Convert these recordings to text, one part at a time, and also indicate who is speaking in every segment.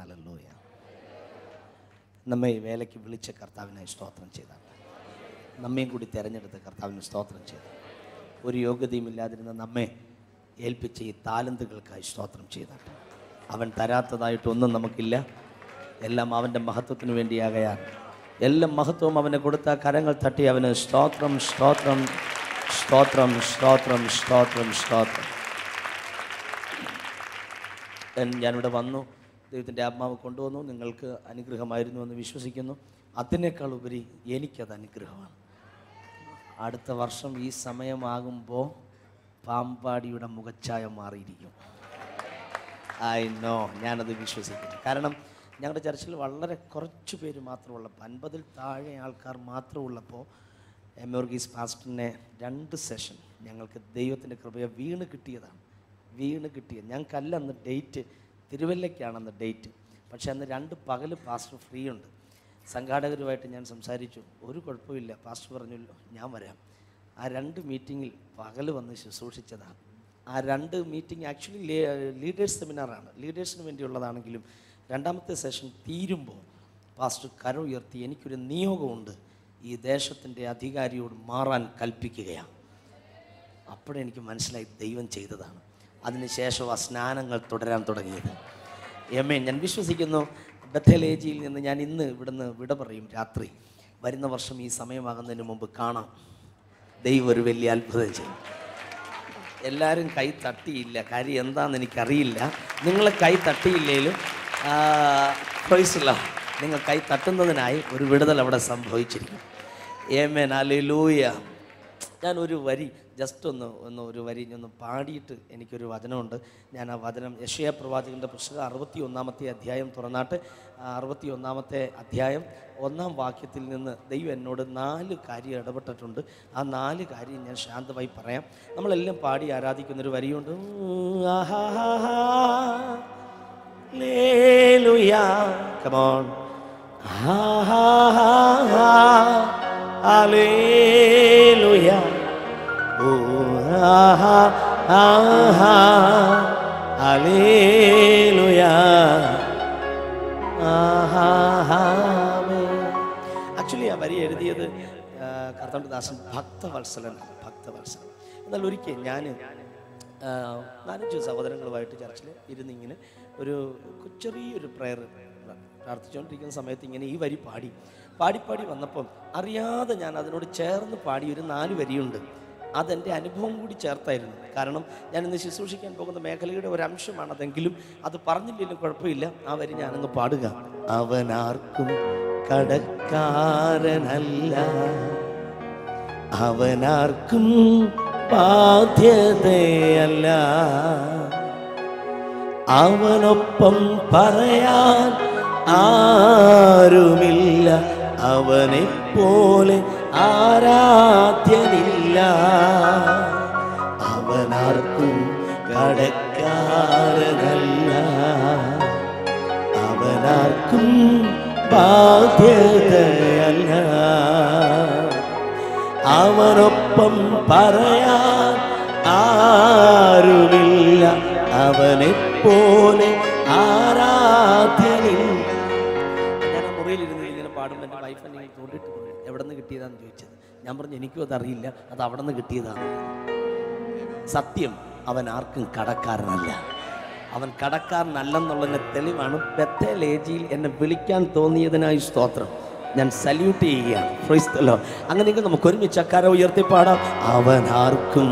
Speaker 1: Hallelujah നമ്മെ ഈ വേലയ്ക്ക് വിളിച്ച കർത്താവിനായി സ്തോത്രം ചെയ്താണ് നമ്മയും കൂടി തിരഞ്ഞെടുത്ത കർത്താവിന് സ്തോത്രം ചെയ്തു ഒരു യോഗ്യതയും ഇല്ലാതിരുന്ന നമ്മെ ഏൽപ്പിച്ച ഈ താലന്തുകൾക്കായി സ്തോത്രം ചെയ്താട്ടെ അവൻ തരാത്തതായിട്ടൊന്നും നമുക്കില്ല എല്ലാം അവൻ്റെ മഹത്വത്തിന് വേണ്ടിയാകയാൽ എല്ലാം മഹത്വവും അവന് കൊടുത്ത കരങ്ങൾ തട്ടി അവന് സ്തോത്രം സ്തോത്രം സ്തോത്രം സ്തോത്രം സ്തോത്രം സ്തോത്രം ഞാൻ- ഞാനിവിടെ വന്നു ദൈവത്തിൻ്റെ ആത്മാവ് കൊണ്ടുവന്നു നിങ്ങൾക്ക് അനുഗ്രഹമായിരുന്നു എന്ന് വിശ്വസിക്കുന്നു അതിനേക്കാൾ ഉപരി എനിക്കത് അനുഗ്രഹമാണ് അടുത്ത വർഷം ഈ സമയമാകുമ്പോൾ പാമ്പാടിയുടെ മുഖച്ഛായ മാറിയിരിക്കും ഐ നോ ഞാനത് വിശ്വസിക്കുന്നു കാരണം ഞങ്ങളുടെ ചർച്ചിൽ വളരെ കുറച്ച് പേര് മാത്രമുള്ളപ്പോൾ അൻപതിൽ താഴെ ആൾക്കാർ മാത്രമുള്ളപ്പോൾ എമോർഗീസ് പാസ്റ്ററിനെ രണ്ട് സെഷൻ ഞങ്ങൾക്ക് ദൈവത്തിൻ്റെ കൃപയെ വീണ് കിട്ടിയതാണ് വീണ് കിട്ടിയത് ഞങ്ങൾക്കല്ല അന്ന് ഡേറ്റ് തിരുവല്ലയ്ക്കാണ് അന്ന് ഡേറ്റ് പക്ഷേ അന്ന് രണ്ട് പകൽ പാസ്റ്റർ ഫ്രീ ഉണ്ട് സംഘാടകരുമായിട്ട് ഞാൻ സംസാരിച്ചു ഒരു കുഴപ്പമില്ല പാസ്റ്റർ പറഞ്ഞല്ലോ ഞാൻ വരാം ആ രണ്ട് മീറ്റിങ്ങിൽ പകൽ വന്ന് ശുശ്രൂഷിച്ചതാണ് ആ രണ്ട് മീറ്റിംഗ് ആക്ച്വലി ലീഡേഴ്സ് സെമിനാറാണ് ലീഡേഴ്സിന് വേണ്ടിയുള്ളതാണെങ്കിലും രണ്ടാമത്തെ സെഷൻ തീരുമ്പോൾ പാസ്റ്റർ കര ഉയർത്തി എനിക്കൊരു നിയോഗമുണ്ട് ഈ ദേശത്തിൻ്റെ അധികാരിയോട് മാറാൻ കൽപ്പിക്കുകയാണ് അപ്പോഴെനിക്ക് മനസ്സിലായി ദൈവം ചെയ്തതാണ് അതിനുശേഷം ആ സ്നാനങ്ങൾ തുടരാൻ തുടങ്ങിയത് എമ്മേ ഞാൻ വിശ്വസിക്കുന്നു ബത്തേലേജിയിൽ നിന്ന് ഞാൻ ഇന്ന് ഇവിടുന്ന് വിട പറയും രാത്രി വരുന്ന വർഷം ഈ സമയമാകുന്നതിന് മുമ്പ് കാണാം ദൈവം ഒരു വലിയ അത്ഭുതം ചെയ്യും എല്ലാവരും കൈ തട്ടിയില്ല കാര്യം എന്താണെന്ന് എനിക്കറിയില്ല നിങ്ങൾ കൈ തട്ടിയില്ലേലും പ്രൊയ്സില്ല നിങ്ങൾ കൈ തട്ടുന്നതിനായി ഒരു വിടുതൽ അവിടെ സംഭവിച്ചിരിക്കും ഏമേൻ അലൂയ ഞാൻ ഒരു വരി ജസ്റ്റ് ഒന്ന് ഒന്ന് ഒരു വരി ഒന്ന് പാടിയിട്ട് എനിക്കൊരു വചനമുണ്ട് ഞാൻ ആ വചനം യശയ പ്രവാചകൻ്റെ പുസ്തകം അറുപത്തി ഒന്നാമത്തെ അധ്യായം തുറന്നാട്ട് ആ അറുപത്തി ഒന്നാമത്തെ അധ്യായം ഒന്നാം വാക്യത്തിൽ നിന്ന് ദൈവം എന്നോട് നാല് കാര്യം ഇടപെട്ടിട്ടുണ്ട് ആ നാല് കാര്യം ഞാൻ ശാന്തമായി പറയാം നമ്മളെല്ലാം പാടി ആരാധിക്കുന്നൊരു വരിയുണ്ട് ആഹാഹാഹാ. Hallelujah. Come on. ആഹാഹാഹാ. Hallelujah. Oh, ആഹാ, ആഹാ. Hallelujah. ആക്ച്വലി ആ വരി എഴുതിയത് കർത്താവിൻ്റെ ദാസൻ ഭക്തവത്സലനാണ് ഭക്തവത്സലൻ എന്നാൽ ഒരിക്കൽ ഞാൻ നാലഞ്ച് സഹോദരങ്ങളുമായിട്ട് ചർച്ചിൽ ഇരുന്നിങ്ങനെ ഒരു കു- ചെറിയൊരു പ്രയർ പ്രാർത്ഥിച്ചുകൊണ്ടിരിക്കുന്ന സമയത്ത് ഇങ്ങനെ ഈ വരി പാടി പാടി പാടി വന്നപ്പം അറിയാതെ ഞാൻ അതിനോട് ചേർന്ന് പാടി ഒരു നാല് വരിയുണ്ട് അതെൻ്റെ അനുഭവം കൂടി ചേർത്തായിരുന്നു കാരണം ഞാൻ ഇന്ന് ശുശ്രൂഷിക്കാൻ പോകുന്ന മേഖലയുടെ ഒരു അംശമാണ് അതെങ്കിലും അത് പറഞ്ഞില്ലെങ്കിലും കുഴപ്പമില്ല ആ വരി ഞാനങ്ങ് പാടുക അവനാർക്കും കടക്കാരനല്ല അവനാർക്കും ബാധ്യതയല്ല അവനൊപ്പം പറയാൻ ആരുമില്ല അവനെ പോലെ ആരാധ്യനില്ല അവനാർക്കും കടക്കാരനല്ല അവനാർക്കും ബാധ്യതയല്ല അവനൊപ്പം പറയാൻ ആരുമില്ല അവനെ പോലെ ആരാധ്യനില്ല ഞാൻ ആ മുറിയിലിരുന്ന് ഇങ്ങനെ പാടുമ്പോൾ എൻ്റെ വൈഫ് എന്നെ തോണ്ടിട്ട് പറഞ്ഞു എവിടെ നിന്ന് കിട്ടിയതാന്ന് ചോദിച്ചത് ഞാൻ പറഞ്ഞു എനിക്കും അതറിയില്ല അത് അവിടെ നിന്ന് കിട്ടിയതാണ് സത്യം അവൻ ആർക്കും കടക്കാരനല്ല അവൻ കടക്കാരനല്ലെന്നുള്ളതിൻ്റെ തെളിവാണ് ബത്തേലേജിയിൽ എന്നെ വിളിക്കാൻ തോന്നിയതിനായി സ്തോത്രം ഞാൻ സല്യൂട്ട് ചെയ്യുകയാണ് ക്രൈസ്തലോ അങ്ങനെയെങ്കിൽ നമുക്ക് ഒരുമിച്ച് അക്കാര ഉയർത്തി പാടാം അവൻ ആർക്കും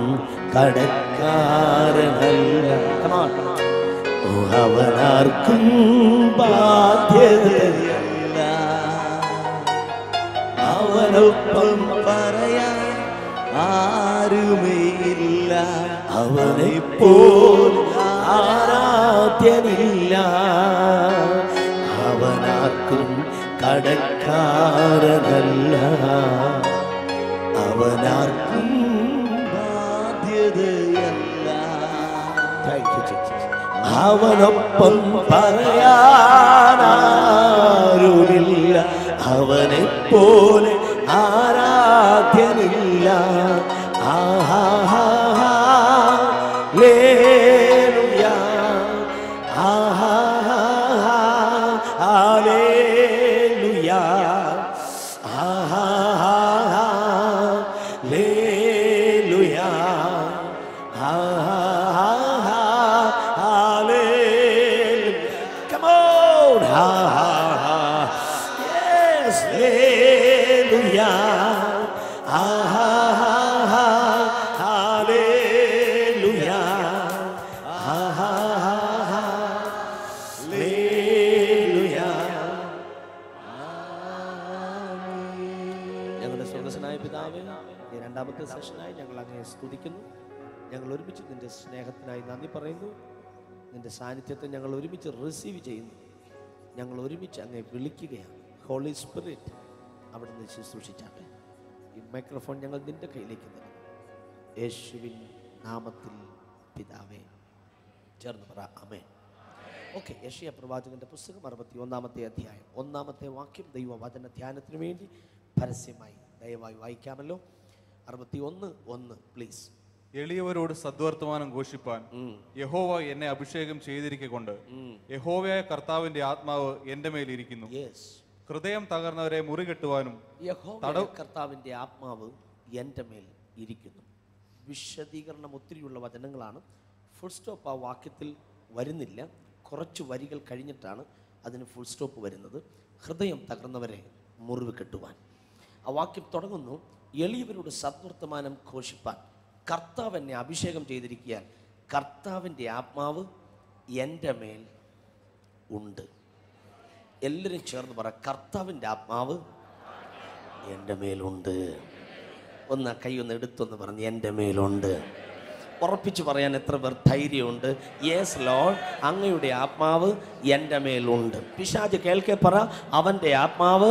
Speaker 1: കടക്കാരനല്ല Come on. ഓ അവൻ ആർക്കും ബാധ്യതയല്ല അവനൊപ്പം പറയാൻ ആരുമേയില്ല അവനെ പോൽ ആരാധ്യനില്ല അവനാർക്കും കടക്കാരനല്ല അവനാർക്കും ബാധ്യതയല്ല താങ്ക് യു ചേച്ചി അവനൊപ്പം പറയാനാരുമില്ല അവനെ പോലെ ആരാധ്യനില്ല ആഹാഹാഹാ. ലേലുയാ. ആഹാഹാഹാ. Lord. Ha, ha, ha. Yes, hallelujah. Ha, ha, ha, ha. Hallelujah. Ha, ha, ha, ha. Hallelujah. ഞങ്ങളുടെ സ്വർഗസ്വനായ പിതാവേ ഈ രണ്ടാമത്തെ സെഷനായി ഞങ്ങൾ അങ്ങനെ സ്തുതിക്കുന്നു ഞങ്ങൾ ഒരുമിച്ച് നിന്റെ സ്നേഹത്തിനായി നന്ദി പറയുന്നു നിന്റെ സാന്നിധ്യത്തെ ഞങ്ങൾ ഒരുമിച്ച് റിസീവ് ചെയ്യുന്നു ഞങ്ങൾ ഒരുമിച്ച് അങ്ങേ വിളിക്കുകയാണ് ഹോളി സ്പിരിറ്റ് അവിടെ നിന്ന് ശുശ്രൂഷിച്ചാട്ടെ ഈ മൈക്രോഫോൺ ഞങ്ങൾ നിന്റെ കയ്യിലേക്ക് തരുന്നു യേശുവിൻ നാമത്തിൽ പിതാവേ ചേർന്ന് പറ അമേ ഓക്കെ യഷിയ പ്രവാചകന്റെ പുസ്തകം അറുപത്തി ഒന്നാമത്തെ അധ്യായം ഒന്നാമത്തെ വാക്യം ദൈവവചന ധ്യാനത്തിന് വേണ്ടി പരസ്യമായി ദയവായി വായിക്കാമല്ലോ അറുപത്തി ഒന്ന് ഒന്ന് പ്ലീസ്
Speaker 2: എളിയവരോട് സദ്വർത്തമാനം ഘോഷിപ്പാൻ യഹോവ എന്നെ അഭിഷേകം ചെയ്തിരിക്കൊണ്ട് യഹോവയായ കർത്താവിന്റെ ആത്മാവ് എന്റെ മേലിരിക്കുന്നു
Speaker 1: യെസ്
Speaker 2: ഹൃദയം തകർന്നവരെ മുറികെട്ടുവാനും
Speaker 1: യഹോവ കർത്താവിൻ്റെ ആത്മാവ് എൻ്റെ മേൽ ഇരിക്കുന്നു വിശദീകരണം ഒത്തിരിയുള്ള വചനങ്ങളാണ് ഫുൾ സ്റ്റോപ്പ് ആ വാക്യത്തിൽ വരുന്നില്ല കുറച്ച് വരികൾ കഴിഞ്ഞിട്ടാണ് അതിന് ഫുൾ സ്റ്റോപ്പ് വരുന്നത് ഹൃദയം തകർന്നവരെ മുറിവ് കെട്ടുവാൻ ആ വാക്യം തുടങ്ങുന്നു എളിയവരോട് സദ്വർത്തമാനം ഘോഷിപ്പാൻ കർത്താവ് എന്നെ അഭിഷേകം ചെയ്തിരിക്കാൻ കർത്താവിൻ്റെ ആത്മാവ് എൻ്റെ മേൽ ഉണ്ട് എല്ലാവരും ചേർന്ന് പറ കർത്താവിൻ്റെ ആത്മാവ് എൻ്റെ മേലുണ്ട് ഒന്ന് ആ കൈ ഒന്ന് എടുത്തൊന്ന് പറഞ്ഞ് എൻ്റെ മേലുണ്ട് ഉറപ്പിച്ച് പറയാൻ എത്ര പേർ ധൈര്യമുണ്ട് യേസ് ലോഡ് അങ്ങയുടെ ആത്മാവ് എൻ്റെ മേലുണ്ട് പിശാജ് കേൾക്കെ പറ അവൻ്റെ ആത്മാവ്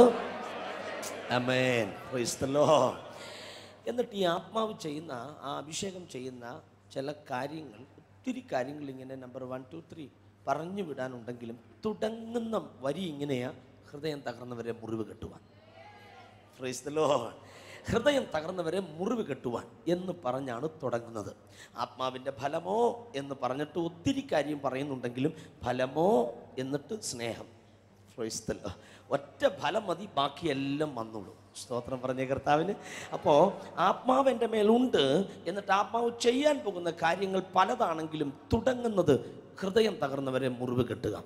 Speaker 1: അമേൻ Praise the Lord. എന്നിട്ട് ഈ ആത്മാവ് ചെയ്യുന്ന ആ അഭിഷേകം ചെയ്യുന്ന ചില കാര്യങ്ങൾ ഒത്തിരി കാര്യങ്ങൾ ഇങ്ങനെ നമ്പർ വൺ ടു ത്രീ പറഞ്ഞു വിടാനുണ്ടെങ്കിലും തുടങ്ങുന്ന വരി ഇങ്ങനെയാ ഹൃദയം തകർന്നവരെ മുറിവ് കെട്ടുവാൻ Praise the Lord. ഹൃദയം തകർന്നവരെ മുറിവ് കെട്ടുവാൻ എന്ന് പറഞ്ഞാണ് തുടങ്ങുന്നത് ആത്മാവിൻ്റെ ഫലമോ എന്ന് പറഞ്ഞിട്ട് ഒത്തിരി കാര്യം പറയുന്നുണ്ടെങ്കിലും ഫലമോ എന്നിട്ട് സ്നേഹം Praise the Lord. ഒറ്റ ഫലം മതി ബാക്കിയെല്ലാം വന്നോളൂ സ്തോത്രം പറഞ്ഞ കർത്താവിന് അപ്പോൾ ആത്മാവ് എൻ്റെ മേലുണ്ട് എന്നിട്ട് ആത്മാവ് ചെയ്യാൻ പോകുന്ന കാര്യങ്ങൾ പലതാണെങ്കിലും തുടങ്ങുന്നത് ഹൃദയം തകർന്നവരെ മുറിവ് കെട്ടുക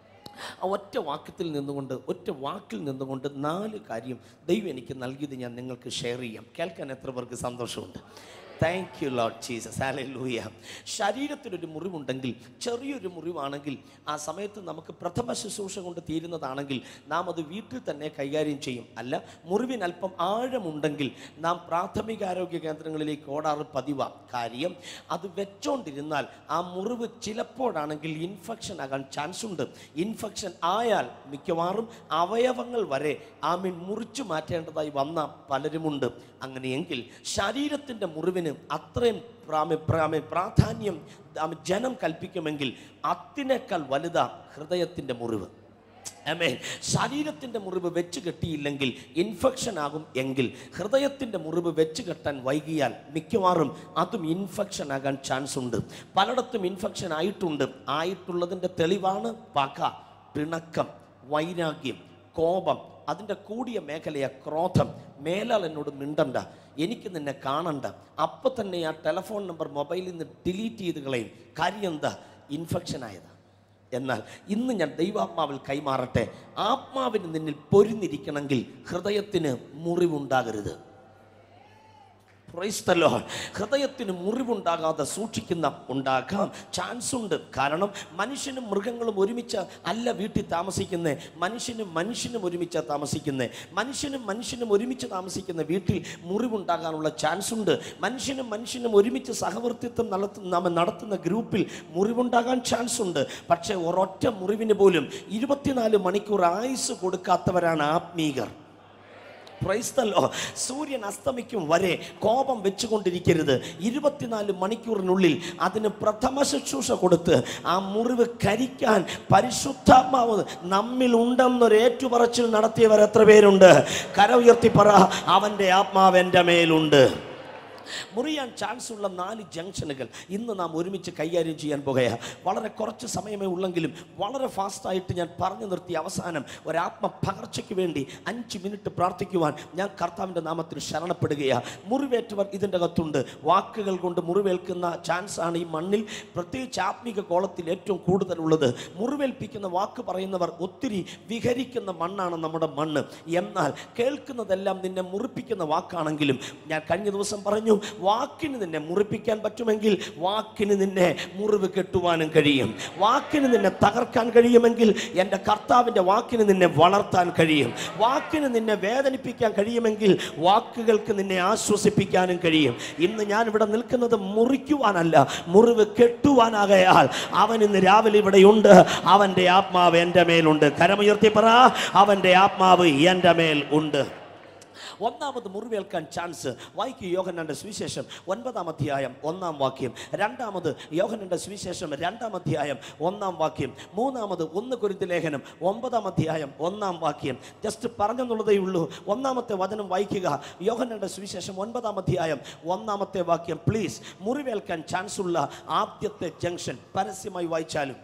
Speaker 1: ആ ഒറ്റ വാക്യത്തിൽ നിന്നുകൊണ്ട് ഒറ്റ വാക്കിൽ നിന്നുകൊണ്ട് നാല് കാര്യം ദൈവം എനിക്ക് നൽകിയത് ഞാൻ നിങ്ങൾക്ക് ഷെയർ ചെയ്യാം കേൾക്കാൻ എത്ര പേർക്ക് സന്തോഷമുണ്ട് താങ്ക് യു ലോഡ് ജീസസ് ഹാലേ ലൂയ ശരീരത്തിനൊരു മുറിവുണ്ടെങ്കിൽ ചെറിയൊരു മുറിവാണെങ്കിൽ ആ സമയത്ത് നമുക്ക് പ്രഥമ ശുശ്രൂഷ കൊണ്ട് തീരുന്നതാണെങ്കിൽ നാം അത് വീട്ടിൽ തന്നെ കൈകാര്യം ചെയ്യും അല്ല മുറിവിന് അല്പം ആഴമുണ്ടെങ്കിൽ നാം പ്രാഥമികാരോഗ്യ കേന്ദ്രങ്ങളിലേക്ക് ഓടാറ് പതിവാ കാര്യം അത് വെച്ചോണ്ടിരുന്നാൽ ആ മുറിവ് ചിലപ്പോഴാണെങ്കിൽ ഇൻഫെക്ഷൻ ആകാൻ ചാൻസ് ഉണ്ട് ഇൻഫെക്ഷൻ ആയാൽ മിക്കവാറും അവയവങ്ങൾ വരെ ആമീൻ മുറിച്ചു മാറ്റേണ്ടതായി വന്ന പലരുമുണ്ട് അങ്ങനെയെങ്കിൽ ശരീരത്തിൻ്റെ മുറിവിന് അത്രയും പ്രാമി പ്രാമി പ്രാധാന്യം ആമീൻ ജനം കൽപ്പിക്കുമെങ്കിൽ അതിനേക്കാൾ വലുതാ ഹൃദയത്തിൻ്റെ മുറിവ് ആമേൻ ശരീരത്തിൻ്റെ മുറിവ് വെച്ച് കെട്ടിയില്ലെങ്കിൽ ഇൻഫെക്ഷൻ ആകും എങ്കിൽ ഹൃദയത്തിൻ്റെ മുറിവ് വെച്ച് കെട്ടാൻ വൈകിയാൽ മിക്കവാറും അതും ഇൻഫെക്ഷൻ ആകാൻ ചാൻസ് ഉണ്ട് പലയിടത്തും ഇൻഫെക്ഷൻ ആയിട്ടുണ്ട് ആയിട്ടുള്ളതിൻ്റെ തെളിവാണ് പക പിണക്കം വൈരാഗ്യം കോപം അതിൻ്റെ കൂടിയ മേഖലയാ ക്രോധം മേലാൽ എന്നോട് മിണ്ടണ്ട എനിക്ക് നിന്നെ കാണണ്ട അപ്പം തന്നെ ആ ടെലഫോൺ നമ്പർ മൊബൈലിൽ നിന്ന് ഡിലീറ്റ് ചെയ്ത് കളയും കാര്യം എന്താ ഇൻഫെക്ഷൻ ആയതാ എന്നാൽ ഇന്ന് ഞാൻ ദൈവാത്മാവിൽ കൈമാറട്ടെ ആത്മാവിന് നിന്നിൽ പൊരിഞ്ഞിരിക്കണമെങ്കിൽ ഹൃദയത്തിന് മുറിവുണ്ടാകരുത് Praise the Lord. ഹൃദയത്തിന് മുറിവുണ്ടാകാതെ സൂക്ഷിക്കുന്ന ഉണ്ടാകാം ചാൻസ് ഉണ്ട് കാരണം മനുഷ്യനും മൃഗങ്ങളും ഒരുമിച്ച് അല്ല വീട്ടിൽ താമസിക്കുന്നത് മനുഷ്യനും മനുഷ്യനും ഒരുമിച്ച് താമസിക്കുന്നത് മനുഷ്യനും മനുഷ്യനും ഒരുമിച്ച് താമസിക്കുന്ന വീട്ടിൽ മുറിവുണ്ടാകാനുള്ള ചാൻസ് ഉണ്ട് മനുഷ്യനും മനുഷ്യനും ഒരുമിച്ച് സഹവർത്തിത്വം നടത്തുന്ന നാം നടത്തുന്ന ഗ്രൂപ്പിൽ മുറിവുണ്ടാകാൻ ചാൻസ് ഉണ്ട് പക്ഷേ ഒരൊറ്റ മുറിവിന് പോലും ഇരുപത്തിനാല് മണിക്കൂർ ആയുസ് കൊടുക്കാത്തവരാണ് ആത്മീകർ പ്രൈസ്തല്ലോ സൂര്യൻ അസ്തമിക്കും വരെ കോപം വെച്ചുകൊണ്ടിരിക്കരുത് ഇരുപത്തിനാല് മണിക്കൂറിനുള്ളിൽ അതിന് പ്രഥമ ശുശ്രൂഷ കൊടുത്ത് ആ മുറിവ് കരിക്കാൻ പരിശുദ്ധാത്മാവ് നമ്മിൽ ഉണ്ടെന്നൊരു ഏറ്റുപറച്ചിൽ നടത്തിയവർ എത്ര പേരുണ്ട് കര ഉയർത്തി പറ അവൻ്റെ ആത്മാവ് എൻ്റെ മേലുണ്ട് മുറിയാൻ ചാൻസ് ഉള്ള നാല് ജംഗ്ഷനുകൾ ഇന്ന് നാം ഒരുമിച്ച് കൈകാര്യം ചെയ്യാൻ പോകുകയാണ് വളരെ കുറച്ച് സമയമേ ഉള്ളെങ്കിലും വളരെ ഫാസ്റ്റായിട്ട് ഞാൻ പറഞ്ഞു നിർത്തി അവസാനം ഒരാത്മ പകർച്ചയ്ക്ക് വേണ്ടി അഞ്ച് മിനിറ്റ് പ്രാർത്ഥിക്കുവാൻ ഞാൻ കർത്താവിൻ്റെ നാമത്തിൽ ശരണപ്പെടുകയാണ് മുറിവേറ്റവർ ഇതിൻ്റെ അകത്തുണ്ട് വാക്കുകൾ കൊണ്ട് മുറിവേൽക്കുന്ന ചാൻസ് ആണ് ഈ മണ്ണിൽ പ്രത്യേകിച്ച് ആത്മീക കോളത്തിൽ ഏറ്റവും കൂടുതലുള്ളത് മുറിവേൽപ്പിക്കുന്ന വാക്ക് പറയുന്നവർ ഒത്തിരി വിഹരിക്കുന്ന മണ്ണാണ് നമ്മുടെ മണ്ണ് എന്നാൽ കേൾക്കുന്നതെല്ലാം നിന്നെ മുറിപ്പിക്കുന്ന വാക്കാണെങ്കിലും ഞാൻ കഴിഞ്ഞ ദിവസം പറഞ്ഞു വാക്കിന് നിന്നെ മുറിപ്പിക്കാൻ പറ്റുമെങ്കിൽ വാക്കിന് നിന്നെ മുറിവ് കെട്ടുവാനും കഴിയും വാക്കിന് നിന്നെ തകർക്കാൻ കഴിയുമെങ്കിൽ എൻ്റെ കർത്താവിൻ്റെ വാക്കിന് നിന്നെ വളർത്താൻ കഴിയും വാക്കിന് നിന്നെ വേദനിപ്പിക്കാൻ കഴിയുമെങ്കിൽ വാക്കുകൾക്ക് നിന്നെ ആശ്വസിപ്പിക്കാനും കഴിയും ഇന്ന് ഞാൻ ഇവിടെ നിൽക്കുന്നത് മുറിക്കുവാനല്ല മുറിവ് കെട്ടുവാനാകയാൽ അവൻ ഇന്ന് രാവിലെ ഇവിടെയുണ്ട് അവൻ്റെ ആത്മാവ് എൻ്റെ മേലുണ്ട് കരമുയർത്തി പറ അവൻ്റെ ആത്മാവ് എൻ്റെ മേൽ ഉണ്ട് ഒന്നാമത് മുറിവേൽക്കാൻ ചാൻസ് വായിക്കൂ യോഹനന്റെ സുവിശേഷം ഒൻപതാം അധ്യായം ഒന്നാം വാക്യം രണ്ടാമത് യോഹനന്റെ സുവിശേഷം രണ്ടാം അധ്യായം ഒന്നാം വാക്യം മൂന്നാമത് ഒന്ന് കുരുത്തി ലേഖനം ഒമ്പതാം അധ്യായം ഒന്നാം വാക്യം ജസ്റ്റ് പറഞ്ഞെന്നുള്ളതേ ഉള്ളൂ ഒന്നാമത്തെ വചനം വായിക്കുക യോഹനന്റെ സുവിശേഷം ഒൻപതാം അധ്യായം ഒന്നാമത്തെ വാക്യം പ്ലീസ് മുറിവേൽക്കാൻ ചാൻസ് ഉള്ള ആദ്യത്തെ ജംഗ്ഷൻ പരസ്യമായി വായിച്ചാലും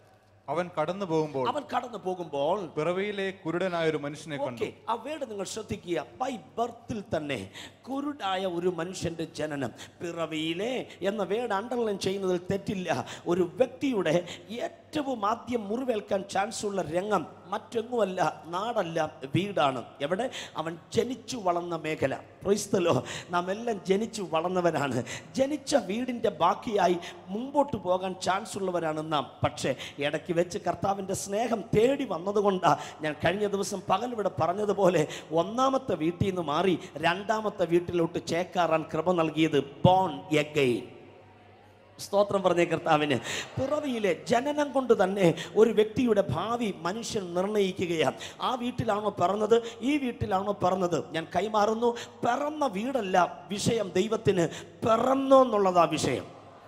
Speaker 2: അവൻ കടന്നു പോകുമ്പോൾ
Speaker 1: അവൻ കടന്നു പോകുമ്പോൾ
Speaker 2: പിറവിയിലെ കുരുടനായ ഒരു മനുഷ്യനെ കണ്ടു
Speaker 1: ഓക്കെ ആ വേർഡ് നിങ്ങൾ ശ്രദ്ധിക്കുക ബൈ ബർത്തിൽ തന്നെ കുരുടായ ഒരു മനുഷ്യന്റെ ജനനം പിറവിയിലെ എന്ന വേർഡ് അണ്ടർലൈൻ ചെയ്യുന്നതിൽ തെറ്റില്ല ഒരു വ്യക്തിയുടെ ഏറ്റവും ആദ്യം മുറിവേൽക്കാൻ ചാൻസ് ഉള്ള രംഗം മറ്റൊന്നുമല്ല നാടല്ല വീടാണ് എവിടെ അവൻ ജനിച്ചു വളർന്ന മേഖല ക്രൈസ്തലോ നാം എല്ലാം ജനിച്ചു വളർന്നവരാണ് ജനിച്ച വീടിൻ്റെ ബാക്കിയായി മുമ്പോട്ട് പോകാൻ ചാൻസ് ഉള്ളവരാണ് നാം പക്ഷേ ഇടയ്ക്ക് വെച്ച് കർത്താവിൻ്റെ സ്നേഹം തേടി വന്നതുകൊണ്ടാണ് ഞാൻ കഴിഞ്ഞ ദിവസം പകൽ ഇവിടെ പറഞ്ഞതുപോലെ ഒന്നാമത്തെ വീട്ടിൽ നിന്ന് മാറി രണ്ടാമത്തെ വീട്ടിലോട്ട് ചേക്കാറാൻ കൃപ നൽകിയത് ബോൺ എഗൈൻ സ്തോത്രം പറഞ്ഞ കർത്താവിന് പിറവിയിലെ ജനനം കൊണ്ട് തന്നെ ഒരു വ്യക്തിയുടെ ഭാവി മനുഷ്യൻ നിർണയിക്കുകയാണ് ആ വീട്ടിലാണോ പിറന്നത് ഈ വീട്ടിലാണോ പിറന്നത് ഞാൻ കൈമാറുന്നു പിറന്ന വീടല്ല വിഷയം ദൈവത്തിന് പിറന്നോ എന്നുള്ളതാ വിഷയം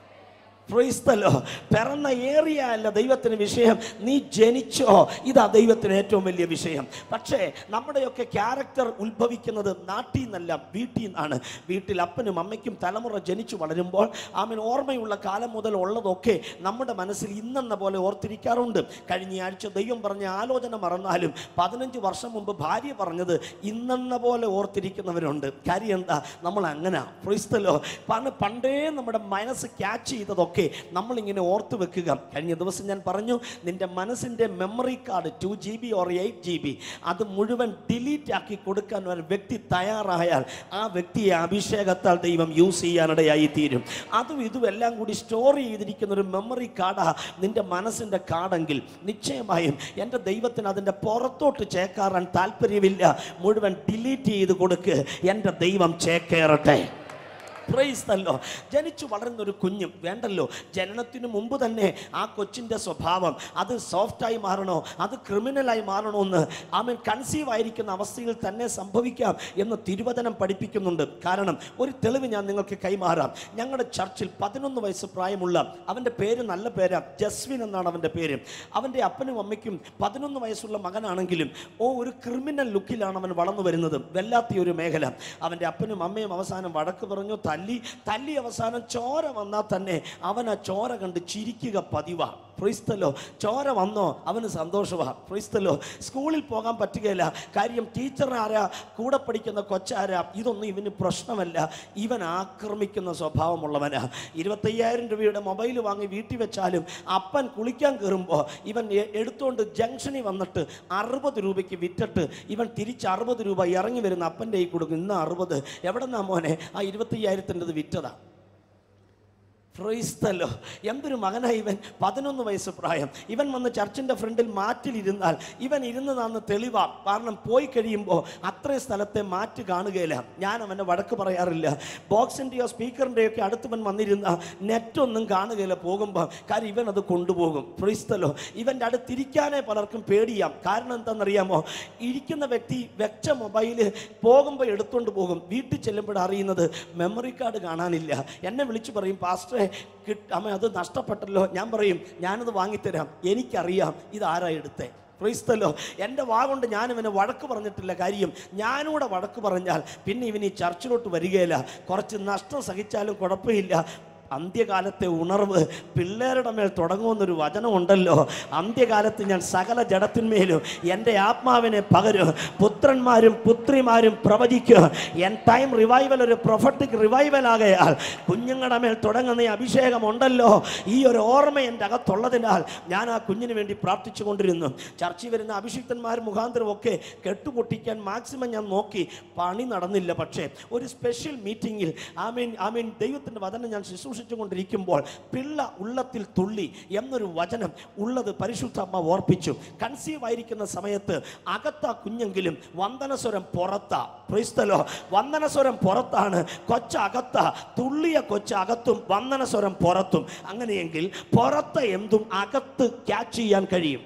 Speaker 1: ക്രൈസ്തലോ പിറന്ന ഏറിയ അല്ല ദൈവത്തിന് വിഷയം നീ ജനിച്ചോ ഇതാ ദൈവത്തിന് ഏറ്റവും വലിയ വിഷയം പക്ഷേ നമ്മുടെയൊക്കെ ക്യാരക്ടർ ഉത്ഭവിക്കുന്നത് നാട്ടിൽ നിന്നല്ല വീട്ടിൽ നിന്നാണ് വീട്ടിൽ അപ്പനും അമ്മയ്ക്കും തലമുറ ജനിച്ചു വളരുമ്പോൾ ആമൻ ഓർമ്മയുള്ള കാലം മുതൽ ഉള്ളതൊക്കെ നമ്മുടെ മനസ്സിൽ ഇന്നെന്ന പോലെ ഓർത്തിരിക്കാറുണ്ട് കഴിഞ്ഞ ആഴ്ച ദൈവം പറഞ്ഞ ആലോചന മറന്നാലും പതിനഞ്ച് വർഷം മുമ്പ് ഭാര്യ പറഞ്ഞത് ഇന്നെന്ന പോലെ ഓർത്തിരിക്കുന്നവരുണ്ട് കാര്യം എന്താ നമ്മൾ അങ്ങനെ ക്രൈസ്തലോ പണ്ട് പണ്ടേ നമ്മുടെ മനസ്സ് ക്യാച്ച് ചെയ്തതൊക്കെ നമ്മളിങ്ങനെ ഓർത്ത് വെക്കുക കഴിഞ്ഞ ദിവസം ഞാൻ പറഞ്ഞു നിന്റെ മനസ്സിൻ്റെ memory card two G B or eight G B അത് മുഴുവൻ ഡിലീറ്റ് ആക്കി കൊടുക്കാൻ ഒരു വ്യക്തി തയ്യാറായാൽ ആ വ്യക്തിയെ അഭിഷേകത്താൽ ദൈവം യൂസ് ചെയ്യാനിടയായി തീരും അതും ഇതും എല്ലാം കൂടി സ്റ്റോർ ചെയ്തിരിക്കുന്ന ഒരു മെമ്മറി കാർഡാ നിന്റെ മനസ്സിൻ്റെ കാർഡെങ്കിൽ നിശ്ചയമായും എൻ്റെ ദൈവത്തിന് അതിൻ്റെ പുറത്തോട്ട് ചേക്കാറാൻ താല്പര്യമില്ല മുഴുവൻ ഡിലീറ്റ് ചെയ്ത് കൊടുക്ക് എൻ്റെ ദൈവം ചേക്കേറട്ടെ പ്രൈസ്തല്ലോ ജനിച്ചു വളരുന്ന ഒരു കുഞ്ഞും വേണ്ടല്ലോ ജനനത്തിന് മുമ്പ് തന്നെ ആ കൊച്ചിൻ്റെ സ്വഭാവം അത് സോഫ്റ്റായി മാറണോ അത് ക്രിമിനലായി മാറണോ എന്ന് ആമൻ കൺസീവ് ആയിരിക്കുന്ന അവസ്ഥയിൽ തന്നെ സംഭവിക്കാം എന്ന് തിരുവചനം പഠിപ്പിക്കുന്നുണ്ട് കാരണം ഒരു തെളിവ് ഞാൻ നിങ്ങൾക്ക് കൈമാറാം ഞങ്ങളുടെ ചർച്ചിൽ പതിനൊന്ന് വയസ്സ് പ്രായമുള്ള അവൻ്റെ പേര് നല്ല പേരാ ജസ്വിൻ എന്നാണ് അവൻ്റെ പേര് അവൻ്റെ അപ്പനും അമ്മയ്ക്കും പതിനൊന്ന് വയസ്സുള്ള മകനാണെങ്കിലും ഓ ഒരു ക്രിമിനൽ ലുക്കിലാണ് അവൻ വളർന്നു വരുന്നത് വല്ലാത്ത ഒരു മേഖല അവൻ്റെ അപ്പനും അമ്മയും അവസാനം വടക്ക് പറഞ്ഞു തല്ലി തല്ലി അവസാനം ചോര വന്നാൽ തന്നെ അവൻ ആ ചോര കണ്ട് ചിരിക്കുക പതിവാ ക്രൈസ്തലോ ചോര വന്നോ അവന് സന്തോഷമാ ക്രൈസ്തലോ സ്കൂളിൽ പോകാൻ പറ്റുകയില്ല കാര്യം ടീച്ചർ ആരാ കൂടെ പഠിക്കുന്ന കൊച്ചാരാ ഇതൊന്നും ഇവന് പ്രശ്നമല്ല ഇവൻ ആക്രമിക്കുന്ന സ്വഭാവമുള്ളവനാ ഇരുപത്തയ്യായിരം രൂപയുടെ മൊബൈൽ വാങ്ങി വീട്ടിൽ വെച്ചാലും അപ്പൻ കുളിക്കാൻ കയറുമ്പോൾ ഇവൻ എ- എടുത്തുകൊണ്ട് ജംഗ്ഷനിൽ വന്നിട്ട് അറുപത് രൂപയ്ക്ക് വിറ്റിട്ട് ഇവൻ തിരിച്ച് അറുപത് രൂപ ഇറങ്ങി വരുന്ന അപ്പൻ്റെ കൈ കൊടുക്കും ഇന്ന് അറുപത് എവിടെ നിന്നാ മോനെ ആ ഇരുപത്തയ്യായിരത്തിൻ്റെത് വിറ്റതാ ഫ്രൈസ്തല്ലോ എന്തൊരു മകനായി ഇവൻ പതിനൊന്ന് വയസ്സ് പ്രായം ഇവൻ വന്ന് ചർച്ചിൻ്റെ ഫ്രണ്ടിൽ മാറ്റിലിരുന്നാൽ ഇവൻ ഇരുന്നതാന്ന് തെളിവാ കാരണം പോയി കഴിയുമ്പോൾ അത്രയും സ്ഥലത്തെ മാറ്റ് കാണുകയില്ല ഞാൻ അവനെ വഴക്ക് പറയാറില്ല ബോക്സിൻ്റെയോ സ്പീക്കറിൻ്റെയോ ഒക്കെ അടുത്തവൻ വന്നിരുന്ന നെറ്റൊന്നും കാണുകയില്ല പോകുമ്പോൾ കാര്യം ഇവൻ അത് കൊണ്ടുപോകും ഫ്രൈസ്തല്ലോ ഇവൻ്റെ അടുത്തിരിക്കാനേ പലർക്കും പേടിയാം കാരണം എന്താണെന്നറിയാമോ ഇരിക്കുന്ന വ്യക്തി വെച്ച മൊബൈല് പോകുമ്പോൾ എടുത്തുകൊണ്ട് പോകും വീട്ടിൽ ചെല്ലുമ്പോൾ അറിയുന്നത് മെമ്മറി കാർഡ് കാണാനില്ല എന്നെ വിളിച്ചു പറയും പാസ്റ്ററെ കിട്ട അമ്മ അത് നഷ്ടപ്പെട്ടല്ലോ ഞാൻ പറയും ഞാനത് വാങ്ങിത്തരാം എനിക്കറിയാം ഇതാരാ എടുത്തേ ക്രൈസ്തലോ എൻ്റെ വാ കൊണ്ട് ഞാൻ ഇവനെ വഴക്ക് പറഞ്ഞിട്ടില്ല കാര്യം ഞാനൂടെ വഴക്ക് പറഞ്ഞാൽ പിന്നെ ഇവൻ ഈ ചർച്ചിലോട്ട് വരികയില്ല കുറച്ച് നഷ്ടം സഹിച്ചാലും കുഴപ്പമില്ല അന്ത്യകാലത്തെ ഉണർവ് പിള്ളേരുടെ മേൽ തുടങ്ങുമെന്നൊരു വചനമുണ്ടല്ലോ അന്ത്യകാലത്ത് ഞാൻ സകല ജഡത്തിന്മേലും എൻ്റെ ആത്മാവിനെ പകരും പുത്രന്മാരും പുത്രിമാരും പ്രവചിക്കും എൻ ടൈം റിവൈവൽ ഒരു പ്രൊഫറ്റിക് റിവൈവൽ ആകയാൽ കുഞ്ഞുങ്ങളുടെ മേൽ തുടങ്ങുന്ന ഈ അഭിഷേകം ഉണ്ടല്ലോ ഈ ഒരു ഓർമ്മ എൻ്റെ അകത്തുള്ളതിനാൽ ഞാൻ ആ കുഞ്ഞിന് വേണ്ടി പ്രാർത്ഥിച്ചു കൊണ്ടിരുന്നു ചർച്ചയിൽ വരുന്ന അഭിഷിക്തന്മാർ മുഖാന്തരം ഒക്കെ കെട്ടുപൊട്ടിക്കാൻ മാക്സിമം ഞാൻ നോക്കി പണി നടന്നില്ല പക്ഷേ ഒരു സ്പെഷ്യൽ മീറ്റിങ്ങിൽ ആ മീൻ ആ മീൻ ദൈവത്തിൻ്റെ വചനം ഞാൻ ശുശ്രൂഷിച്ചു കൊണ്ടിരിക്കുമ്പോൾ പിള്ള ഉള്ളത്തിൽ തുള്ളി എന്നൊരു വചനം ഉള്ളത് പരിശുദ്ധ അമ്മ ഓർപ്പിച്ചു കൺസീവ് ആയിരിക്കുന്ന സമയത്ത് അകത്ത കുഞ്ഞെങ്കിലും വന്ദനസ്വരം പുറത്താ ക്രൈസ്തലോ വന്ദനസ്വരം പുറത്താണ് കൊച്ചകത്ത തുള്ളിയ കൊച്ചകത്തും വന്ദനസ്വരം പുറത്തും അങ്ങനെയെങ്കിൽ പുറത്ത് എന്തും അകത്ത് ക്യാച്ച് ചെയ്യാൻ കഴിയും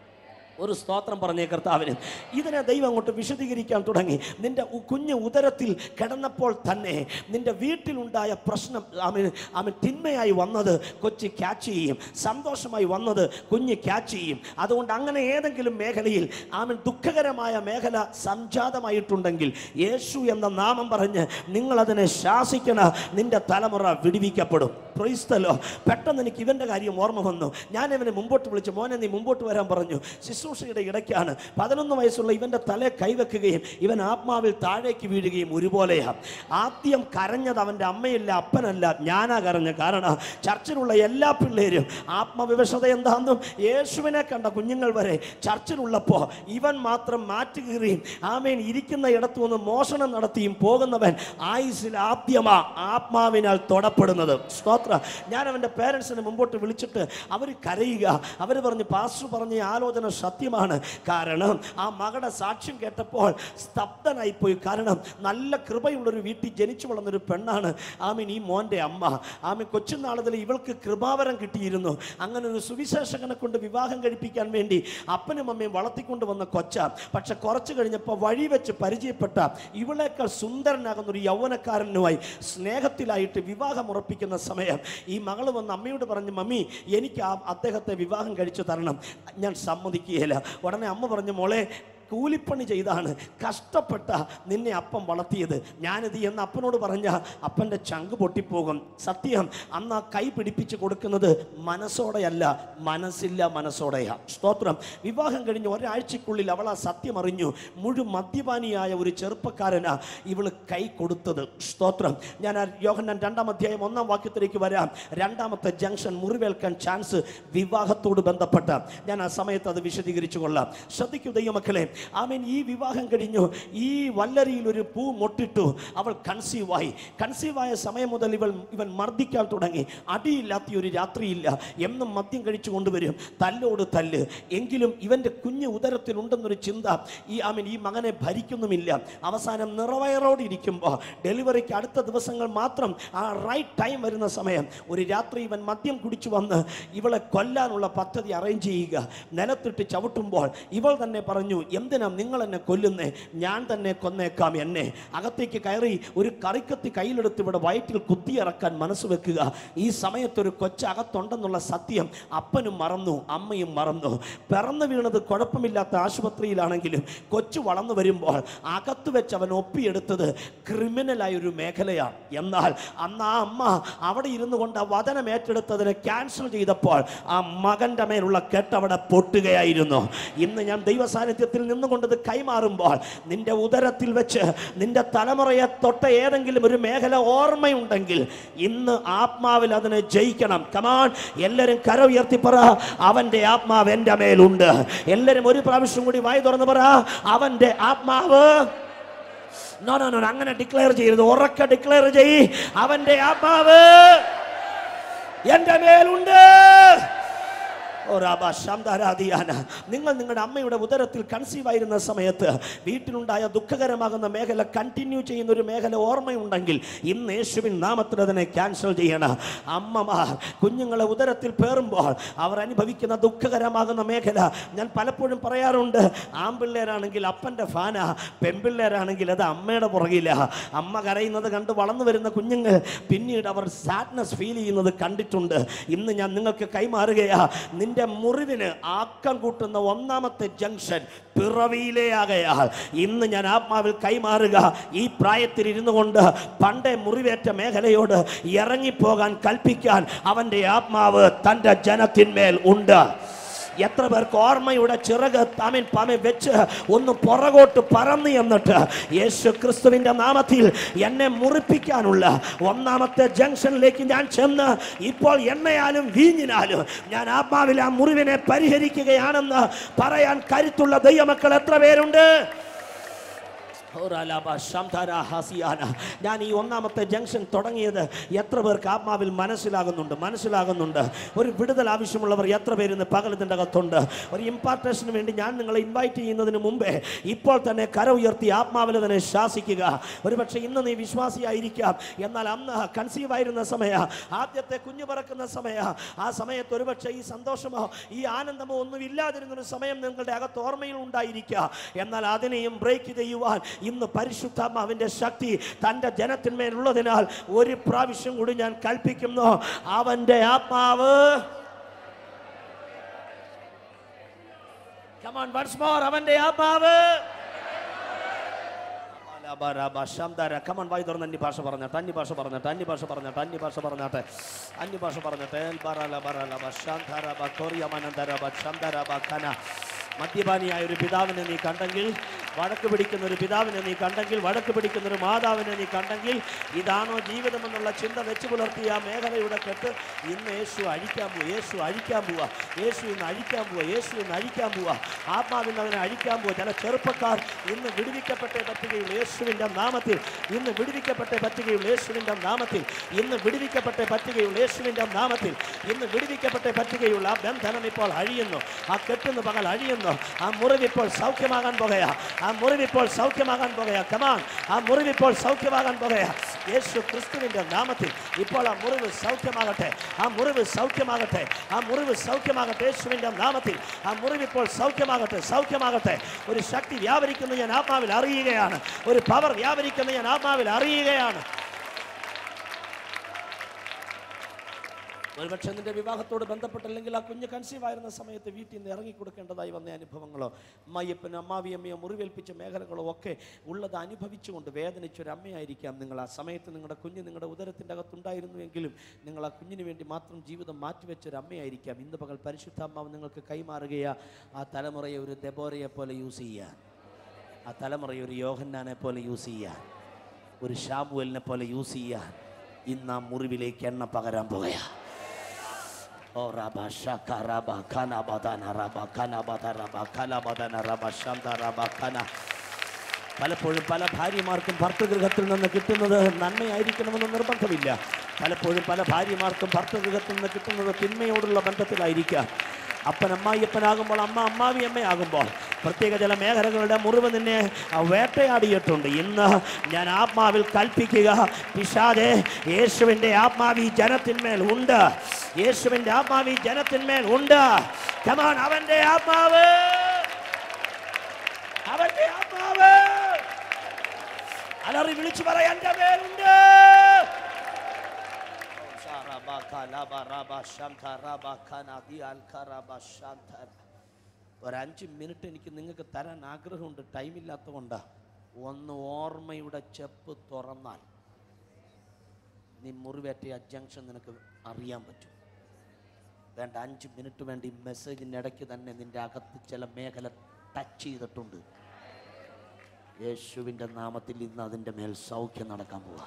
Speaker 1: ഒരു സ്തോത്രം പറഞ്ഞേ കർത്താവിന് ഇതിനെ ദൈവം അങ്ങോട്ട് വിശദീകരിക്കാൻ തുടങ്ങി നിന്റെ ഉ- കുഞ്ഞ് ഉദരത്തിൽ കിടന്നപ്പോൾ തന്നെ നിന്റെ വീട്ടിലുണ്ടായ പ്രശ്നം ആമൻ ആമൻ തിന്മയായി വന്നത് കൊച്ച് ക്യാച്ച് ചെയ്യും സന്തോഷമായി വന്നത് കുഞ്ഞ് ക്യാച്ച് ചെയ്യും അതുകൊണ്ട് അങ്ങനെ ഏതെങ്കിലും മേഖലയിൽ ആമൻ ദുഃഖകരമായ മേഖല സംജാതമായിട്ടുണ്ടെങ്കിൽ യേശു എന്ന നാമം പറഞ്ഞ് നിങ്ങളതിനെ ശാസിക്കണ നിന്റെ തലമുറ വിടിവിക്കപ്പെടും പ്രൈസ്തലോ പെട്ടെന്ന് എനിക്ക് ഇവൻ്റെ കാര്യം ഓർമ്മ വന്നു ഞാൻ ഇവനെ മുമ്പോട്ട് വിളിച്ചു മോനെ നീ മുമ്പോട്ട് വരാൻ പറഞ്ഞു ശുശ്രൂഷയുടെ ഇടയ്ക്കാണ് പതിനൊന്ന് വയസ്സുള്ള ഇവൻ്റെ തലയെ കൈവെക്കുകയും ഇവൻ ആത്മാവിൽ താഴേക്ക് വീഴുകയും ഒരുപോലെയാണ് ആദ്യം കരഞ്ഞത് അവൻ്റെ അമ്മയല്ല അപ്പനല്ല ഞാനാ കരഞ്ഞ കാരണം ചർച്ചിലുള്ള എല്ലാ പിള്ളേരും ആത്മവിവശത എന്താണെന്നും യേശുവിനെ കണ്ട കുഞ്ഞുങ്ങൾ വരെ ചർച്ചിലുള്ളപ്പോൾ ഇവൻ മാത്രം മാറ്റുകീറിയും ആമേൻ ഇരിക്കുന്ന ഇടത്തു നിന്ന് മോഷണം നടത്തിയും പോകുന്നവൻ ആയുസിൽ ആദ്യമാ ആത്മാവിനാൽ തൊടപ്പെടുന്നത് സ്തോത്ര ഞാൻ അവൻ്റെ പേരൻസിനെ മുമ്പോട്ട് വിളിച്ചിട്ട് അവർ കരയുക അവർ പറഞ്ഞ് പാസ്റ്റർ പറഞ്ഞ ഈ ആലോചന സത്യമാണ് കാരണം ആ മകളുടെ സാക്ഷ്യം കേട്ടപ്പോൾ സ്തബ്ധനായിപ്പോയി കാരണം നല്ല കൃപയുള്ളൊരു വീട്ടിൽ ജനിച്ചു വളർന്നൊരു പെണ്ണാണ് ആമീൻ ഈ മോൻ്റെ അമ്മ ആമീൻ കൊച്ചുനാളത്തിൽ ഇവൾക്ക് കൃപാവരം കിട്ടിയിരുന്നു അങ്ങനെ ഒരു സുവിശേഷകനെ കൊണ്ട് വിവാഹം കഴിപ്പിക്കാൻ വേണ്ടി അപ്പനും അമ്മയും വളർത്തിക്കൊണ്ട് വന്ന കൊച്ച പക്ഷെ കുറച്ച് കഴിഞ്ഞപ്പോൾ വഴി വെച്ച് പരിചയപ്പെട്ട ഇവളേക്കാൾ സുന്ദരനാകുന്ന ഒരു യൗവനക്കാരനുമായി സ്നേഹത്തിലായിട്ട് വിവാഹം ഉറപ്പിക്കുന്ന സമയം ഈ മകൾ വന്ന് അമ്മയോട് പറഞ്ഞു മമ്മി എനിക്ക് ആ അദ്ദേഹത്തെ വിവാഹം കഴിച്ചു തരണം ഞാൻ സമ്മതിക്കുകയില്ല ഉടനെ അമ്മ പറഞ്ഞു മോളെ കൂലിപ്പണി ചെയ്താണ് കഷ്ടപ്പെട്ട നിന്നെ അപ്പം വളർത്തിയത് ഞാനിത് എന്ന് അപ്പനോട് പറഞ്ഞ അപ്പൻ്റെ ചങ്ക് പൊട്ടിപ്പോകും സത്യം അന്ന് ആ കൈ പിടിപ്പിച്ച് കൊടുക്കുന്നത് മനസ്സോടെയല്ല മനസ്സില്ല മനസ്സോടെയാ സ്തോത്രം വിവാഹം കഴിഞ്ഞ് ഒരാഴ്ചക്കുള്ളിൽ അവൾ ആ സത്യം അറിഞ്ഞു മുഴു മദ്യപാനിയായ ഒരു ചെറുപ്പക്കാരനാ ഇവള് കൈ കൊടുത്തത് സ്തോത്രം ഞാൻ ആ യോഹന്നാൻ രണ്ടാം അധ്യായം ഒന്നാം വാക്യത്തിലേക്ക് വരാം രണ്ടാമത്തെ ജംഗ്ഷൻ മുറിവേൽക്കാൻ ചാൻസ് വിവാഹത്തോട് ബന്ധപ്പെട്ട ഞാൻ ആ സമയത്ത് അത് വിശദീകരിച്ചു കൊള്ളാം ശ്രദ്ധിക്കൂ ദൈവമക്കളെ ആമീൻ ഈ വിവാഹം കഴിഞ്ഞു ഈ വല്ലരിയിൽ ഒരു പൂ മൊട്ടിട്ടു അവൾ കൺസീവായി കൺസീവായ സമയം മുതൽ ഇവൾ ഇവൻ മർദ്ദിക്കാൻ തുടങ്ങി അടിയില്ലാത്ത ഒരു രാത്രിയില്ല എന്നും മദ്യം കഴിച്ചു കൊണ്ടുവരും തല്ലോട് തല്ല് എങ്കിലും ഇവൻ്റെ കുഞ്ഞ് ഉദരത്തിലുണ്ടെന്നൊരു ചിന്ത ഈ ആമീൻ ഈ മകനെ ഭരിക്കുന്നുമില്ല അവസാനം നിറവയറോടെ ഇരിക്കുമ്പോൾ ഡെലിവറിക്ക് അടുത്ത ദിവസങ്ങൾ മാത്രം ആ റൈറ്റ് ടൈം വരുന്ന സമയം ഒരു രാത്രി ഇവൻ മദ്യം കുടിച്ചു വന്ന് ഇവളെ കൊല്ലാനുള്ള പദ്ധതി അറേഞ്ച് ചെയ്യുക നിലത്തിട്ട് ചവിട്ടുമ്പോൾ ഇവൾ തന്നെ പറഞ്ഞു എന്തിനാ നിങ്ങൾ എന്നെ കൊല്ലുന്നേ ഞാൻ തന്നെ കൊന്നേക്കാം എന്നെ അകത്തേക്ക് കയറി ഒരു കറിക്കത്തി കയ്യിലെടുത്ത് ഇവിടെ വയറ്റിൽ കുത്തിയിറക്കാൻ മനസ്സ് വെക്കുക ഈ സമയത്തൊരു കൊച്ച് അകത്തുണ്ടെന്നുള്ള സത്യം അപ്പനും മറന്നു അമ്മയും മറന്നു പിറന്നു വീണത് കുഴപ്പമില്ലാത്ത ആശുപത്രിയിലാണെങ്കിലും കൊച്ചു വളർന്നു വരുമ്പോൾ അകത്ത് വെച്ച് അവൻ ഒപ്പിയെടുത്തത് ക്രിമിനലായ ഒരു മേഖലയാണ് എന്നാൽ അന്ന് ആ അമ്മ അവിടെ ഇരുന്നു കൊണ്ട് ആ വചനം ഏറ്റെടുത്തതിനെ ക്യാൻസൽ ചെയ്തപ്പോൾ ആ മകന്റെ മേലുള്ള കെട്ട് അവിടെ പൊട്ടുകയായിരുന്നു ഇന്ന് ഞാൻ ദൈവ സാന്നിധ്യത്തിൽ നിന്നുകൊണ്ട് ഇത് കൈമാറുമ്പോൾ നിന്റെ ഉദരത്തിൽ വെച്ച് നിന്റെ തലമുറയെ തൊട്ട ഏതെങ്കിലും ഒരു മേഖല ഓർമ്മയുണ്ടെങ്കിൽ ഇന്ന് ആത്മാവിൽ അതിനെ ജയിക്കണം കമാൻ എല്ലാവരും കര ഉയർത്തി പറ അവന്റെ ആത്മാവ് എൻ്റെ മേലുണ്ട് എല്ലാവരും ഒരു പ്രാവശ്യം കൂടി വായി തുറന്ന് പറ അവന്റെ ആത്മാവ് നോ നോ നോ അങ്ങനെ ഡിക്ലെയർ ചെയ്യരുത് ഉറക്കെ ഡിക്ലെയർ ചെയ്യ് അവന്റെ ആത്മാവ് എൻ്റെ മേലുണ്ട് ഓ രാബാ ശാന്താരാധിയാന. നിങ്ങൾ നിങ്ങളുടെ അമ്മയുടെ ഉദരത്തിൽ കൺസീവ് ആയിരുന്ന സമയത്ത് വീട്ടിലുണ്ടായ ദുഃഖകരമാകുന്ന മേഖല കണ്ടിന്യൂ ചെയ്യുന്ന ഒരു മേഖല ഓർമ്മയുണ്ടെങ്കിൽ ഇന്ന് യേശുവിൻ നാമത്തിൽ അതിനെ ക്യാൻസൽ ചെയ്യണം അമ്മമാർ കുഞ്ഞുങ്ങളെ ഉദരത്തിൽ പേറുമ്പോൾ അവർ അനുഭവിക്കുന്ന ദുഃഖകരമാകുന്ന മേഖല ഞാൻ പലപ്പോഴും പറയാറുണ്ട് ആൺപിള്ളേരാണെങ്കിൽ അപ്പൻ്റെ ഫാന പെൺപിള്ളേരാണെങ്കിൽ അത് അമ്മയുടെ പുറകില അമ്മ കരയുന്നത് കണ്ട് വളർന്നു വരുന്ന കുഞ്ഞുങ്ങൾ പിന്നീട് അവർ സാഡ്നസ് ഫീൽ ചെയ്യുന്നത് കണ്ടിട്ടുണ്ട് ഇന്ന് ഞാൻ നിങ്ങൾക്ക് കൈമാറുകയാ നിന്റെ നിന്റെ മുറിവിന് ആക്കം കൂട്ടുന്ന ഒന്നാമത്തെ ജംഗ്ഷൻ പിറവിയിലേ ആകയാൽ ഇന്ന് ഞാൻ ആത്മാവിൽ കൈമാറുക ഈ പ്രായത്തിൽ ഇരുന്നു കൊണ്ട് പണ്ടേ മുറിവേറ്റ മേഖലയോട് ഇറങ്ങിപ്പോകാൻ കൽപ്പിക്കാൻ അവൻ്റെ ആത്മാവ് തൻ്റെ ജനത്തിന്മേൽ ഉണ്ട് എത്ര പേർക്ക് ഓർമ്മയുടെ ചിറക് തമിൻ പമി വെച്ച് ഒന്ന് പുറകോട്ട് പറന്നു എന്നിട്ട് യേശു ക്രിസ്തുവിൻ്റെ നാമത്തിൽ എന്നെ മുറിപ്പിക്കാനുള്ള ഒന്നാമത്തെ ജംഗ്ഷനിലേക്ക് ഞാൻ ചെന്ന് ഇപ്പോൾ എണ്ണയാലും വീഞ്ഞിനാലും ഞാൻ ആത്മാവിൽ ആ മുറിവിനെ പരിഹരിക്കുകയാണെന്ന് പറയാൻ കരുത്തുള്ള ദൈവമക്കൾ എത്ര പേരുണ്ട് ഓറാലാബ ശംധാര ഹസിയാന. ഞാൻ ഈ ഒന്നാമത്തെ ജംഗ്ഷൻ തുടങ്ങിയത് എത്ര പേർക്ക് ആത്മാവിൽ മനസ്സിലാകുന്നുണ്ട് മനസ്സിലാകുന്നുണ്ട് ഒരു വിടുതൽ ആവശ്യമുള്ളവർ എത്ര പേര് ഇന്ന് പകലത്തിൻ്റെ അകത്തുണ്ട് ഒരു ഇമ്പാർട്ടേഷന് വേണ്ടി ഞാൻ നിങ്ങളെ ഇൻവൈറ്റ് ചെയ്യുന്നതിന് മുമ്പേ ഇപ്പോൾ തന്നെ കര ഉയർത്തി ആത്മാവിൽ തന്നെ ശാസിക്കുക ഒരുപക്ഷെ ഇന്ന് നീ വിശ്വാസിയായിരിക്കാം എന്നാൽ അന്ന് കൺസീവ് ആയിരുന്ന സമയ ആദ്യത്തെ കുഞ്ഞു പറക്കുന്ന സമയ ആ സമയത്ത് ഒരുപക്ഷെ ഈ സന്തോഷമോ ഈ ആനന്ദമോ ഒന്നും ഇല്ലാതിരുന്നൊരു സമയം നിങ്ങളുടെ അകത്ത് ഓർമ്മയിൽ ഉണ്ടായിരിക്കുക എന്നാൽ അതിനെയും ബ്രേക്ക് ചെയ്യുവാൻ ഇന്ന് പരിശുദ്ധാത്മാവിന്റെ ശക്തി തൻ്റെ ജനത്തിന്മേലുള്ളതിനാൽ ഒരു പ്രാവശ്യം കൂടി ഞാൻ കൽപ്പിക്കുന്നു അവൻ്റെ ആത്മാവ് Come on, once more, അവൻ്റെ ആത്മാവ് കമൺ വായി തുറന്ന് അന്യ ഭാഷ പറഞ്ഞാട്ടെ അന്യ ഭാഷ പറഞ്ഞാട്ടെ അന്യ ഭാഷ പറഞ്ഞാട്ടെ അന്യ ഭാഷ പറഞ്ഞാട്ടെ അന്യ ഭാഷ പറഞ്ഞാട്ടെ എൽ ബറല ബറല ബഷാന്തര ബക്കോറിയമനന്തര ബഷാന്തര ബഖന മദ്യപാനിയായ ഒരു പിതാവിനെ നീ കണ്ടെങ്കിൽ വഴക്ക് പിടിക്കുന്ന ഒരു പിതാവിനെ നീ കണ്ടെങ്കിൽ വഴക്ക് പിടിക്കുന്ന ഒരു മാതാവിനെ നീ കണ്ടെങ്കിൽ ഇതാണോ ജീവിതമെന്നുള്ള ചിന്ത വെച്ച് പുലർത്തിയ ആ മേഖലയുടെ കെട്ട് ഇന്ന് യേശു അഴിക്കാൻ പോവുക യേശു അഴിക്കാൻ പോവുക യേശു ഇന്ന് അഴിക്കാൻ പോവുക യേശു ഇന്ന് അഴിക്കാൻ പോവുക ആത്മാവിൽ അവനെ അഴിക്കാൻ പോവുക ചില ചെറുപ്പക്കാർ ഇന്ന് വിടുവിക്കപ്പെട്ടേ പറ്റുകയുള്ളൂ യേശുവിൻ്റെ നാമത്തിൽ ഇന്ന് വിടുവിക്കപ്പെട്ടേ പറ്റുകയുള്ളൂ യേശുവിൻ്റെ നാമത്തിൽ ഇന്ന് വിടുവിക്കപ്പെട്ടേ പറ്റുകയുള്ളൂ യേശുവിൻ്റെ നാമത്തിൽ ഇന്ന് വിടുവിക്കപ്പെട്ടേ പറ്റുകയുള്ളൂ ആ ബന്ധനം ഇപ്പോൾ അഴിയുന്നു ആ കെട്ടുന്ന പകൽ അഴിയുന്നു ആ മുറിവിപ്പോൾ സൗഖ്യമാകാൻ പോകുകയാ ആ മുറിവിപ്പോൾ സൗഖ്യമാകാൻ പോകുകയാ കമാൻ ആ മുറിവിപ്പോൾ സൗഖ്യമാകാൻ പോകുകയാ യേശു ക്രിസ്തുവിൻ്റെ നാമത്തിൽ ഇപ്പോൾ ആ മുറിവ് സൗഖ്യമാകട്ടെ ആ മുറിവ് സൗഖ്യമാകട്ടെ ആ മുറിവ് സൗഖ്യമാകട്ടെ യേശുവിൻ്റെ നാമത്തിൽ ആ മുറിവിപ്പോൾ സൗഖ്യമാകട്ടെ സൗഖ്യമാകട്ടെ ഒരു ശക്തി വ്യാപരിക്കുന്നത് ഞാൻ ആത്മാവിൽ അറിയുകയാണ് ഒരു പവർ വ്യാപരിക്കുന്നത് ഞാൻ ആത്മാവിൽ അറിയുകയാണ് ഒരുപക്ഷെ നിന്റെ വിവാഹത്തോട് ബന്ധപ്പെട്ടല്ലെങ്കിൽ ആ കുഞ്ഞ് കൺസീവ് ആയിരുന്ന സമയത്ത് വീട്ടിൽ നിന്ന് ഇറങ്ങി കൊടുക്കേണ്ടതായി വന്ന അനുഭവങ്ങളോ അമ്മയ്യപ്പനും അമ്മാവിയമ്മയോ മുറിവേൽപ്പിച്ച മേഖലകളോ ഒക്കെ ഉള്ളത് അനുഭവിച്ചുകൊണ്ട് വേദനിച്ചൊരു അമ്മയായിരിക്കാം നിങ്ങൾ ആ സമയത്ത് നിങ്ങളുടെ കുഞ്ഞ് നിങ്ങളുടെ ഉദരത്തിൻ്റെ അകത്തുണ്ടായിരുന്നുവെങ്കിലും നിങ്ങൾ ആ കുഞ്ഞിന് വേണ്ടി മാത്രം ജീവിതം മാറ്റിവെച്ചൊരു അമ്മയായിരിക്കാം ഇന്ന് പകൽ പരിശുദ്ധാത്മാവ് നിങ്ങൾക്ക് കൈമാറുകയാ ആ തലമുറയെ ഒരു ദെബോറയെ പോലെ യൂസ് ചെയ്യാൻ ആ തലമുറയെ ഒരു യോഹന്നാനെ പോലെ യൂസ് ചെയ്യാൻ ഒരു ഷാബുവലിനെ പോലെ യൂസ് ചെയ്യാൻ ഇന്ന് ആ മുറിവിലേക്ക് എണ്ണ പകരാൻ പോകുകയാ ഓ റബ ഷക റബ ഖന ബദന റബ ഖന ബദ റബ ഖല ബദന റബ ശന്ത റബ ഖന പലപ്പോഴും പല ഭാര്യമാർക്കും ഭർത്തൃഗൃഹത്തിൽ നിന്ന് കിട്ടുന്നത് നന്മയായിരിക്കണമെന്ന് നിർബന്ധമില്ല പലപ്പോഴും പല ഭാര്യമാർക്കും ഭർത്തൃഗൃഹത്തിൽ നിന്ന് കിട്ടുന്നത് തിന്മയോടുള്ള ബന്ധത്തിലായിരിക്കാം അപ്പൻ അമ്മായിയപ്പനാകുമ്പോൾ അമ്മ അമ്മാവി അമ്മയാകുമ്പോൾ പ്രത്യേക ചില മേഖലകളുടെ മുറിവ് നിന്നെ വേട്ടയാടിയിട്ടുണ്ട് ഇന്ന് ഞാൻ ആത്മാവിൽ കൽപ്പിക്കുക പിശാദെ യേശുവിൻ്റെ ആത്മാവി ജനത്തിന്മേൽ ഉണ്ട് യേശുവിൻ്റെ ആത്മാവി ജനത്തിന്മേൽ ഉണ്ട് കമാൻ അവൻ്റെ ആത്മാവ് അവന്റെ ആത്മാവ് അലറി വിളിച്ചു പറയാൻ എൻ്റെ മേലുണ്ട് ഒരഞ്ച് മിനിറ്റ് എനിക്ക് നിങ്ങൾക്ക് തരാൻ ആഗ്രഹമുണ്ട് ടൈമില്ലാത്ത കൊണ്ടാ ഒന്ന് ഓർമ്മയുടെ ചെപ്പ് തുറന്നാൽ നീ മുറിവേറ്റ ആ ജംഗ്ഷൻ നിനക്ക് അറിയാൻ പറ്റും വേണ്ട അഞ്ച് മിനിറ്റ് വേണ്ടി മെസ്സേജിൻ്റെ ഇടയ്ക്ക് തന്നെ നിന്റെ അകത്ത് ചില മേഖല ടച്ച് ചെയ്തിട്ടുണ്ട് യേശുവിൻ്റെ നാമത്തിൽ ഇന്ന് അതിൻ്റെ മേൽ സൗഖ്യം നടക്കാൻ പോവാ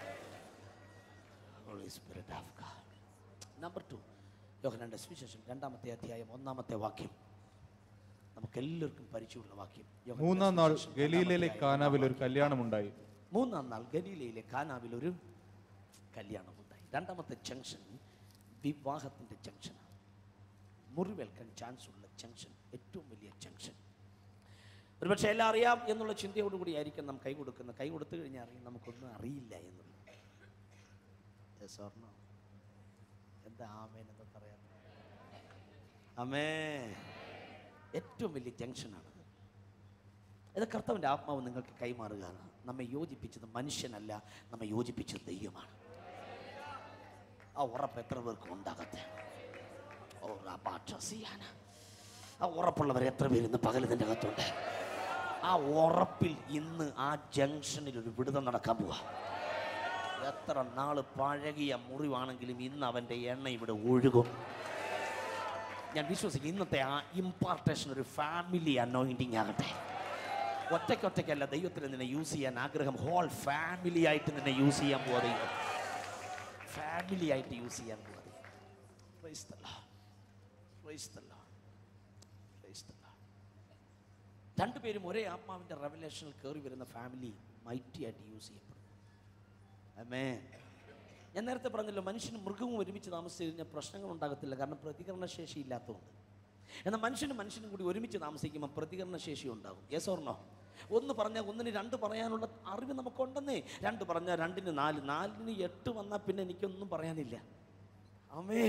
Speaker 1: holy spirit of god number two യോഹനന്റെ സുവിശേഷം രണ്ടാമത്തെ അധ്യായം ഒന്നാമത്തെ വാക്യം നമുക്ക് എല്ലാവർക്കും പരിചയമുള്ള വാക്യം യോഹന്നാന്റെ
Speaker 2: മൂന്നാം നാൾ
Speaker 1: സുവിശേഷം
Speaker 2: ഗലീലയിലെ
Speaker 1: രണ്ടാമത്തെ
Speaker 2: കാനാവിൽ ഒരു
Speaker 1: അധ്യായം
Speaker 2: കല്യാണമുണ്ടായി
Speaker 1: മൂന്നാം നാൾ ഗലീലയിലെ കാനാവിൽ ഒരു കല്യാണമുണ്ടായി രണ്ടാമത്തെ ജംഗ്ഷൻ വിവാഹത്തിൻ്റെ ജംഗ്ഷനാണ് മുറിവേൽക്കാൻ ചാൻസ് ഉള്ള ജംഗ്ഷൻ ഏറ്റവും വലിയ ജംഗ്ഷൻ ഒരുപക്ഷെ എല്ലാം അറിയാം എന്നുള്ള ചിന്തയോടുകൂടി ആയിരിക്കും നാം കൈ കൊടുക്കുന്നത് കൈ കൊടുത്തു കഴിഞ്ഞാൽ അറിയാം നമുക്കൊന്നും അറിയില്ല എന്നുള്ളത് Yes or no? എന്താ ആമേൻ എന്ന് പറയാം അമേ ഏറ്റവും വലിയ ജംഗ്ഷനാണ് ഇത് കർത്താവിൻ്റെ ആത്മാവ് നിങ്ങൾക്ക് കൈമാറുകയാണ് നമ്മെ യോജിപ്പിച്ചത് മനുഷ്യനല്ല നമ്മെ യോജിപ്പിച്ചത് ദൈവമാണ് ആ ഉറപ്പ് എത്ര പേർക്കും ഉണ്ടാകത്തെ ഓ റബാച്ചസിയാന. ആ ഉറപ്പുള്ളവർ എത്ര പേര് ഇന്ന് പകൽ ഇതിൻ്റെ അകത്തുണ്ട് ആ ഉറപ്പിൽ ഇന്ന് ആ ജംഗ്ഷനിൽ ഒരു വിടുതം നടക്കാൻ പോവാ എത്ര നാള് പഴകിയ മുറിവാണെങ്കിലും ഇന്ന് അവൻ്റെ എണ്ണ ഇവിടെ ഒഴുകും ഞാൻ വിശ്വസിക്കും ഇന്നത്തെ ആ ഇമ്പാർട്ടേഷൻ ഒരു ഫാമിലി അനോയിൻറ്റിങ് ആകട്ടെ ഒറ്റയ്ക്കൊറ്റയ്ക്കല്ല ദൈവത്തിന് നിന്നെ യൂസ് ചെയ്യാൻ ആഗ്രഹം ഹോൾ ഫാമിലി ആയിട്ട് നിന്നെ യൂസ് ചെയ്യാൻ പോവാ ദൈവം ഫാമിലി ആയിട്ട് യൂസ് ചെയ്യാൻ പോവാ ദൈവം Praise the Lord. Praise the Lord. Praise the Lord. രണ്ടുപേരും ഒരേ ആത്മാവിൻ്റെ റെവലേഷനിൽ കയറി വരുന്ന ഫാമിലി മൈറ്റി ആയിട്ട് യൂസ് ചെയ്യപ്പെടും അമേ ഞാൻ നേരത്തെ പറഞ്ഞല്ലോ മനുഷ്യനും മൃഗവും ഒരുമിച്ച് താമസിച്ച് കഴിഞ്ഞാൽ പ്രശ്നങ്ങൾ ഉണ്ടാകത്തില്ല കാരണം പ്രതികരണശേഷി ഇല്ലാത്തതുകൊണ്ട് എന്നാൽ മനുഷ്യനും മനുഷ്യനും കൂടി ഒരുമിച്ച് താമസിക്കുമ്പോൾ പ്രതികരണശേഷി ഉണ്ടാകും യെസ് ഓർണോ ഒന്ന് പറഞ്ഞാൽ ഒന്നിന് രണ്ട് പറയാനുള്ള അറിവ് നമുക്കുണ്ടെന്നേ രണ്ട് പറഞ്ഞാൽ രണ്ടിന് നാല് നാലിന് എട്ട് വന്നാൽ പിന്നെ എനിക്കൊന്നും പറയാനില്ല അമേ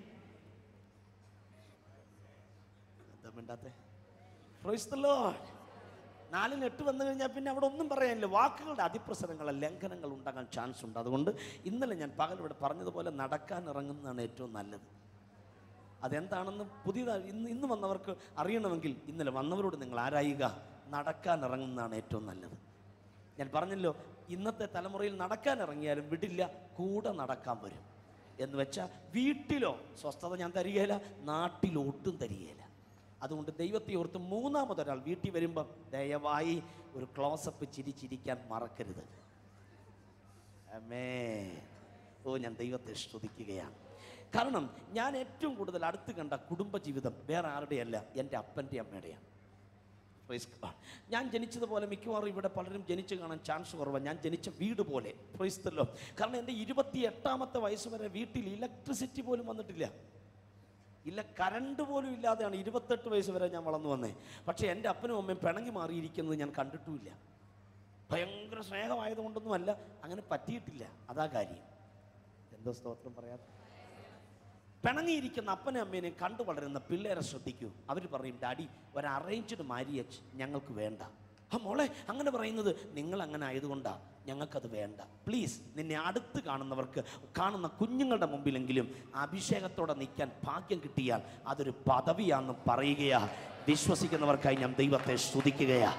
Speaker 1: എന്താ മിണ്ടാത്തെ Praise the Lord. നാലിന് എട്ട് വന്നു കഴിഞ്ഞാൽ പിന്നെ അവിടെ ഒന്നും പറയാനില്ല വാക്കുകളുടെ അതിപ്രസരങ്ങൾ ലംഘനങ്ങൾ ഉണ്ടാകാൻ ചാൻസ് ഉണ്ട് അതുകൊണ്ട് ഇന്നലെ ഞാൻ പകൽ ഇവിടെ പറഞ്ഞതുപോലെ നടക്കാൻ ഇറങ്ങുന്നതാണ് ഏറ്റവും നല്ലത് അതെന്താണെന്ന് പുതിയതായി ഇന്ന് ഇന്ന് വന്നവർക്ക് അറിയണമെങ്കിൽ ഇന്നലെ വന്നവരോട് നിങ്ങൾ ആരായുക നടക്കാൻ ഇറങ്ങുന്നതാണ് ഏറ്റവും നല്ലത് ഞാൻ പറഞ്ഞല്ലോ ഇന്നത്തെ തലമുറയിൽ നടക്കാൻ ഇറങ്ങിയാലും വിടില്ല കൂടെ നടക്കാൻ വരും എന്ന് വെച്ചാൽ വീട്ടിലോ സ്വസ്ഥത ഞാൻ തരികയില്ല നാട്ടിലൊട്ടും തരികയില്ല അതുകൊണ്ട് ദൈവത്തെ ഓർത്ത് മൂന്നാമതൊരാൾ വീട്ടിൽ വരുമ്പം ദയവായി ഒരു ക്ലോസപ്പ് ചിരിച്ചിരിക്കാൻ മറക്കരുത് അമേ ഓ ഞാൻ ദൈവത്തെ സ്തുതിക്കുകയാണ് കാരണം ഞാൻ ഏറ്റവും കൂടുതൽ അടുത്ത് കണ്ട കുടുംബജീവിതം വേറെ ആരുടെയല്ല എൻ്റെ അപ്പൻ്റെ അമ്മയുടെയാണ് Praise God. ഞാൻ ജനിച്ചതുപോലെ മിക്കവാറും ഇവിടെ പലരും ജനിച്ചു കാണാൻ ചാൻസ് കുറവാണ് ഞാൻ ജനിച്ച വീട് പോലെ പ്രൈസ്തല്ലോ കാരണം എൻ്റെ ഇരുപത്തി എട്ടാമത്തെ വയസ്സ് വരെ വീട്ടിൽ ഇലക്ട്രിസിറ്റി പോലും വന്നിട്ടില്ല ഇല്ല കറണ്ട് പോലും ഇല്ലാതെയാണ് ഇരുപത്തെട്ട് വയസ്സ് വരെ ഞാൻ വളർന്നു വന്നേ പക്ഷേ എൻ്റെ അപ്പനും അമ്മയും പിണങ്ങി മാറിയിരിക്കുന്നത് ഞാൻ കണ്ടിട്ടുമില്ല ഭയങ്കര സ്നേഹമായതുകൊണ്ടൊന്നുമല്ല അങ്ങനെ പറ്റിയിട്ടില്ല അതാ കാര്യം എന്തോ സ്തോത്രം പറയാത്ത പിണങ്ങിയിരിക്കുന്ന അപ്പനെ അമ്മേനെ കണ്ടു വളരുന്ന പിള്ളേരെ ശ്രദ്ധിക്കൂ അവർ പറയും ഡാഡി ഒരു അറേഞ്ച്ഡ് മാരിയജ് ഞങ്ങൾക്ക് വേണ്ട ആ മോളെ അങ്ങനെ പറയുന്നത് നിങ്ങൾ അങ്ങനെ ആയതുകൊണ്ടാ ഞങ്ങൾക്കത് വേണ്ട പ്ലീസ് നിന്നെ അടുത്ത് കാണുന്നവർക്ക് കാണുന്ന കുഞ്ഞുങ്ങളുടെ മുമ്പിലെങ്കിലും അഭിഷേകത്തോടെ നിൽക്കാൻ ഭാഗ്യം കിട്ടിയാൽ അതൊരു പദവിയാണെന്ന് പറയുകയാ വിശ്വസിക്കുന്നവർക്കായി ഞാൻ ദൈവത്തെ സ്തുതിക്കുകയാ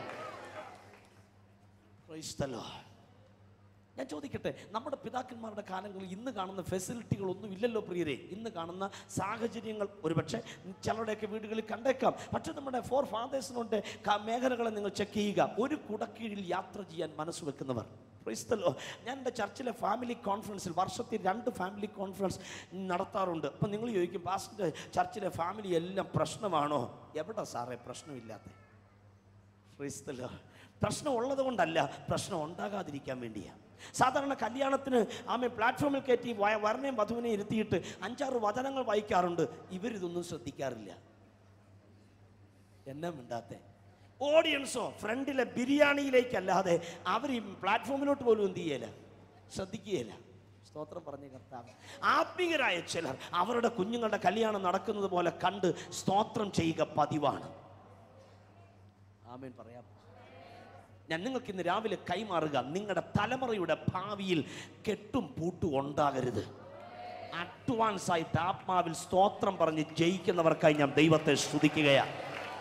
Speaker 1: Praise the Lord. ഞാൻ ചോദിക്കട്ടെ നമ്മുടെ പിതാക്കന്മാരുടെ കാലങ്ങളിൽ ഇന്ന് കാണുന്ന ഫെസിലിറ്റികളൊന്നും ഇല്ലല്ലോ പ്രിയരെ ഇന്ന് കാണുന്ന സാഹചര്യങ്ങൾ ഒരുപക്ഷെ ചിലരുടെയൊക്കെ വീടുകളിൽ കണ്ടേക്കാം പക്ഷെ നമ്മുടെ ഫോർ ഫാദേഴ്സിനുണ്ട് മേഖലകളെ നിങ്ങൾ ചെക്ക് ചെയ്യുക ഒരു കുടക്കീഴിൽ യാത്ര ചെയ്യാൻ മനസ്സ് വെക്കുന്നവർ ക്രൈസ്തലോ ഞാൻ എൻ്റെ ചർച്ചിലെ ഫാമിലി കോൺഫറൻസിൽ വർഷത്തിൽ രണ്ട് ഫാമിലി കോൺഫറൻസ് നടത്താറുണ്ട് അപ്പം നിങ്ങൾ ചോദിക്കും പാസ്റ്റിൻ്റെ ചർച്ചിലെ ഫാമിലി എല്ലാം പ്രശ്നമാണോ എവിടെ സാറേ പ്രശ്നമില്ലാത്ത ക്രൈസ്തലോ പ്രശ്നം ഉള്ളത് കൊണ്ടല്ല പ്രശ്നം ഉണ്ടാകാതിരിക്കാൻ വേണ്ടിയാണ് സാധാരണ കല്യാണത്തിന് ആമെ പ്ലാറ്റ്ഫോമിൽ കയറ്റി വ- വരനെയും വധുവിനെ ഇരുത്തിയിട്ട് അഞ്ചാറ് വചനങ്ങൾ വായിക്കാറുണ്ട് ഇവരിതൊന്നും ശ്രദ്ധിക്കാറില്ല എന്നാ മിണ്ടാത്തെ ഓഡിയൻസോ ഫ്രണ്ടിലെ ബിരിയാണിയിലേക്കല്ലാതെ അവർ ഈ പ്ലാറ്റ്ഫോമിലോട്ട് പോലും എന്ത് ചെയ്യല ശ്രദ്ധിക്കുകയില്ല സ്തോത്രം പറഞ്ഞ കർത്താവ് ആത്മീയരായ ചിലർ അവരുടെ കുഞ്ഞുങ്ങളുടെ കല്യാണം നടക്കുന്നത് പോലെ കണ്ട് സ്തോത്രം ചെയ്യുക പതിവാണ് ആമേൻ പറയാം ഞാൻ നിങ്ങൾക്ക് ഇന്ന് രാവിലെ കൈമാറുക നിങ്ങളുടെ തലമുറയുടെ ഭാവിയിൽ കെട്ടും പൂട്ടും ഉണ്ടാകരുത് അഡ്വാൻസ് ആയിട്ട് ആത്മാവിൽ സ്തോത്രം പറഞ്ഞ് ജയിക്കുന്നവർക്കായി ഞാൻ ദൈവത്തെ സ്തുതിക്കുകയാണ്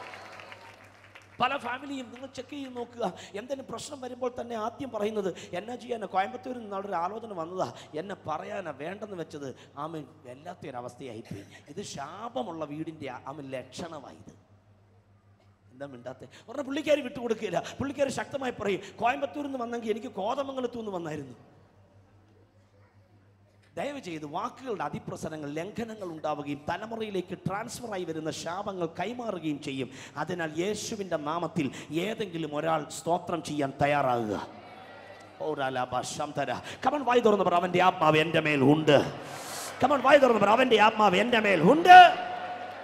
Speaker 1: പല ഫാമിലിയും നിങ്ങൾ ചെക്ക് ചെയ്ത് നോക്കുക എന്തെങ്കിലും പ്രശ്നം വരുമ്പോൾ തന്നെ ആദ്യം പറയുന്നത് എന്നാ ചെയ്യാനാ കോയമ്പത്തൂരിൽ നിന്നുള്ള ഒരു ആലോചന വന്നതാ എന്നെ പറയാനാ വേണ്ടെന്ന് വെച്ചത് ആമൻ വല്ലാത്തൊരവസ്ഥയായിപ്പോയി ഇത് ശാപമുള്ള വീടിൻ്റെ ആമൻ ലക്ഷണമായത് എന്താ മിണ്ടാത്തെ പറഞ്ഞ പുള്ളിക്കാരി വിട്ടുകൊടുക്കില്ല പുള്ളിക്കാരി ശക്തമായി പറയും കോയമ്പത്തൂരിൽ നിന്ന് വന്നെങ്കിൽ എനിക്ക് കോതമംഗലത്തു നിന്ന് വന്നായിരുന്നു ദയവ് ചെയ്ത് വാക്കുകളുടെ അതിപ്രസരങ്ങൾ ലംഘനങ്ങൾ ഉണ്ടാവുകയും തലമുറയിലേക്ക് ട്രാൻസ്ഫർ ആയി വരുന്ന ശാപങ്ങൾ കൈമാറുകയും ചെയ്യും അതിനാൽ യേശുവിൻ്റെ നാമത്തിൽ ഏതെങ്കിലും ഒരാൾ സ്തോത്രം ചെയ്യാൻ തയ്യാറാകുക കമൺ വായി തുറന്ന് പറ അവൻ്റെ ആത്മാവ് എൻ്റെ മേൽ ഉണ്ട് കമൺ വായി തുറന്ന് പറ അവൻ്റെ ആത്മാവ് എൻ്റെ മേൽ ഉണ്ട്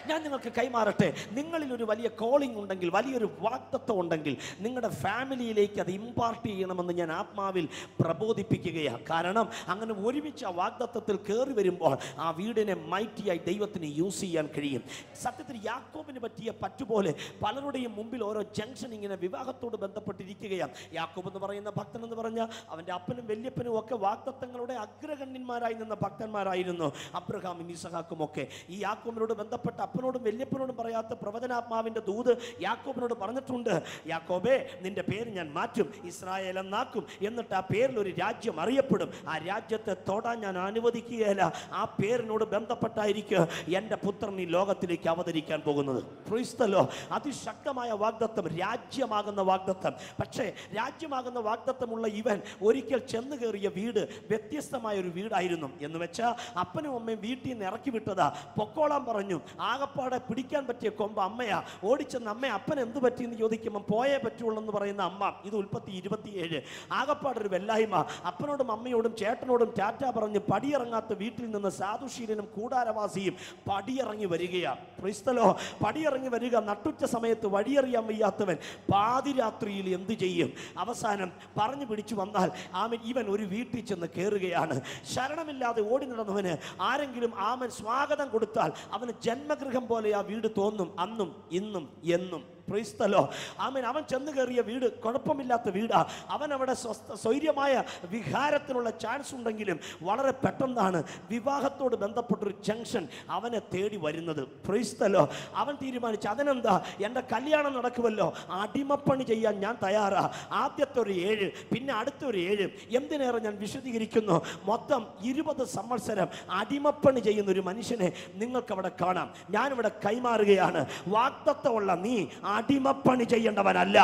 Speaker 1: ഞാൻ നിങ്ങൾക്ക് കൈമാറട്ടെ നിങ്ങളിൽ ഒരു വലിയ കോളിംഗ് ഉണ്ടെങ്കിൽ വലിയൊരു വാക്തത്വം ഉണ്ടെങ്കിൽ നിങ്ങളുടെ ഫാമിലിയിലേക്ക് അത് ഇമ്പാർട്ട് ചെയ്യണമെന്ന് ഞാൻ ആത്മാവിൽ പ്രബോധിപ്പിക്കുകയാണ് കാരണം അങ്ങനെ ഒരുമിച്ച് ആ വാഗ്ദത്വത്തിൽ കയറി വരുമ്പോൾ ആ വീടിനെ മൈറ്റിയായി ദൈവത്തിന് യൂസ് ചെയ്യാൻ കഴിയും സത്യത്തിൽ യാക്കോബിന് പറ്റിയ പറ്റുപോലെ പലരുടെയും മുമ്പിൽ ഓരോ ജംഗ്ഷൻ ഇങ്ങനെ വിവാഹത്തോട് ബന്ധപ്പെട്ടിരിക്കുകയാണ് യാക്കോബ് എന്ന് പറയുന്ന ഭക്തൻ എന്ന് പറഞ്ഞാൽ അവൻ്റെ അപ്പനും വല്യപ്പനും ഒക്കെ വാഗ്ദത്തങ്ങളുടെ അഗ്രഗണ്യന്മാരായി നിന്ന ഭക്തന്മാരായിരുന്നു അബ്രഹാമും ഇസഹാക്കും ഒക്കെ ഈ യാക്കോബിനോട് ബന്ധപ്പെട്ട അപ്പനോടും വല്യപ്പനോടും പറയാത്ത പ്രവചനാത്മാവിൻ്റെ ദൂത് യാക്കോബിനോട് പറഞ്ഞിട്ടുണ്ട് യാക്കോബേ നിന്റെ പേര് ഞാൻ മാറ്റും ഇസ്രായേൽ എന്നാക്കും എന്നിട്ട് ആ പേരിൽ ഒരു രാജ്യം അറിയപ്പെടും ആ രാജ്യത്തെ തൊടാൻ ഞാൻ അനുവദിക്കുകയില്ല ആ പേരിനോട് ബന്ധപ്പെട്ടായിരിക്കും എൻ്റെ പുത്രൻ ഈ ലോകത്തിലേക്ക് അവതരിക്കാൻ പോകുന്നത് ക്രിസ്തലോ അതിശക്തമായ വാഗ്ദത്തം രാജ്യമാകുന്ന വാഗ്ദത്തം പക്ഷേ രാജ്യമാകുന്ന വാഗ്ദത്തമുള്ള ഇവൻ ഒരിക്കൽ ചെന്ന് കയറിയ വീട് വ്യത്യസ്തമായ ഒരു വീടായിരുന്നു എന്ന് വെച്ചാൽ അപ്പനും അമ്മയും വീട്ടിൽ നിന്ന് ഇറക്കി വിട്ടതാ പൊക്കോളാൻ പറഞ്ഞു ആകപ്പാടെ പിടിക്കാൻ പറ്റിയ കൊമ്പ് അമ്മയാ ഓടിച്ചെന്ന് അമ്മ അപ്പൻ എന്ത് പറ്റിയെന്ന് ചോദിക്കുമ്പോൾ പോയേ പറ്റുള്ളൂ എന്ന് പറയുന്ന അമ്മ ഇത് ഉൽപ്പത്തി ഇരുപത്തിയേഴ് ആകപ്പാടൊരു വെല്ലായ്മ അപ്പനോടും അമ്മയോടും ചേട്ടനോടും ടാറ്റ പറഞ്ഞ് പടിയിറങ്ങാത്ത വീട്ടിൽ നിന്ന് സാധുശീലനും കൂടാരവാസിയും പടിയിറങ്ങി വരികയാണ് ക്രിസ്തലോ പടിയിറങ്ങി വരിക നട്ടുച്ച സമയത്ത് വഴിയറിയാൻ വയ്യാത്തവൻ പാതിരാത്രിയിൽ എന്ത് ചെയ്യും അവസാനം പറഞ്ഞു പിടിച്ചു വന്നാൽ ആമൻ ഇവൻ ഒരു വീട്ടിൽ ചെന്ന് കയറുകയാണ് ശരണമില്ലാതെ ഓടി നടന്നവന് ആരെങ്കിലും ആമൻ സ്വാഗതം കൊടുത്താൽ അവന് ജന്മഗൃഹം പോലെ ആ വീട് തോന്നും അന്നും ഇന്നും എന്നും പ്രീസ്തലോ ആമൻ അവൻ ചെന്ന് കയറിയ വീട് കുഴപ്പമില്ലാത്ത വീടാ അവൻ അവിടെ സ്വസ്ഥ സ്വൈര്യമായ വിഹാരത്തിനുള്ള ചാൻസ് ഉണ്ടെങ്കിലും വളരെ പെട്ടെന്നാണ് വിവാഹത്തോട് ബന്ധപ്പെട്ടൊരു ജംഗ്ഷൻ അവനെ തേടി വരുന്നത് പ്രീസ്തലോ അവൻ തീരുമാനിച്ചു അതിനെന്താ എൻ്റെ കല്യാണം നടക്കുമല്ലോ അടിമപ്പണി ചെയ്യാൻ ഞാൻ തയ്യാറാ ആദ്യത്തെ ഒരു ഏഴ് പിന്നെ അടുത്ത ഒരു ഏഴ് എന്തിനേറെ ഞാൻ വിശദീകരിക്കുന്നു മൊത്തം ഇരുപത് സംവത്സരം അടിമപ്പണി ചെയ്യുന്ന ഒരു മനുഷ്യനെ നിങ്ങൾക്ക് അവിടെ കാണാം ഞാനിവിടെ കൈമാറുകയാണ് വാക്തത്വമുള്ള നീ അടിമപ്പണി ചെയ്യേണ്ടവനല്ല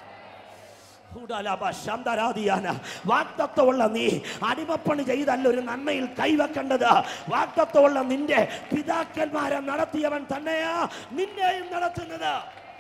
Speaker 1: ഹുഡാലാബ ശാന്തരാധിയാന. വാഗ്ദത്തമുള്ള നീ അടിമപ്പണി ചെയ്തല്ല ഒരു നന്മയിൽ കൈവെക്കേണ്ടത് വാഗ്ദത്തമുള്ള നിന്റെ പിതാക്കന്മാരെ നടത്തിയവൻ തന്നെയാ നിന്നെയും നടത്തുന്നത്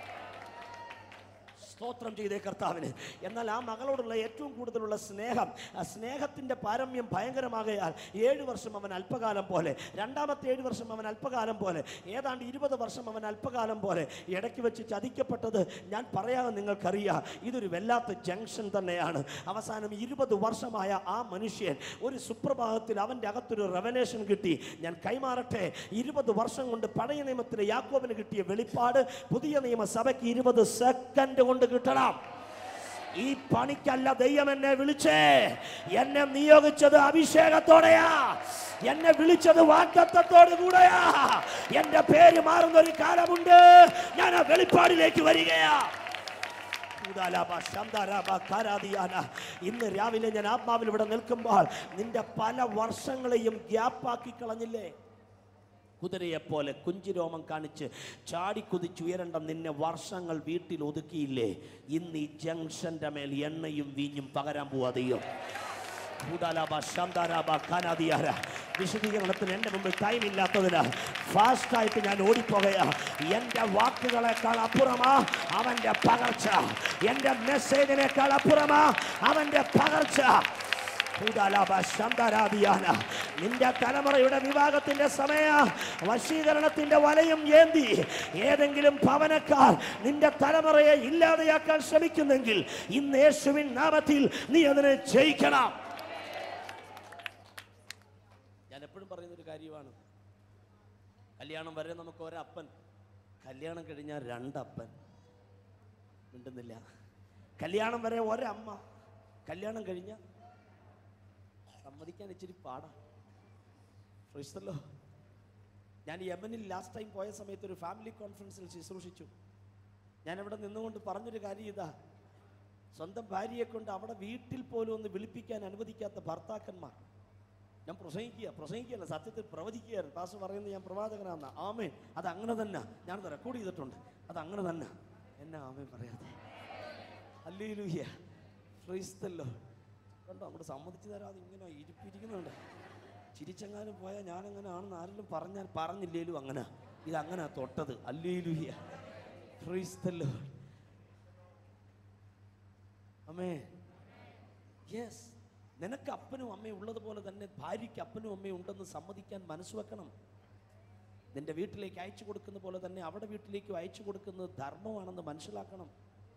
Speaker 1: സ്തോത്രം ചെയ്തേ കർത്താവിന് എന്നാൽ ആ മകളോടുള്ള ഏറ്റവും കൂടുതലുള്ള സ്നേഹം ആ സ്നേഹത്തിൻ്റെ പാരമ്യം ഭയങ്കരമാകയാൽ ഏഴ് വർഷം അവൻ അല്പകാലം പോലെ രണ്ടാമത്തെ ഏഴ് വർഷം അവൻ അല്പകാലം പോലെ ഏതാണ്ട് ഇരുപത് വർഷം അവൻ അല്പകാലം പോലെ ഇടയ്ക്ക് വെച്ച് ചതിക്കപ്പെട്ടത് ഞാൻ പറയാതെ നിങ്ങൾക്കറിയാം ഇതൊരു വല്ലാത്ത ജംഗ്ഷൻ തന്നെയാണ് അവസാനം ഇരുപത് വർഷമായ ആ മനുഷ്യൻ ഒരു സുപ്രഭാതത്തിൽ അവൻ്റെ അകത്തൊരു റെവലേഷൻ കിട്ടി ഞാൻ കൈമാറട്ടെ ഇരുപത് വർഷം കൊണ്ട് പഴയ നിയമത്തിലെ യാക്കോബിന് കിട്ടിയ വെളിപ്പാട് പുതിയ നിയമസഭയ്ക്ക് ഇരുപത് സെക്കൻഡ് കൊണ്ട് കിട്ടണം ഈ പണിക്കല്ല ദൈവം എന്നെ വിളിച്ചേ എന്നെ നിയോഗിച്ചത് അഭിഷേകത്തോടെയാ എന്നെ വിളിച്ചത് വാഗ്ദത്തത്തോടു കൂടെയാ എന്റെ പേര് മാറുന്ന ഒരു കാലമുണ്ട് ഞാൻ ആ വെളിപ്പാടിലേക്ക് വരികയാ ഊദാലാബ, ശാന്താരാബ, കാരാദിയാന. ഇന്ന് രാവിലെ ഞാൻ ആത്മാവിൽ ഇവിടെ നിൽക്കുമ്പോൾ നിന്റെ പല വർഷങ്ങളെയും ഗ്യാപ്പാക്കി കളഞ്ഞില്ലേ കുതിരയെ പോലെ കുഞ്ചിരോമം കാണിച്ച് ചാടിക്കുതിച്ചുയരേണ്ട നിന്നെ വർഷങ്ങൾ വീട്ടിൽ ഒതുക്കിയില്ലേ ഇന്ന് ഈ ജംഗ്ഷന്റെ മേൽ എണ്ണയും വീഞ്ഞും പകരാൻ പോവാതെയോ കൂടാലാബ ശാന്താരാബ കാനാദിയാര വിശദീകരണത്തിന് എൻ്റെ മുമ്പിൽ ടൈം ഇല്ലാത്തതിനാൽ ഫാസ്റ്റായിട്ട് ഞാൻ ഓടിപ്പോകയാ എൻ്റെ വാക്കുകളെക്കാൾ അപ്പുറമാ അവൻ്റെ പകർച്ച എൻ്റെ മെസ്സേജിനേക്കാൾ അപ്പുറമാ അവൻ്റെ പകർച്ച കൂടാലാബ ശാന്താരാദിയാന നിന്റെ തലമുറയുടെ വിവാഹത്തിന്റെ സമയ വശീകരണത്തിന്റെ വലയും ഏന്തി ഏതെങ്കിലും ഭവനക്കാർ നിന്റെ തലമുറയെ ഇല്ലാതെയാക്കാൻ ശ്രമിക്കുന്നെങ്കിൽ ഇന്ന് യേശുവിൻ നാമത്തിൽ നീ അതിനെ ജയിക്കണം ഞാൻ എപ്പോഴും പറയുന്ന ഒരു കാര്യമാണ് കല്യാണം വരെ നമുക്ക് ഒരപ്പൻ കല്യാണം കഴിഞ്ഞാൽ രണ്ടപ്പൻ മിണ്ടുന്നില്ല കല്യാണം വരെ ഒരമ്മ കല്യാണം കഴിഞ്ഞാൽ സമ്മതിക്കാൻ ഇച്ചിരി പാടാ ഫ്രീസ്തല്ലോ ഞാൻ യമനിൽ ലാസ്റ്റ് ടൈം പോയ സമയത്ത് ഒരു ഫാമിലി കോൺഫറൻസിൽ ശുശ്രൂഷിച്ചു ഞാൻ ഇവിടെ നിന്നുകൊണ്ട് പറഞ്ഞൊരു കാര്യം ഇതാ സ്വന്തം ഭാര്യയെ കൊണ്ട് അവിടെ വീട്ടിൽ പോലും ഒന്ന് വിളിപ്പിക്കാൻ അനുവദിക്കാത്ത ഭർത്താക്കന്മാർ ഞാൻ പ്രസംഗിക്കുക പ്രസംഗിക്കുകയല്ല സത്യത്തിൽ പ്രവചിക്കുകയാണ് പാസ് പറയുന്നത് ഞാൻ പ്രവാചകനാണ് ആമേ അത് അങ്ങനെ തന്നെ ഞാൻ റെക്കോർഡ് ചെയ്തിട്ടുണ്ട് അത് അങ്ങനെ തന്നെ എന്നെ ആമേ പറയാതെ അല്ലൂയ്യ ഫ്രീസ്തല്ലോ കണ്ടോ അങ്ങോട്ട് സമ്മതിച്ചു തരാതെ ഇങ്ങനെ ഇരിപ്പിരിക്കുന്നുണ്ട് ചിരിച്ചെങ്ങാനും പോയാൽ ഞാനങ്ങനെ ആണെന്ന് ആരെങ്കിലും പറഞ്ഞാൽ പറഞ്ഞില്ലേലും അങ്ങനെ ഇത് അങ്ങനെ തൊട്ടത് അല്ലേലുയ്യ ഫ്രീസ്തല്ലോ അമ്മേ യെസ് നിനക്ക് അപ്പനും അമ്മയും ഉള്ളതുപോലെ തന്നെ ഭാര്യയ്ക്ക് അപ്പനും അമ്മയും ഉണ്ടെന്ന് സമ്മതിക്കാൻ മനസ്സ് വെക്കണം നിന്റെ വീട്ടിലേക്ക് അയച്ചു കൊടുക്കുന്ന പോലെ തന്നെ അവിടെ വീട്ടിലേക്കും അയച്ചു കൊടുക്കുന്നത് ധർമ്മമാണെന്ന് മനസ്സിലാക്കണം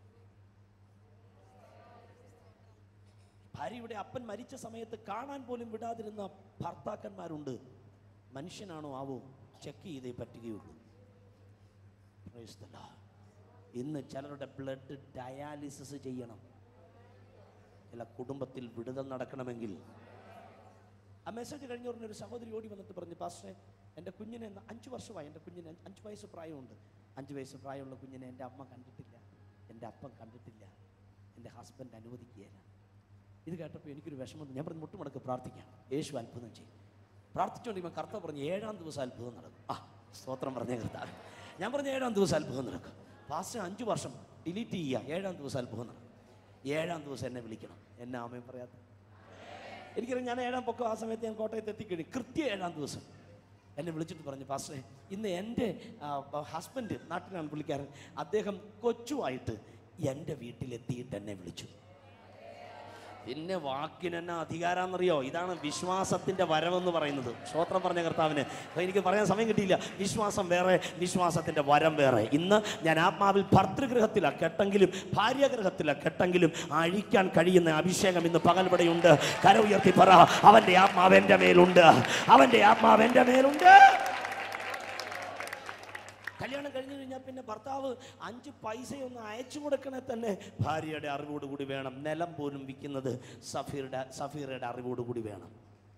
Speaker 1: ഭാര്യയുടെ അപ്പൻ മരിച്ച സമയത്ത് കാണാൻ പോലും വിടാതിരുന്ന ഭർത്താക്കന്മാരുണ്ട് മനുഷ്യനാണോ ആവോ ചെക്ക് ചെയ്തേ പറ്റുകയുള്ളൂ Praise the Lord. ഇന്ന് ചിലരുടെ ബ്ലഡ് ഡയാലിസിസ് ചെയ്യണം ചില കുടുംബത്തിൽ വിടുതൽ നടക്കണമെങ്കിൽ ആ മെസ്സേജ് കഴിഞ്ഞ ഉടനെ ഒരു സഹോദരി ഓടി വന്നിട്ട് പറഞ്ഞു പാസ്റ്ററെ എൻ്റെ കുഞ്ഞിനെ ഇന്ന് അഞ്ച് വർഷമായി എൻ്റെ കുഞ്ഞിന് അഞ്ച് അഞ്ച് വയസ്സ് പ്രായമുണ്ട് അഞ്ച് വയസ്സ് പ്രായമുള്ള കുഞ്ഞിനെ എൻ്റെ അമ്മ കണ്ടിട്ടില്ല എൻ്റെ അപ്പം കണ്ടിട്ടില്ല എൻ്റെ ഹസ്ബൻഡ് അനുവദിക്കുകയില്ല ഇത് കേട്ടപ്പോൾ എനിക്കൊരു വിഷമം തോന്നി. ഞാൻ പറഞ്ഞു മുട്ടുമടക്ക് പ്രാർത്ഥിക്കാം യേശു അത്ഭുതം ചെയ്യും പ്രാർത്ഥിച്ചുകൊണ്ടിരിക്കുമ്പോൾ കർത്താവ് പറഞ്ഞു ഏഴാം ദിവസം അത്ഭുതം നടക്കും ആ സ്തോത്രം പറഞ്ഞ കർത്താവ് ഞാൻ പറഞ്ഞ ഏഴാം ദിവസം അത്ഭുതം നടക്കും പാസ്റ്റ് അഞ്ച് വർഷം ഡിലീറ്റ് ചെയ്യുക ഏഴാം ദിവസം അത്ഭുതം നടക്കും ഏഴാം ദിവസം എന്നെ വിളിക്കണം എന്നെ ആമയും പറയാത്ത എനിക്കറിയാം ഞാൻ ഏഴാം പൊക്കം ആ സമയത്ത് ഞാൻ കോട്ടയത്ത് എത്തിക്കഴിഞ്ഞു കൃത്യം ഏഴാം ദിവസം എന്നെ വിളിച്ചിട്ട് പറഞ്ഞു പാസ്റ്ററെ ഇന്ന് എൻ്റെ ഹസ്ബൻഡ് നാട്ടിലാണ് പുള്ളിക്കാരൻ അദ്ദേഹം കൊച്ചുമായിട്ട് എൻ്റെ വീട്ടിലെത്തിയിട്ട് എന്നെ വിളിച്ചു പിന്നെ വാക്കിനെന്നാ അധികാരാന്നറിയോ ഇതാണ് വിശ്വാസത്തിന്റെ വരവെന്ന് പറയുന്നത് ശ്രോത്രം പറഞ്ഞ കർത്താവിന് അപ്പൊ എനിക്ക് പറയാൻ സമയം കിട്ടിയില്ല വിശ്വാസം വേറെ വിശ്വാസത്തിന്റെ വരം വേറെ ഇന്ന് ഞാൻ ആത്മാവിൽ ഭർതൃഗൃഹത്തിലാ കെട്ടെങ്കിലും ഭാര്യഗൃഹത്തിലാ കെട്ടെങ്കിലും അഴിക്കാൻ കഴിയുന്ന അഭിഷേകം ഇന്ന് പകൽപടയുണ്ട് കര ഉയർത്തി പറ അവന്റെ ആത്മാവ് എൻ്റെ മേലുണ്ട് അവന്റെ ആത്മാവ് എൻ്റെ മേലുണ്ട് കല്യാണം കഴിഞ്ഞു കഴിഞ്ഞാൽ പിന്നെ ഭർത്താവ് അഞ്ച് പൈസയൊന്ന് അയച്ചു കൊടുക്കണേ തന്നെ ഭാര്യയുടെ അറിവോട് കൂടി വേണം നിലം പോലും വിൽക്കുന്നത് സഫീറുടെ സഫീറയുടെ അറിവോട് കൂടി വേണം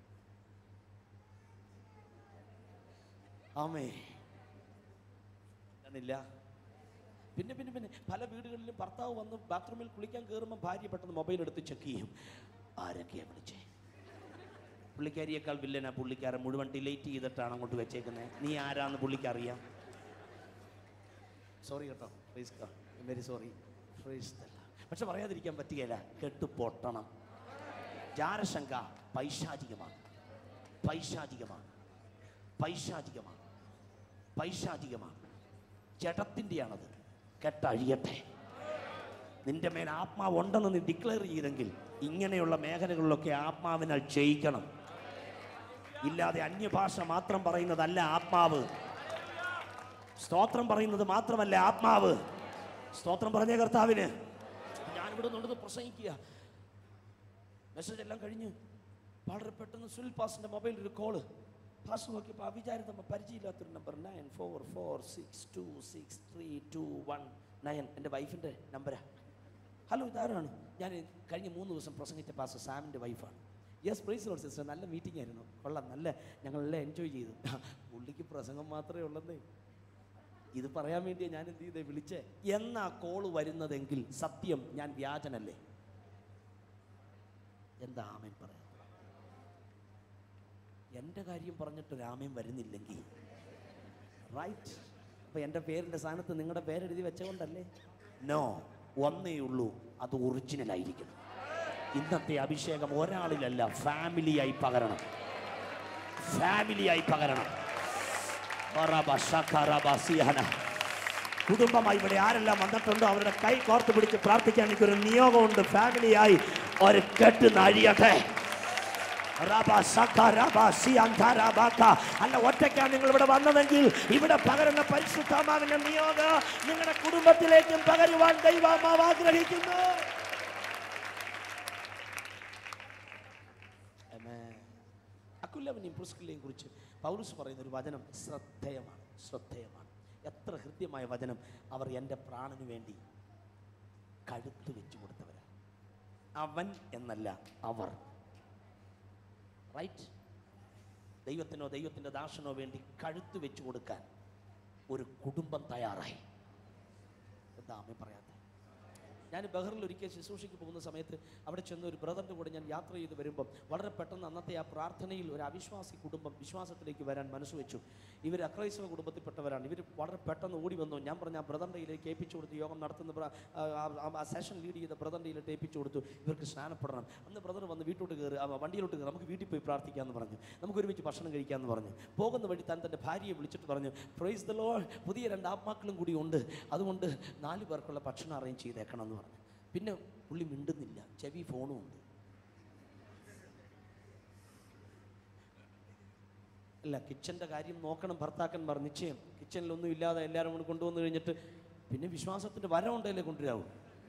Speaker 1: ആമേ ഇല്ല പിന്നെ പിന്നെ പിന്നെ പല വീടുകളിലും ഭർത്താവ് വന്ന് ബാത്റൂമിൽ കുളിക്കാൻ കയറുമ്പോൾ ഭാര്യ പെട്ടെന്ന് മൊബൈൽ എടുത്ത് ചെക്ക് ചെയ്യും ആരൊക്കെയാ വിളിച്ചേ പുള്ളിക്കാരിയേക്കാൾ വില്ലനാ പുള്ളിക്കാരൻ മുഴുവൻ ഡിലേറ്റ് ചെയ്തിട്ടാണ് അങ്ങോട്ട് വെച്ചേക്കുന്നത് നീ ആരാന്ന് പുള്ളിക്കറിയാം സോറി കേട്ടോ പ്ലീസ് വെരി സോറി പക്ഷെ പറയാതിരിക്കാൻ പറ്റുകയില്ല കെട്ട് പൊട്ടണം ജാരശങ്ക പൈശാചികമാണ് പൈശാചികമാണ് പൈശാചികമാണ് പൈശാചികമാണ് ജഡത്തിൻ്റെയാണത് കെട്ടഴിയട്ടെ നിന്റെ മേൽ ആത്മാവ് ഉണ്ടെന്ന് നീ ഡിക്ലെയർ ചെയ്തെങ്കിൽ ഇങ്ങനെയുള്ള മേഖലകളിലൊക്കെ ആത്മാവിനാൽ ജയിക്കണം ഇല്ലാതെ അന്യഭാഷ മാത്രം പറയുന്നതല്ല ആത്മാവ് സ്തോത്രം പറയുന്നത് മാത്രമല്ല ആത്മാവ് സ്തോത്രം പറഞ്ഞ കർത്താവിന് ഞാനിവിടെ നിന്നത് പ്രസംഗിക്കുക മെസ്സേജ് എല്ലാം കഴിഞ്ഞ് വളരെ പെട്ടെന്ന് സുനിൽ പാസിന്റെ മൊബൈലിൽ ഒരു കോള് പാസ് നോക്കിയപ്പോൾ അവിചാരിത പരിചയമില്ലാത്തൊരു number nine four four six two six three two one nine എൻ്റെ വൈഫിൻ്റെ നമ്പരാ ഹലോ ഇതാരാണ് ഞാൻ കഴിഞ്ഞ മൂന്ന് ദിവസം പ്രസംഗിച്ച പാസ് സാമിൻ്റെ വൈഫാണ് യെസ് പ്രൈസ് ലോഡ് സിസ്റ്റർ നല്ല മീറ്റിംഗ് ആയിരുന്നു കൊള്ളാം നല്ല ഞങ്ങളെല്ലാം എൻജോയ് ചെയ്തു പുള്ളിക്ക് പ്രസംഗം മാത്രമേ ഉള്ളന്നേ ഇത് പറയാൻ വേണ്ടിയാ ഞാൻ എന്ത് ചെയ്തേ വിളിച്ചേ എന്നാ കോള് വരുന്നതെങ്കിൽ സത്യം ഞാൻ വ്യാജനല്ലേ എന്താ ആമൻ പറയാം എൻ്റെ കാര്യം പറഞ്ഞിട്ട് രാമൻ വരുന്നില്ലെങ്കിൽ റൈറ്റ് അപ്പൊ എൻ്റെ പേരിൻ്റെ സ്ഥാനത്ത് നിങ്ങളുടെ പേരെഴുതി വെച്ചുകൊണ്ടല്ലേ നോ ഒന്നേ ഉള്ളൂ അത് ഒറിജിനൽ ആയിരിക്കണം ഇന്നത്തെ അഭിഷേകം ഒരാളിലല്ല ഫാമിലിയായി പകരണം ഫാമിലിയായി പകരണം റബ ശഖറബ സിയഹന. കുടുംബമായി ഇവിടെ ആരെല്ലാം വന്നിട്ടുണ്ടോ അവരുടെ കൈ കോർത്ത് പിടിച്ച് പ്രാർത്ഥിക്കാൻ എനിക്കൊരു നിയോഗമുണ്ട് ഫാമിലിയായി ഒരു കെട്ട് നഴിയട്ടെ റബ ശഖറബ സിയന്ധറബക. അല്ല ഒറ്റയ്ക്കാണ് നിങ്ങൾ ഇവിടെ വന്നതെങ്കിൽ ഇവിടെ പകരുന്ന പരിശുദ്ധമാവിന്റെ നിയോഗം നിങ്ങളുടെ കുടുംബത്തിലേക്കും പകരുവാൻ ദൈവമാവ് ആഗ്രഹിക്കുന്നു Amen. അക്കുല്ലവനെയും പുസ്കിലെയും കുറിച്ച് പൗലൂസ് പറയുന്ന ഒരു വചനം ശ്രദ്ധേയമാണ് ശ്രദ്ധേയമാണ് എത്ര ഹൃദ്യമായ വചനം അവർ എൻ്റെ പ്രാണന് വേണ്ടി കഴുത്ത് വെച്ച് കൊടുത്തവരാണ് അവൻ എന്നല്ല അവർ റൈറ്റ് ദൈവത്തിനോ ദൈവത്തിൻ്റെ ദാസനോ വേണ്ടി കഴുത്ത് വെച്ച് കൊടുക്കാൻ ഒരു കുടുംബം തയ്യാറായി എന്താ അമ്മ പറയാത്ത ഞാൻ ബഹറിൽ ഒരിക്കൽ ശുശ്രൂഷയ്ക്ക് പോകുന്ന സമയത്ത് അവിടെ ചെന്ന് ഒരു ബ്രദറിൻ്റെ കൂടെ ഞാൻ യാത്ര ചെയ്ത് വരുമ്പം വളരെ പെട്ടെന്ന് അന്നത്തെ ആ പ്രാർത്ഥനയിൽ ഒരു അവിശ്വാസി കുടുംബം വിശ്വാസത്തിലേക്ക് വരാൻ മനസ്സ് വെച്ചു ഇവർ അക്രൈസ്തവ കുടുംബത്തിൽപ്പെട്ടവരാണ് ഇവർ വളരെ പെട്ടെന്ന് ഓടി വന്നു ഞാൻ പറഞ്ഞ ആ ബ്രദറിൻ്റെ കയ്യിലേക്ക് ഏൽപ്പിച്ചു കൊടുത്തു യോഗം നടത്തുന്ന ബ്ര- ആ- ആ- ആ സെഷൻ ലീഡ് ചെയ്ത ബ്രദറിൻ്റെ കയ്യിലേക്ക് ഏൽപ്പിച്ചു കൊടുത്തു ഇവർക്ക് സ്നാനപ്പെടണം അന്ന് ബ്രദർ വന്ന് വീട്ടിലോട്ട് കയറി ആ വണ്ടിയിലോട്ട് കയറി നമുക്ക് വീട്ടിൽ പോയി പ്രാർത്ഥിക്കാമെന്ന് പറഞ്ഞു നമുക്ക് ഒരുമിച്ച് ഭക്ഷണം കഴിക്കാമെന്ന് പറഞ്ഞു പോകുന്ന വഴി താൻ തൻ്റെ ഭാര്യയെ വിളിച്ചിട്ട് പറഞ്ഞു പ്രൈസ് ദ ലോ പുതിയ രണ്ട് ആത്മാക്കളും കൂടി ഉണ്ട് അതുകൊണ്ട് നാല് പേർക്കുള്ള ഭക്ഷണം അറേഞ്ച് ചെയ്തേക്കണം എന്ന് പറഞ്ഞു പിന്നെ പുള്ളി മിണ്ടുന്നില്ല ചെവി ഫോണും ഉണ്ട് അല്ല കിച്ചൻ്റെ കാര്യം നോക്കണം ഭർത്താക്കന്മാർ നിശ്ചയം കിച്ചണിലൊന്നും ഇല്ലാതെ എല്ലാവരും കൂടി കൊണ്ടുവന്നു കഴിഞ്ഞിട്ട് പിന്നെ വിശ്വാസത്തിൻ്റെ വരം ഉണ്ടല്ലേ കൊണ്ടുവരാവൂ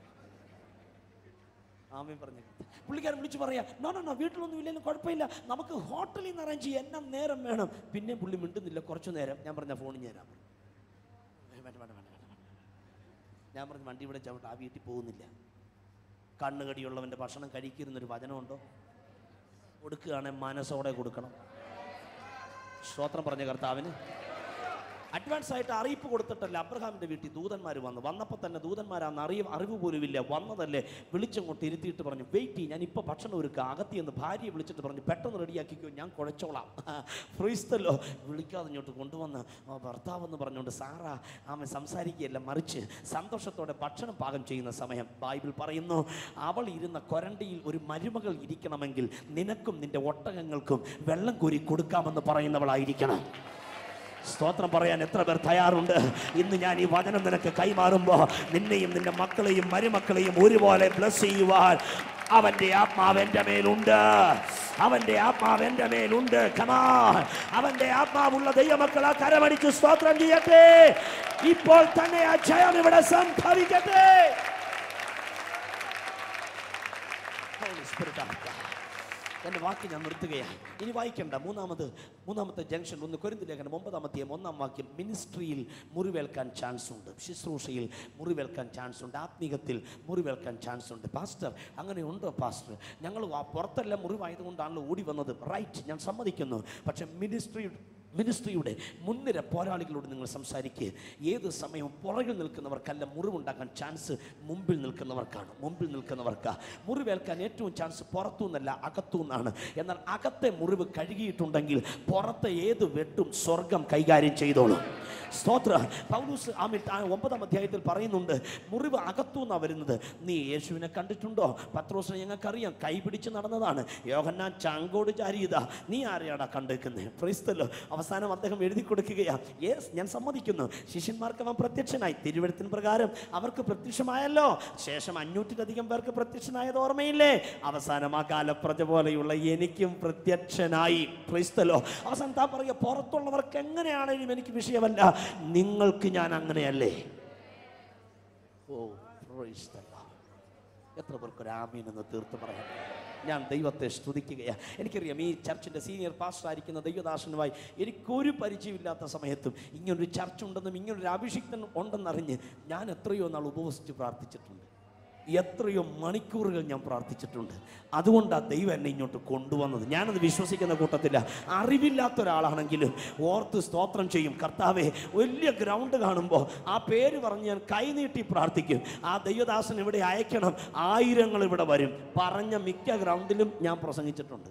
Speaker 1: ആമയും പറഞ്ഞു പുള്ളിക്കാരൻ വിളിച്ച് പറയാ നോ നോ നോ വീട്ടിലൊന്നും ഇല്ലെങ്കിലും കുഴപ്പമില്ല നമുക്ക് ഹോട്ടലിൽ നിന്ന് അറേഞ്ച് ചെയ്യാൻ എന്നാ നേരം വേണം പിന്നെ പുള്ളി മിണ്ടുന്നില്ല കുറച്ചു നേരം ഞാൻ പറഞ്ഞ ഫോണിൽ ഞാൻ തരാം ഏ, വേണ്ട വേണ്ട വേണ്ട വേണ്ട വേണ്ട. ഞാൻ പറഞ്ഞു വണ്ടി ഇവിടെ ചവിട്ട് ആ വീട്ടിൽ പോകുന്നില്ല കണ്ണുകടിയുള്ളവൻ്റെ ഭക്ഷണം കഴിക്കുന്നൊരു വചനമുണ്ടോ കൊടുക്കുകയാണെങ്കിൽ മനസ്സോടെ കൊടുക്കണം സ്തോത്രം പറഞ്ഞ കർത്താവിന് അഡ്വാൻസ് ആയിട്ട് അറിയിപ്പ് കൊടുത്തിട്ടല്ല അബ്രഹാമിന്റെ വീട്ടിൽ ദൂതന്മാർ വന്നു വന്നപ്പോൾ തന്നെ ദൂതന്മാരാന്ന് അറിയും അറിവ് പോലും ഇല്ല വന്നതല്ലേ വിളിച്ചങ്ങോട്ട് ഇരുത്തിയിട്ട് പറഞ്ഞു വെയിറ്റ് ചെയ്യും ഞാൻ ഇപ്പോൾ ഭക്ഷണം ഒരുക്കുക അകത്തി എന്ന് ഭാര്യയെ വിളിച്ചിട്ട് പറഞ്ഞു പെട്ടെന്ന് റെഡിയാക്കിക്കോ ഞാൻ കുഴച്ചോളാം ഫ്രീസ്തല്ലോ വിളിക്കാതെ ഇങ്ങോട്ട് കൊണ്ടുവന്ന് ആ ഭർത്താവ് എന്ന് പറഞ്ഞുകൊണ്ട് സാറാ ആമ സംസാരിക്കുകയല്ല മറിച്ച് സന്തോഷത്തോടെ ഭക്ഷണം പാകം ചെയ്യുന്ന സമയം ബൈബിൾ പറയുന്നു അവൾ ഇരുന്ന കൊരണ്ടിയിൽ ഒരു മരുമകൾ ഇരിക്കണമെങ്കിൽ നിനക്കും നിന്റെ ഒട്ടകങ്ങൾക്കും വെള്ളം കോരി കൊടുക്കാമെന്ന് പറയുന്നവളായിരിക്കണം സ്തോത്രം പറയാൻ എത്ര പേർ തയ്യാറുണ്ട് ഇന്ന് ഞാൻ ഈ വചനം നിനക്ക് കൈമാറുമ്പോൾ നിന്നെയും നിന്റെ മക്കളെയും മരുമക്കളെയും ഒരുപോലെ ബ്ലസ് ചെയ്യുവാൻ അവന്റെ ആത്മാവ് എൻ്റെ മേലുണ്ട് അവന്റെ ആത്മാവ് എൻ്റെ മേലുണ്ട് കമാ അവന്റെ ആത്മാവുള്ള ദൈവമക്കൾ ആ കരമടിച്ച് സ്തോത്രം ചെയ്യട്ടെ ഇപ്പോൾ തന്നെ ആ ജയം ഇവിടെ സംഭവിക്കട്ടെ Holy Spirit of God. എൻ്റെ വാക്ക് ഞാൻ നിർത്തുകയാണ് ഇനി വായിക്കണ്ട മൂന്നാമത് മൂന്നാമത്തെ ജംഗ്ഷൻ ഒന്ന് കൊരിന്ത് ലേഖനം ഒമ്പതാമത്തെയും ഒന്നാം വാക്യം മിനിസ്ട്രിയിൽ മുറിവേൽക്കാൻ ചാൻസ് ഉണ്ട് ശുശ്രൂഷയിൽ മുറിവേൽക്കാൻ ചാൻസ് ഉണ്ട് ആത്മീകത്തിൽ മുറിവേൽക്കാൻ ചാൻസ് ഉണ്ട് പാസ്റ്റർ അങ്ങനെ ഉണ്ടോ പാസ്റ്റർ ഞങ്ങൾ ആ പുറത്തെല്ലാം മുറിവായതുകൊണ്ടാണല്ലോ ഓടി വന്നത് റൈറ്റ് ഞാൻ സമ്മതിക്കുന്നു പക്ഷേ മിനിസ്ട്രി മിനിസ്ട്രിയുടെ മുൻനിര പോരാളികളോട് നിങ്ങൾ സംസാരിക്കുക ഏത് സമയവും പുറകിൽ നിൽക്കുന്നവർക്കല്ല മുറിവുണ്ടാക്കാൻ ചാൻസ് മുമ്പിൽ നിൽക്കുന്നവർക്കാണ് മുമ്പിൽ നിൽക്കുന്നവർക്കാ മുറിവേൽക്കാൻ ഏറ്റവും ചാൻസ് പുറത്തു നിന്നല്ല അകത്തു നിന്നാണ് എന്നാൽ അകത്തെ മുറിവ് കഴുകിയിട്ടുണ്ടെങ്കിൽ പുറത്തെ ഏത് വെട്ടും സ്വർഗം കൈകാര്യം ചെയ്തോളും സ്തോത്ര പൗലൂസ് ആമിൽ ആ ഒമ്പതാം അധ്യായത്തിൽ പറയുന്നുണ്ട് മുറിവ് അകത്തു നിന്നാണ് വരുന്നത് നീ യേശുവിനെ കണ്ടിട്ടുണ്ടോ പത്രോസിനെ ഞങ്ങൾക്കറിയാം കൈ പിടിച്ച് നടന്നതാണ് യോഹന്നാൻ ചാങ്കോട് ചാരിയതാ നീ ആരെയാടാ കണ്ടേക്കുന്നത് ക്രൈസ്തല്ലോ അവസാനം അദ്ദേഹം എഴുതി കൊടുക്കുകയാ യേസ് ഞാൻ സമ്മതിക്കുന്നു ശിഷ്യന്മാർക്ക് അവൻ പ്രത്യക്ഷനായി തിരുവഴുത്തിന് പ്രകാരം അവർക്ക് പ്രത്യക്ഷമായല്ലോ ശേഷം അഞ്ഞൂറ്റിലധികം പേർക്ക് പ്രത്യക്ഷനായത് ഓർമ്മയില്ലേ അവസാനം ആ കാലപ്രജ പോലെയുള്ള എനിക്കും പ്രത്യക്ഷനായി ക്രൈസ്തലോ അവസാനം താൻ പറയുക പുറത്തുള്ളവർക്ക് എങ്ങനെയാണെങ്കിലും എനിക്ക് വിഷയമല്ല നിങ്ങൾക്ക് ഞാൻ അങ്ങനെയല്ലേ ഓ praise the Lord. എത്ര പേർക്ക് ഒരു ആമീൻ എന്ന് തീർത്ത് പറയാം ഞാൻ ദൈവത്തെ സ്തുതിക്കുകയാണ് എനിക്കറിയാം ഈ ചർച്ചിൻ്റെ സീനിയർ പാസ്റ്റർ ആയിരിക്കുന്ന ദൈവദാസനുമായി എനിക്കൊരു പരിചയമില്ലാത്ത സമയത്തും ഇങ്ങനൊരു ചർച്ച ഉണ്ടെന്നും ഇങ്ങനൊരു അഭിഷിക്തൻ ഉണ്ടെന്നറിഞ്ഞ് ഞാൻ എത്രയോ നാൾ ഉപവസിച്ച് പ്രാർത്ഥിച്ചിട്ടുണ്ട് എത്രയോ മണിക്കൂറുകൾ ഞാൻ പ്രാർത്ഥിച്ചിട്ടുണ്ട് അതുകൊണ്ടാണ് ദൈവം എന്നെ ഇങ്ങോട്ട് കൊണ്ടുവന്നത് ഞാനത് വിശ്വസിക്കുന്ന കൂട്ടത്തില്ല അറിവില്ലാത്ത ഒരാളാണെങ്കിലും ഓർത്ത് സ്തോത്രം ചെയ്യും കർത്താവെ വലിയ ഗ്രൗണ്ട് കാണുമ്പോൾ ആ പേര് പറഞ്ഞ് ഞാൻ കൈനീട്ടി പ്രാർത്ഥിക്കും ആ ദൈവദാസൻ ഇവിടെ അയക്കണം ആയിരങ്ങൾ ഇവിടെ വരും പറഞ്ഞ മിക്ക ഗ്രൗണ്ടിലും ഞാൻ പ്രസംഗിച്ചിട്ടുണ്ട്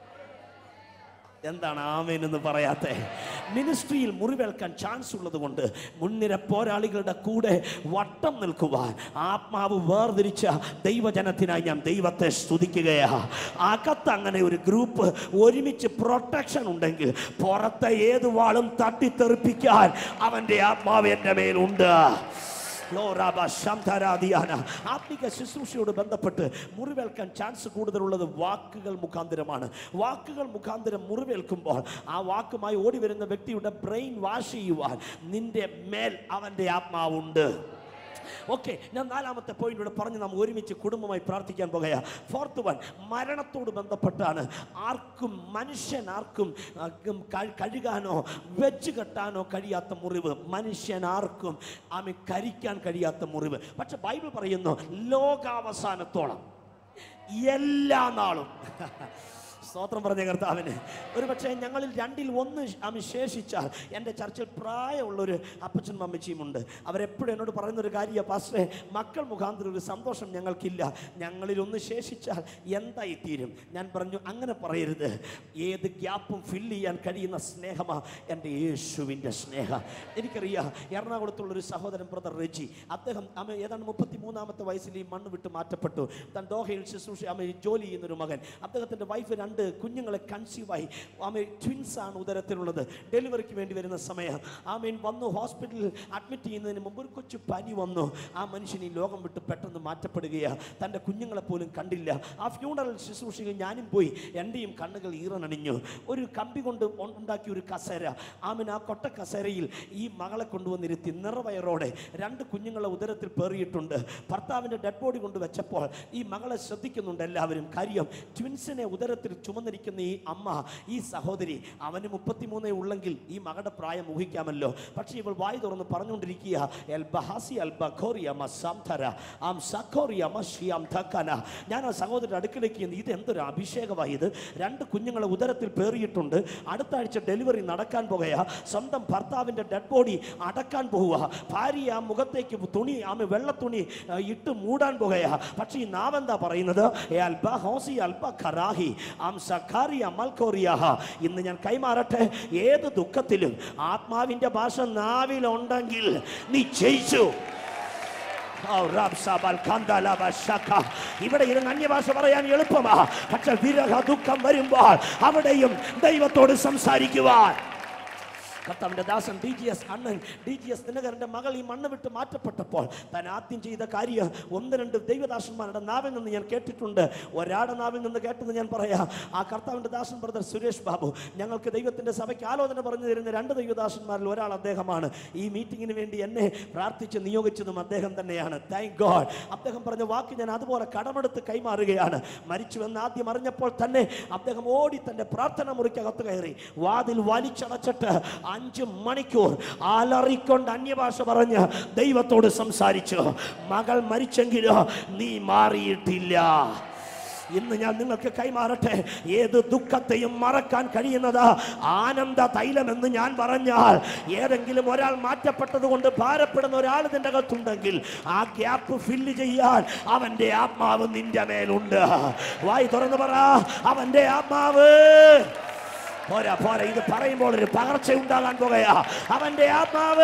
Speaker 1: എന്താണ് ആമേൻ എന്ന് പറയാത്തെ മിനിസ്ട്രിയിൽ മുറിവേൽക്കാൻ ചാൻസ് ഉള്ളത് കൊണ്ട് മുൻനിര പോരാളികളുടെ കൂടെ വട്ടം നിൽക്കുവാൻ ആത്മാവ് വേർതിരിച്ച ദൈവജനത്തിനായി ഞാൻ ദൈവത്തെ സ്തുതിക്കുകയാ അകത്ത് അങ്ങനെ ഒരു ഗ്രൂപ്പ് ഒരുമിച്ച് പ്രൊട്ടക്ഷൻ ഉണ്ടെങ്കിൽ പുറത്തെ ഏത് വാളും തട്ടിത്തെറിപ്പിക്കാൻ അവൻ്റെ ആത്മാവ് എൻ്റെ മേലുണ്ട് ലോ റാബ ശംധരാദിയാന. ആത്മിക ശുശ്രൂഷയോട് ബന്ധപ്പെട്ട് മുറിവേൽക്കാൻ ചാൻസ് കൂടുതലുള്ളത് വാക്കുകൾ മുഖാന്തരമാണ് വാക്കുകൾ മുഖാന്തരം മുറിവേൽക്കുമ്പോൾ ആ വാക്കുമായി ഓടി വരുന്ന വ്യക്തിയുടെ ബ്രെയിൻ വാഷ് ചെയ്യുവാൻ നിന്റെ മേൽ അവൻ്റെ ആത്മാവുണ്ട് ഓക്കെ ഞാൻ നാലാമത്തെ പോയിന്റ് ഇവിടെ പറഞ്ഞ് നാം ഒരുമിച്ച് കുടുംബമായി പ്രാർത്ഥിക്കാൻ പോകുക ഫോർത്ത് വൺ മരണത്തോട് ബന്ധപ്പെട്ടാണ് ആർക്കും മനുഷ്യൻ ആർക്കും ആർക്കും കഴി- കഴുകാനോ വെച്ച് കെട്ടാനോ കഴിയാത്ത മുറിവ് മനുഷ്യൻ ആർക്കും ആമി കരിക്കാൻ കഴിയാത്ത മുറിവ് പക്ഷെ ബൈബിൾ പറയുന്നു ലോകാവസാനത്തോളം എല്ലാ നാളും സ്തോത്രം പറഞ്ഞ കർത്താവിന് ഒരു പക്ഷേ ഞങ്ങളിൽ രണ്ടിൽ ഒന്ന് ആമി ശേഷിച്ചാൽ എൻ്റെ ചർച്ചിൽ പ്രായമുള്ളൊരു അപ്പച്ചൻ മമ്മച്ചിയുമുണ്ട് അവരെപ്പോഴും എന്നോട് പറയുന്ന ഒരു കാര്യമാണ് പാസ്റ്ററെ മക്കൾ മുഖാന്തരം ഒരു സന്തോഷം ഞങ്ങൾക്കില്ല ഞങ്ങളിൽ ഒന്ന് ശേഷിച്ചാൽ എന്തായി തീരും ഞാൻ പറഞ്ഞു അങ്ങനെ പറയരുത് ഏത് ഗ്യാപ്പും ഫില്ല് ചെയ്യാൻ കഴിയുന്ന സ്നേഹമാ എൻ്റെ യേശുവിൻ്റെ സ്നേഹം എനിക്കറിയാം എറണാകുളത്തുള്ളൊരു സഹോദരൻ ബ്രദർ റെജി അദ്ദേഹം അമ്മ ഏതാണ്ട് മുപ്പത്തി മൂന്നാമത്തെ വയസ്സിൽ ഈ മണ്ണ് വിട്ട് മാറ്റപ്പെട്ടു താൻ ദോഹയിൽ ശുശ്രൂഷ അമ്മ ജോലി ചെയ്യുന്നൊരു മകൻ അദ്ദേഹത്തിൻ്റെ വൈഫ് രണ്ട് രണ്ട് കുഞ്ഞുങ്ങളെ കൺസീവായി ആമേ ട്വിൻസ് ആണ് ഉദരത്തിലുള്ളത് ഡെലിവറിക്ക് വേണ്ടി വരുന്ന സമയം ആമേൻ വന്നു ഹോസ്പിറ്റലിൽ അഡ്മിറ്റ് ചെയ്യുന്നതിന് മുമ്പ് ഒരു കൊച്ചു പനി വന്നു ആ മനുഷ്യൻ ഈ ലോകം വിട്ട് പെട്ടെന്ന് മാറ്റപ്പെടുകയാണ് തൻ്റെ കുഞ്ഞുങ്ങളെ പോലും കണ്ടില്ല ആ ഫ്യൂണറൽ ശുശ്രൂഷയിൽ ഞാനും പോയി എൻ്റെയും കണ്ണുകൾ ഈറനണിഞ്ഞു ഒരു കമ്പി കൊണ്ട് ഉ- ഉണ്ടാക്കിയ ഒരു കസേര ആമൻ ആ കൊട്ട കസേരയിൽ ഈ മകളെ കൊണ്ടുവന്നിരുത്തി നിറവയറോടെ രണ്ട് കുഞ്ഞുങ്ങളെ ഉദരത്തിൽ പേറിയിട്ടുണ്ട് ഭർത്താവിൻ്റെ ഡെഡ് ബോഡി കൊണ്ട് വെച്ചപ്പോൾ ഈ മകളെ ശ്രദ്ധിക്കുന്നുണ്ട് എല്ലാവരും കാര്യം ട്വിൻസിനെ ഉദരത്തിൽ ചുമന്നിരിക്കുന്ന ഈ അമ്മ ഈ സഹോദരി അവന് മുപ്പത്തിമൂന്നേ ഉള്ളെങ്കിൽ ഈ മകളുടെ പ്രായം ഊഹിക്കാമല്ലോ പക്ഷേ ഇവൾ വായി തുറന്ന് പറഞ്ഞുകൊണ്ടിരിക്കുക എൽ ബഹാസി അൽ ബഖോറിയ മസാംധര ആം സഖോറിയ മഷിയാം ധക്കന ഞാൻ ആ സഹോദരൻ്റെ അടുക്കിലേക്ക് ചെന്ന് ഇത് എന്തൊരു അഭിഷേകമായി ഇത് രണ്ട് കുഞ്ഞുങ്ങളെ ഉദരത്തിൽ പേറിയിട്ടുണ്ട് അടുത്ത ആഴ്ച ഡെലിവറി നടക്കാൻ പോകുക സ്വന്തം ഭർത്താവിൻ്റെ ഡെഡ് ബോഡി അടക്കാൻ പോവുക ഭാര്യ ആ മുഖത്തേക്ക് തുണി ആമ വെള്ള തുണി ആ, ഇട്ട് മൂടാൻ പോകുക പക്ഷേ ഈ നാവെന്താ പറയുന്നത് "ഏ അൽബ ഹോസി അൽബ ഖറാഹി ആം സഖാരി അമൽക്കോറിയാഹ ഇന്ന് ഞാൻ കൈമാറട്ടെ ഏത് ദുഃഖത്തിലും ആത്മാവിൻ്റെ ഭാഷ നാവിലുണ്ടെങ്കിൽ നീ ജയിച്ചു ഓ, റാബ് സാബാൽ കാന്താലാബ ശഖ. ഇവിടെ ഇരുന്ന് അന്യഭാഷ പറയാൻ എളുപ്പമാ പക്ഷെ വിരഹ ദുഃഖം വരുമ്പോൾ അവിടെയും ദൈവത്തോട് സംസാരിക്കുവാൻ കർത്താവിൻ്റെ ദാസൻ ഡി ജി എസ് അണ്ണൻ ഡി ജി എസ് ദിനകരൻ്റെ മകൾ ഈ മണ്ണ് വിട്ട് മാറ്റപ്പെട്ടപ്പോൾ താൻ ആദ്യം ചെയ്ത കാര്യം ഒന്ന് രണ്ട് ദൈവദാസന്മാരുടെ നാവിൽ നിന്ന് ഞാൻ കേട്ടിട്ടുണ്ട് ഒരാടെ നാവിൽ നിന്ന് കേട്ടത് ഞാൻ പറയാം ആ കർത്താവിൻ്റെ ദാസൻ ബ്രദർ സുരേഷ് ബാബു ഞങ്ങൾക്ക് ദൈവത്തിൻ്റെ സഭയ്ക്ക് ആലോചന പറഞ്ഞു തരുന്ന രണ്ട് ദൈവദാസന്മാരിൽ ഒരാൾ അദ്ദേഹമാണ് ഈ മീറ്റിങ്ങിന് വേണ്ടി എന്നെ പ്രാർത്ഥിച്ച് നിയോഗിച്ചതും അദ്ദേഹം തന്നെയാണ് താങ്ക് ഗോഡ് അദ്ദേഹം പറഞ്ഞ വാക്ക് ഞാൻ അതുപോലെ കടമെടുത്ത് കൈമാറുകയാണ് മരിച്ചുവെന്ന് ആദ്യം അറിഞ്ഞപ്പോൾ തന്നെ അദ്ദേഹം ഓടി തൻ്റെ പ്രാർത്ഥന മുറിക്കകത്ത് കയറി വാതിൽ വലിച്ചടച്ചിട്ട് അഞ്ച് മണിക്കൂർ അലറിക്കൊണ്ട് അന്യഭാഷ പറഞ്ഞ് ദൈവത്തോട് സംസാരിച്ചു മകൾ മരിച്ചെങ്കിലോ നീ മാറിയിട്ടില്ല ഇന്ന് ഞാൻ നിങ്ങൾക്ക് കൈമാറട്ടെ ഏത് ദുഃഖത്തെയും മറക്കാൻ കഴിയുന്നത് ആനന്ദ തൈലമെന്ന് ഞാൻ പറഞ്ഞാൽ ഏതെങ്കിലും ഒരാൾ മാറ്റപ്പെട്ടത് കൊണ്ട് ഭാരപ്പെടുന്ന ഒരാൾ ഇതിൻ്റെ അകത്തുണ്ടെങ്കിൽ ആ ഗ്യാപ്പ് ഫില്ല് ചെയ്യാൻ അവൻ്റെ ആത്മാവ് നിന്റെ മേലുണ്ട് വായി തുറന്ന് പറ അവൻ്റെ ആത്മാവ് പോരാ പോരാ ഇത് പറയുമ്പോൾ ഒരു പകർച്ച ഉണ്ടാകാൻ പോകുകയാ അവന്റെ ആത്മാവ്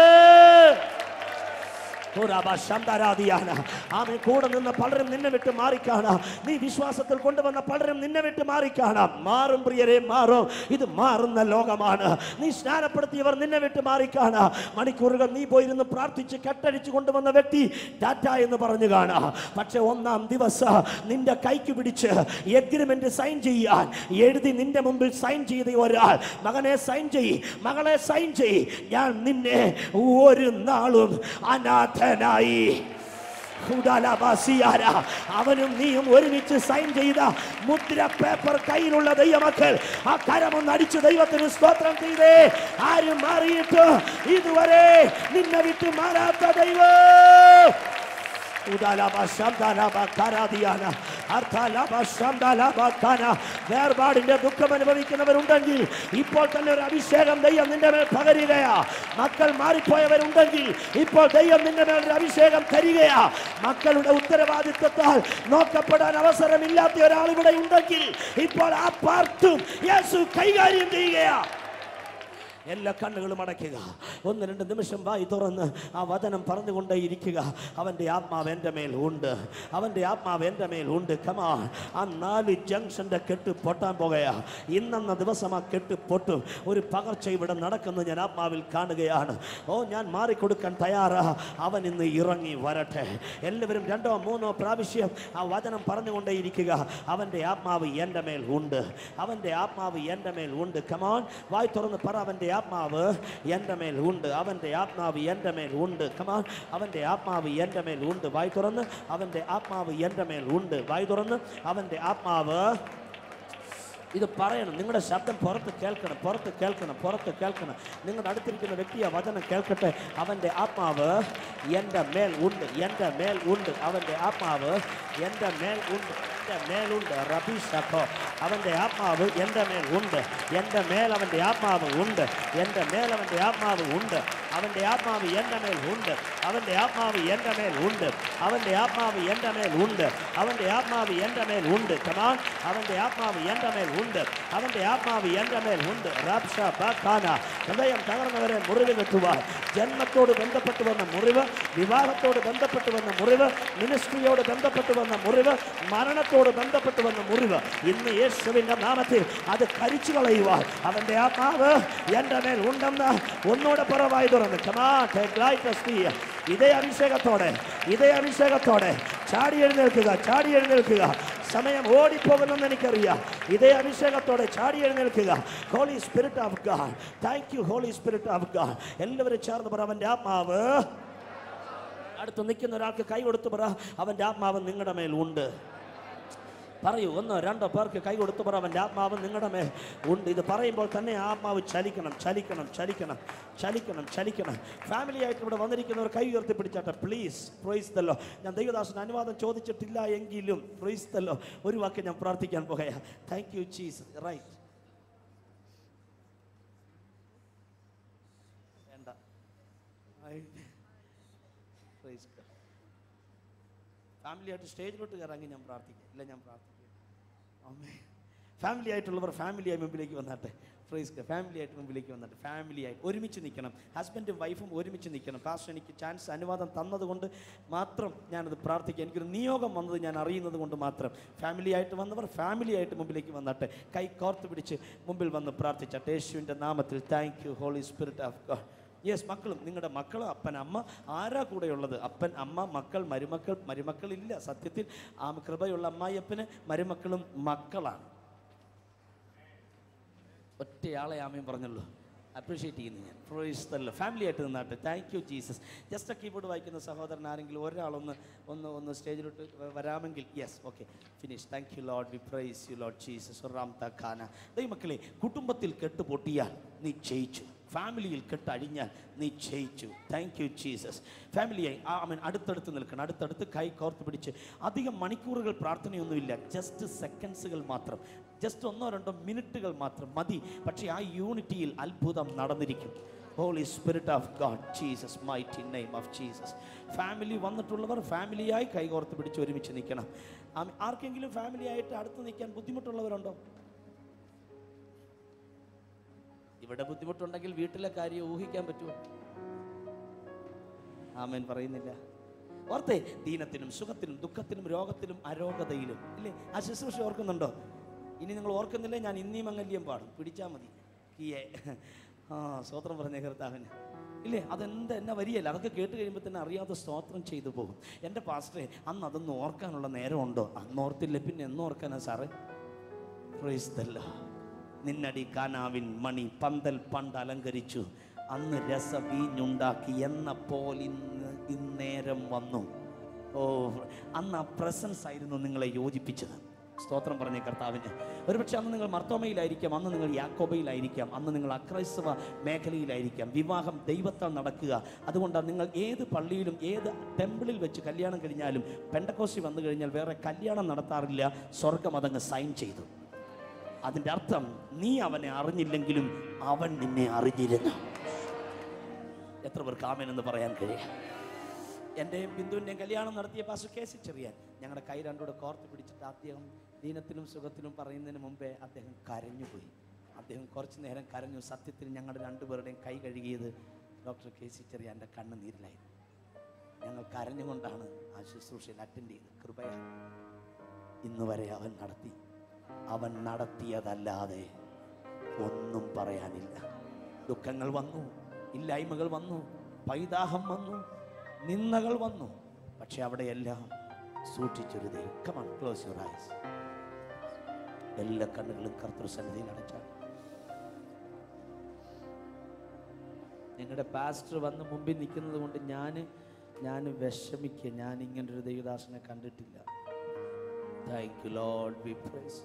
Speaker 1: ആമേ കൂടെ നിന്ന് പലരും നിന്നെ വിട്ട് മാറിക്കാണാം നീ വിശ്വാസത്തിൽ കൊണ്ടുവന്ന പലരും നിന്നെ വിട്ട് മാറിക്കാണാം മാറും പ്രിയരെ മാറും ഇത് മാറുന്ന ലോകമാണ് നീ സ്നാനപ്പെടുത്തിയവർ നിന്നെ വിട്ട് മാറിക്കാണാം മണിക്കൂറുകൾ നീ പോയിരുന്ന് പ്രാർത്ഥിച്ച് കെട്ടടിച്ച് കൊണ്ടുവന്ന വ്യക്തി ടാറ്റ എന്ന് പറഞ്ഞു കാണാം പക്ഷെ ഒന്നാം ദിവസം നിന്റെ കൈക്ക് പിടിച്ച് എഗ്രിമെന്റ് സൈൻ ചെയ്യാൻ എഴുതി നിന്റെ മുമ്പിൽ സൈൻ ചെയ്ത ഒരാൾ മകനെ സൈൻ ചെയ് മകളെ സൈൻ ചെയ് ഞാൻ നിന്നെ ഒരു നാളും അനാഥനായി ഹുദാലബാസിയാര. അവനും നീയും ഒരുമിച്ച് സൈൻ ചെയ്ത മുദ്ര പേപ്പർ കയ്യിലുള്ള ദൈവമക്കൾ ആ കരമൊന്ന് അടിച്ച് ദൈവത്തിന് സ്തോത്രം ചെയ്തേ ആരും മാറിയിട്ട് ഇതുവരെ നിന്നെ വിട്ട് മാറാത്ത ദൈവം ഉദാലബ ശബ്ദാലബ കരാദിയാന അർത്ഥാലബ ശബ്ദാലബ കന വേർപാടിന്റെ ദുഃഖം അനുഭവിക്കുന്നവരുണ്ടെങ്കിൽ ഇപ്പോൾ തന്നെ ഒരു അഭിഷേകം ദൈവം നിന്റെ മേൽ പകരുകയാ മക്കൾ മാറിപ്പോയവരുണ്ടെങ്കിൽ ഇപ്പോൾ ദൈവം നിന്റെ മേൽ ഒരു അഭിഷേകം തരികയാ മക്കളുടെ ഉത്തരവാദിത്വത്താൽ നോക്കപ്പെടാൻ അവസരമില്ലാത്ത ഒരാൾ ഇവിടെ ഉണ്ടെങ്കിൽ ഇപ്പോൾ ആ പാർട്ടും യേശു കൈകാര്യം ചെയ്യുകയാ എല്ലാ കണ്ണുകളും അടയ്ക്കുക ഒന്ന് രണ്ട് നിമിഷം വായി തുറന്ന് ആ വചനം പറഞ്ഞുകൊണ്ടേ ഇരിക്കുക അവൻ്റെ ആത്മാവ് എൻ്റെ മേൽ ഉണ്ട് അവൻ്റെ ആത്മാവ് എൻ്റെ മേൽ ഉണ്ട് കമാ ആ നാല് ജംഗ്ഷൻ്റെ കെട്ട് പൊട്ടാൻ പോകുകയാ ഇന്നെന്ന ദിവസം ആ കെട്ട് പൊട്ടും ഒരു പകർച്ച ഇവിടെ നടക്കുന്നത് ഞാൻ ആത്മാവിൽ കാണുകയാണ് ഓ ഞാൻ മാറിക്കൊടുക്കാൻ തയ്യാറാ അവൻ ഇന്ന് ഇറങ്ങി വരട്ടെ എല്ലാവരും രണ്ടോ മൂന്നോ പ്രാവശ്യം ആ വചനം പറഞ്ഞുകൊണ്ടേ ഇരിക്കുക അവൻ്റെ ആത്മാവ് എൻ്റെ മേൽ ഉണ്ട് അവൻ്റെ ആത്മാവ് എൻ്റെ മേൽ ഉണ്ട് കമാൻ വായി തുറന്ന് പറ അവൻ്റെ ആത്മാവ് എൻ്റെ മേൽ ഉണ്ട് അവൻ്റെ ആത്മാവ് എൻ്റെ മേൽ ഉണ്ട് കമാൻ അവൻ്റെ ആത്മാവ് എൻ്റെ മേൽ ഉണ്ട് വായി തുറന്ന് അവൻ്റെ ആത്മാവ് എൻ്റെ മേൽ ഉണ്ട് വായി തുറന്ന് അവൻ്റെ ആത്മാവ് ഇത് പറയണം നിങ്ങളുടെ ശബ്ദം പുറത്ത് കേൾക്കണം പുറത്ത് കേൾക്കണം പുറത്ത് കേൾക്കണം നിങ്ങളുടെ അടുത്തിരിക്കുന്ന വ്യക്തിയെ വചനം കേൾക്കട്ടെ അവൻ്റെ ആത്മാവ് എൻ്റെ മേൽ ഉണ്ട് എൻ്റെ മേൽ ഉണ്ട് അവൻ്റെ ആത്മാവ് എൻ്റെ മേൽ ഉണ്ട് എൻ്റെ മേലുണ്ട് റബീഷോ അവൻ്റെ ആത്മാവ് എൻ്റെ മേൽ ഉണ്ട് എൻ്റെ മേൽ അവൻ്റെ ആത്മാവ് ഉണ്ട് എൻ്റെ മേൽ അവൻ്റെ ആത്മാവ് ഉണ്ട് അവൻ്റെ ആത്മാവ് എൻ്റെ മേൽ ഉണ്ട് അവൻ്റെ ആത്മാവ് എൻ്റെ മേൽ ഉണ്ട് അവൻ്റെ ആത്മാവ് എൻ്റെ മേൽ ഉണ്ട് അവൻ്റെ ആത്മാവ് എൻ്റെ മേൽ ഉണ്ട് കമാൻ അവൻ്റെ ആത്മാവ് എൻ്റെ മേൽ ഉണ്ട് അവൻ്റെ ആത്മാവ് എൻ്റെ മേൽ ഉണ്ട് റാബ്ഷ ബാഖാന ഹൃദയം തകർന്നവരെ മുറിവ് കെട്ടുവാൻ ജന്മത്തോട് ബന്ധപ്പെട്ട് വന്ന മുറിവ് വിവാഹത്തോട് ബന്ധപ്പെട്ട് വന്ന മുറിവ് മിനിസ്ട്രിയോട് ബന്ധപ്പെട്ട് വന്ന മുറിവ് മരണത്തോട്
Speaker 3: ഹൃദയത്തോട് ബന്ധപ്പെട്ട് വന്ന മുറിവ് ഇന്ന് യേശുവിന്റെ നാമത്തിൽ അത് കരിച്ചു കളയുവാൻ അവന്റെ ആത്മാവ് എന്റെ മേൽ ഉണ്ടെന്ന് ഒന്നുകൂടെ പുറവായി തുറന്ന് Come on, take light as we. ഇതേ അഭിഷേകത്തോടെ ഇതേ അഭിഷേകത്തോടെ ചാടി എഴുന്നേൽക്കുക ചാടി എഴുന്നേൽക്കുക സമയം ഓടിപ്പോകുന്നെന്ന് എനിക്കറിയാം ഇതേ അഭിഷേകത്തോടെ ചാടി എഴുന്നേൽക്കുക holy spirit of god thank you holy spirit of god എല്ലാവരും ചേർന്ന് പറ അവന്റെ ആത്മാവ് അടുത്ത് നിൽക്കുന്ന ഒരാൾക്ക് കൈ കൊടുത്തു പറ അവന്റെ ആത്മാവ് നിങ്ങളുടെ മേൽ ഉണ്ട് പറയൂ ഒന്നോ രണ്ടോ പേർക്ക് കൈ കൊടുത്തു പറ അവൻ്റെ ആത്മാവ് നിങ്ങളുടെ മേൽ ഉണ്ട് ഇത് പറയുമ്പോൾ തന്നെ ആത്മാവ് ചലിക്കണം ചലിക്കണം ചലിക്കണം ചലിക്കണം ചലിക്കണം ഫാമിലി ആയിട്ട് ഇവിടെ വന്നിരിക്കുന്നവർ കൈ ഉയർത്തി പിടിച്ചാട്ടെ പ്ലീസ് പ്രൊയ്സ്തല്ലോ ഞാൻ ദൈവദാസന് അനുവാദം ചോദിച്ചിട്ടില്ല എങ്കിലും പ്രൊയ്സ്തല്ലോ ഒരു വാക്ക് ഞാൻ പ്രാർത്ഥിക്കാൻ പോകയാ താങ്ക് യു ചീസ് റൈറ്റ് വേണ്ട ഫാമിലി ആയിട്ട് സ്റ്റേജിലോട്ട് കയറാമെങ്കിൽ ഞാൻ പ്രാർത്ഥിക്കാം ഇല്ല ഞാൻ പ്രാർത്ഥിക്കാം അമ്മേ ഫാമിലി ആയിട്ടുള്ളവർ ഫാമിലിയായി മുമ്പിലേക്ക് വന്നാട്ടെ ഫ്രൈസ് ഫാമിലി ആയിട്ട് മുമ്പിലേക്ക് വന്നിട്ട് ഫാമിലി ആയിട്ട് ഒരുമിച്ച് നിൽക്കണം ഹസ്ബൻഡും വൈഫും ഒരുമിച്ച് നിൽക്കണം പാസ്റ്റർ എനിക്ക് ചാൻസ് അനുവാദം തന്നതുകൊണ്ട് മാത്രം ഞാനത് പ്രാർത്ഥിക്കാം എനിക്കൊരു നിയോഗം വന്നത് ഞാൻ അറിയുന്നത് കൊണ്ട് മാത്രം ഫാമിലി ആയിട്ട് വന്നവർ ഫാമിലി ആയിട്ട് മുമ്പിലേക്ക് വന്നാട്ടെ കൈ കോർത്ത് പിടിച്ച് മുമ്പിൽ വന്ന് പ്രാർത്ഥിച്ചാട്ടെ യേശുവിൻ്റെ നാമത്തിൽ thank you holy spirit of god yes മക്കളും നിങ്ങളുടെ മക്കൾ അപ്പൻ അമ്മ ആരാ കൂടെയുള്ളത് അപ്പൻ അമ്മ മക്കൾ മരുമക്കൾ മരുമക്കളില്ല സത്യത്തിൽ ആ കൃപയുള്ള അമ്മായിയപ്പന് മരുമക്കളും മക്കളാണ് ഒറ്റയാളെ ആമയും പറഞ്ഞല്ലോ അപ്രീഷിയേറ്റ് ചെയ്യുന്നു ഞാൻ പ്രൊയിസ്തല്ലോ ഫാമിലി ആയിട്ട് നിന്നാട്ടെ thank you Jesus just keyboard വായിക്കുന്ന സഹോദരൻ ആരെങ്കിലും ഒരാളൊന്ന് ഒന്ന് ഒന്ന് സ്റ്റേജിലോട്ട് വ- വരാമെങ്കിൽ yes okay finish thank you lord we praise you lord Jesus റാം തഖാന ദൈവമക്കളെ കുടുംബത്തിൽ കെട്ട് പൊട്ടിയാൽ നീ ജയിച്ചു ഫാമിലിയിൽ കെട്ടഴിഞ്ഞാൽ നീ ജയിച്ചു താങ്ക് യു ജീസസ് ഫാമിലിയായി ആ മീൻ അടുത്തടുത്ത് നിൽക്കണം അടുത്തടുത്ത് കൈ കോർത്ത് പിടിച്ച് അധികം മണിക്കൂറുകൾ പ്രാർത്ഥനയൊന്നുമില്ല ജസ്റ്റ് സെക്കൻഡ്സുകൾ മാത്രം ജസ്റ്റ് ഒന്നോ രണ്ടോ മിനിറ്റുകൾ മാത്രം മതി പക്ഷേ ആ യൂണിറ്റിയിൽ അത്ഭുതം നടന്നിരിക്കും holy spirit of god Jesus mighty name of Jesus family വന്നിട്ടുള്ളവർ ഫാമിലിയായി കൈകോർത്ത് പിടിച്ച് ഒരുമിച്ച് നിൽക്കണം ആം- ആർക്കെങ്കിലും ഫാമിലി ആയിട്ട് അടുത്ത് നിൽക്കാൻ ബുദ്ധിമുട്ടുള്ളവരുണ്ടോ ഇവിടെ ബുദ്ധിമുട്ടുണ്ടെങ്കിൽ വീട്ടിലെ കാര്യം ഊഹിക്കാൻ പറ്റുമോ ആമേൻ പറയുന്നില്ല ഓർത്തേ ദീനത്തിനും സുഖത്തിനും ദുഃഖത്തിനും രോഗത്തിലും അരോഗതയിലും ഇല്ലേ ആ ശുശ്രൂഷ ഓർക്കുന്നുണ്ടോ ഇനി നിങ്ങൾ ഓർക്കുന്നില്ലേ ഞാൻ ഇന്നീ മംഗല്യം പാടും പിടിച്ചാൽ മതി കിയേ ആ സ്തോത്രം പറഞ്ഞ കർത്താവിന് ഇല്ലേ അതെന്ത് എന്നെ വരികയല്ല അതൊക്കെ കേട്ട് കഴിയുമ്പോൾ തന്നെ അറിയാതെ സ്തോത്രം ചെയ്തു പോകും എൻ്റെ പാസ്റ്ററെ അന്ന് അതൊന്ന് ഓർക്കാനുള്ള നേരമുണ്ടോ അന്ന് ഓർത്തില്ല പിന്നെ എന്ന് ഓർക്കാനാ സാറേ പ്രൈസ്തല്ല നിന്നടി കാനാവിൻ മണി പന്തൽ പണ്ട് അലങ്കരിച്ചു അന്ന് രസവീഞ്ഞുണ്ടാക്കി എന്ന പോൽ ഇന്ന് ഇന്നേരം വന്നു ഓ അന്ന് ആ പ്രസൻസ് ആയിരുന്നു നിങ്ങളെ യോജിപ്പിച്ചത് സ്തോത്രം പറഞ്ഞ കർത്താവിന് ഒരുപക്ഷെ അന്ന് നിങ്ങൾ മർത്തോമയിലായിരിക്കാം അന്ന് നിങ്ങൾ യാക്കോബയിലായിരിക്കാം അന്ന് നിങ്ങൾ അക്രൈസ്തവ മേഖലയിലായിരിക്കാം വിവാഹം ദൈവത്താൽ നടക്കുക അതുകൊണ്ടാണ് നിങ്ങൾ ഏത് പള്ളിയിലും ഏത് ടെമ്പിളിൽ വെച്ച് കല്യാണം കഴിഞ്ഞാലും പെണ്ടക്കോസി വന്നു കഴിഞ്ഞാൽ വേറെ കല്യാണം നടത്താറില്ല സ്വർഗം അതങ്ങ് സൈൻ ചെയ്തു അതിൻ്റെ അർത്ഥം നീ അവനെ അറിഞ്ഞില്ലെങ്കിലും അവൻ നിന്നെ അറിഞ്ഞിരുന്നു എത്ര പേർക്ക് ആമേൻ എന്ന് പറയാൻ കഴിയും എൻ്റെയും ബിന്ദുവിൻ്റെയും കല്യാണം നടത്തിയ പാസ് കേസ് ചെറിയാൻ ഞങ്ങളുടെ കൈ രണ്ടുകൂടെ കോർത്ത് പിടിച്ചിട്ട് അദ്ദേഹം ദീനത്തിനും സുഖത്തിനും പറയുന്നതിന് മുമ്പേ അദ്ദേഹം കരഞ്ഞുപോയി അദ്ദേഹം കുറച്ച് നേരം കരഞ്ഞു സത്യത്തിൽ ഞങ്ങളുടെ രണ്ടുപേരുടെയും കൈ കഴുകിയത് ഡോക്ടർ കെ സി ചെറിയാൻ്റെ കണ്ണുനീരിലായിരുന്നു ഞങ്ങൾ കരഞ്ഞുകൊണ്ടാണ് ആ ശുശ്രൂഷയിൽ അറ്റൻഡ് ചെയ്തത് കൃപയാണ് ഇന്ന് വരെ അവൻ നടത്തി അവൻ നടത്തിയതല്ലാതെ ഒന്നും പറയാനില്ല ദുഃഖങ്ങൾ വന്നു ഇല്ലായ്മകൾ വന്നു പൈതാഹം വന്നു നിന്ദകൾ വന്നു പക്ഷെ അവിടെയെല്ലാം സൂക്ഷിച്ചൊരു ദൈവം കമാൺ ക്ലോസ് യുവർ ഐസ് എല്ലാ കണ്ണുകളും കർത്തൃസന്നിധിയിൽ അടച്ചാണ് നിങ്ങളുടെ പാസ്റ്റർ വന്ന് മുമ്പിൽ നിൽക്കുന്നത് കൊണ്ട് ഞാൻ ഞാൻ വിഷമിക്കുക ഞാൻ ഇങ്ങനൊരു ദൈവദാസനെ കണ്ടിട്ടില്ല thank you lord we praise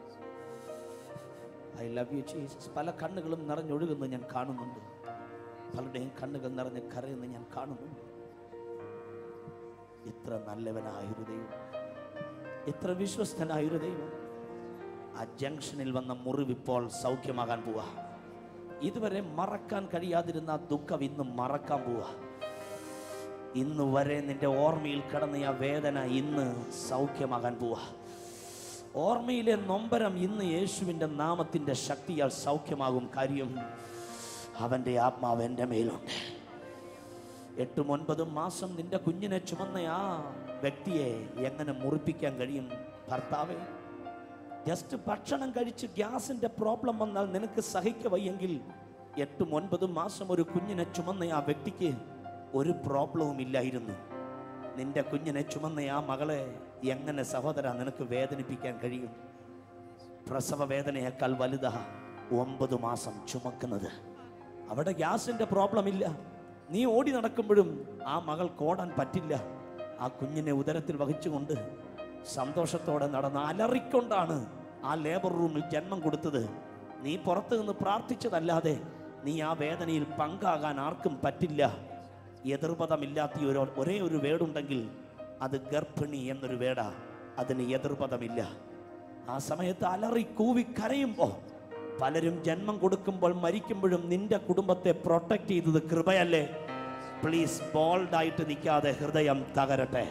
Speaker 3: I love you Jesus പല കണ്ണുകളും നിറഞ്ഞൊഴുകുന്നത് ഞാൻ കാണുന്നുണ്ട് പലരുടെയും കണ്ണുകൾ നിറഞ്ഞ് കരയുന്നത് ഞാൻ കാണുന്നുണ്ട് ഇത്ര നല്ലവനായൊരു ദൈവം ഇത്ര വിശ്വസ്തനായൊരു ദൈവം ആ ജംഗ്ഷനിൽ വന്ന മുറിവിപ്പോൾ സൗഖ്യമാകാൻ പോവാ ഇതുവരെ മറക്കാൻ കഴിയാതിരുന്ന ആ ദുഃഖം ഇന്ന് മറക്കാൻ പോവാ ഇന്ന് വരെ നിന്റെ ഓർമ്മയിൽ കിടന്ന ആ വേദന ഇന്ന് സൗഖ്യമാകാൻ പോവാ ഓർമ്മയിലെ നൊമ്പരം ഇന്ന് യേശുവിൻ്റെ നാമത്തിൻ്റെ ശക്തിയാൽ സൗഖ്യമാകും കാര്യം അവൻ്റെ ആത്മാവ് എൻ്റെ മേലുണ്ട് എട്ടും ഒൻപതും മാസം നിന്റെ കുഞ്ഞിനെ ചുമന്ന ആ വ്യക്തിയെ എങ്ങനെ മുറിപ്പിക്കാൻ കഴിയും ഭർത്താവേ ജസ്റ്റ് ഭക്ഷണം കഴിച്ച് ഗ്യാസിന്റെ പ്രോബ്ലം വന്നാൽ നിനക്ക് സഹിക്ക വയ്യെങ്കിൽ എട്ടും ഒൻപതും മാസം ഒരു കുഞ്ഞിനെ ചുമന്ന ആ വ്യക്തിക്ക് ഒരു പ്രോബ്ലവും ഇല്ലായിരുന്നു നിന്റെ കുഞ്ഞിനെ ചുമന്ന ആ മകളെ എങ്ങനെ സഹോദര നിനക്ക് വേദനിപ്പിക്കാൻ കഴിയും പ്രസവ വേദനയേക്കാൾ വലുതാ ഒമ്പത് മാസം ചുമക്കുന്നത് അവിടെ ഗ്യാസിന്റെ പ്രോബ്ലം ഇല്ല നീ ഓടി നടക്കുമ്പോഴും ആ മകൾ ഓടാൻ പറ്റില്ല ആ കുഞ്ഞിനെ ഉദരത്തിൽ വഹിച്ചുകൊണ്ട് സന്തോഷത്തോടെ നടന്ന് അലറിക്കൊണ്ടാണ് ആ ലേബർ റൂമിൽ ജന്മം കൊടുത്തത് നീ പുറത്തു നിന്ന് പ്രാർത്ഥിച്ചതല്ലാതെ നീ ആ വേദനയിൽ പങ്കാകാൻ ആർക്കും പറ്റില്ല എതിർപദമില്ലാത്ത ഒരു ഒരേ ഒരു വേടുണ്ടെങ്കിൽ അത് ഗർഭിണി എന്നൊരു വേടാ അതിന് എതിർപദമില്ല ആ സമയത്ത് അലറി കൂവി കരയുമ്പോ പലരും ജന്മം കൊടുക്കുമ്പോൾ മരിക്കുമ്പോഴും നിന്റെ കുടുംബത്തെ പ്രൊട്ടക്ട് ചെയ്തത് കൃപയല്ലേ പ്ലീസ് ബോൾഡായിട്ട് നിൽക്കാതെ ഹൃദയം തകരട്ടെ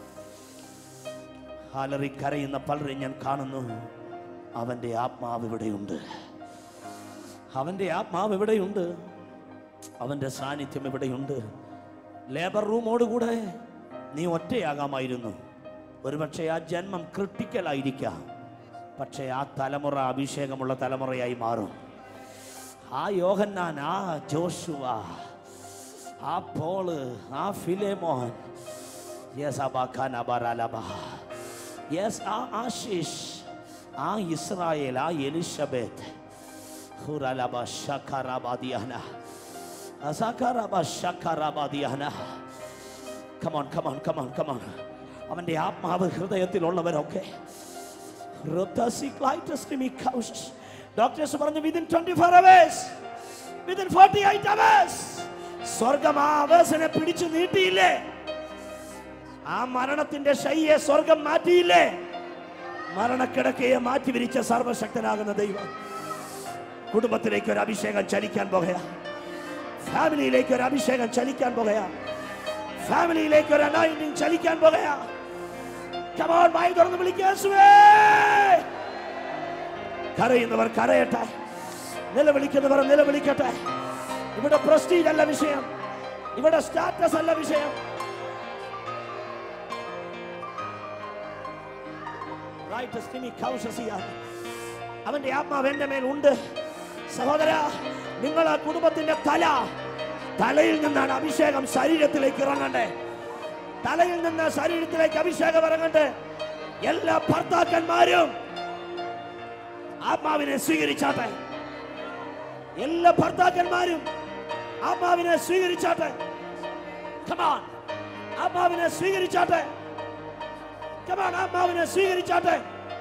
Speaker 3: അലറി കരയുന്ന പലരും ഞാൻ കാണുന്നു അവന്റെ ആത്മാവ് ഇവിടെയുണ്ട് അവന്റെ ആത്മാവ് ഇവിടെയുണ്ട് അവന്റെ സാന്നിധ്യം ഇവിടെയുണ്ട് ലേബർ റൂമോടുകൂടെ നീ ഒറ്റയാകാമായിരുന്നു ഒരുപക്ഷെ ആ ജന്മം ക്രിട്ടിക്കലായിരിക്കാം പക്ഷേ ആ തലമുറ അഭിഷേകമുള്ള തലമുറയായി മാറും ആ യോഹന്നാൻ ആ ജോഷുവ ആ പോള് ആ ഫിലേമോൻ യെസ് അബാഖാൻ അബാറാലബ യെസ് ആ ആശിഷ് ആ ഇസ്രായേൽ ആ എലിസബത്ത് ഹുറലബ ഷഖറബാദിയാന അസഖറബ ഷഖറബാദിയാന കമോൺ കമോൺ കമോൺ കമോൺ അവൻ്റെ ആത്മാവ് ഹൃദയത്തിലുള്ളവരൊക്കെ ഡോക്ടേഴ്സ് പറഞ്ഞു within twenty four hours within forty eight hours സ്വർഗം ആ അവേഴ്സിനെ പിടിച്ചു നീട്ടിയില്ലേ ആ മരണത്തിന്റെ ശയ്യെ സ്വർഗം മാറ്റിയില്ലേ മരണക്കിടക്കയെ മാറ്റി വിരിച്ച സർവശക്തനാകുന്ന ദൈവം കുടുംബത്തിലേക്ക് ഒരു അഭിഷേകം ചലിക്കാൻ പോകുക ഫാമിലിയിലേക്ക് ഒരു അഭിഷേകം ചലിക്കാൻ പോകുക ഫാമിലിയിലേക്ക് ഒരു അനോയിന്റിങ് ചലിക്കാൻ പോകുക കമോൺ വായി തുറന്ന് വിളിക്കുക യേശുവേ. കരയുന്നവർ കരയട്ടെ നിലവിളിക്കുന്നവർ നിലവിളിക്കട്ടെ ഇവിടെ പ്രസ്റ്റീജ് അല്ല വിഷയം ഇവിടെ സ്റ്റാറ്റസ് അല്ല വിഷയം Righteous Timmy Kaushasiya. അവന്റെ ആത്മാവ് എന്റെ മേൽ ഉണ്ട് സഹോദര നിങ്ങൾ ആ കുടുംബത്തിന്റെ തല തലയിൽ നിന്നാണ് അഭിഷേകം ശരീരത്തിലേക്ക് ഇറങ്ങണ്ടേ തലയിൽ നിന്ന് ശരീരത്തിലേക്ക് അഭിഷേകം ഇറങ്ങണ്ടേ എല്ലാ ഭർത്താക്കന്മാരും ആത്മാവിനെ സ്വീകരിച്ചാട്ടെ എല്ലാ ഭർത്താക്കന്മാരും ആത്മാവിനെ സ്വീകരിച്ചാട്ടെ Come on. ആത്മാവിനെ സ്വീകരിച്ചാട്ടെ Come on, ആത്മാവിനെ സ്വീകരിച്ചാട്ടെ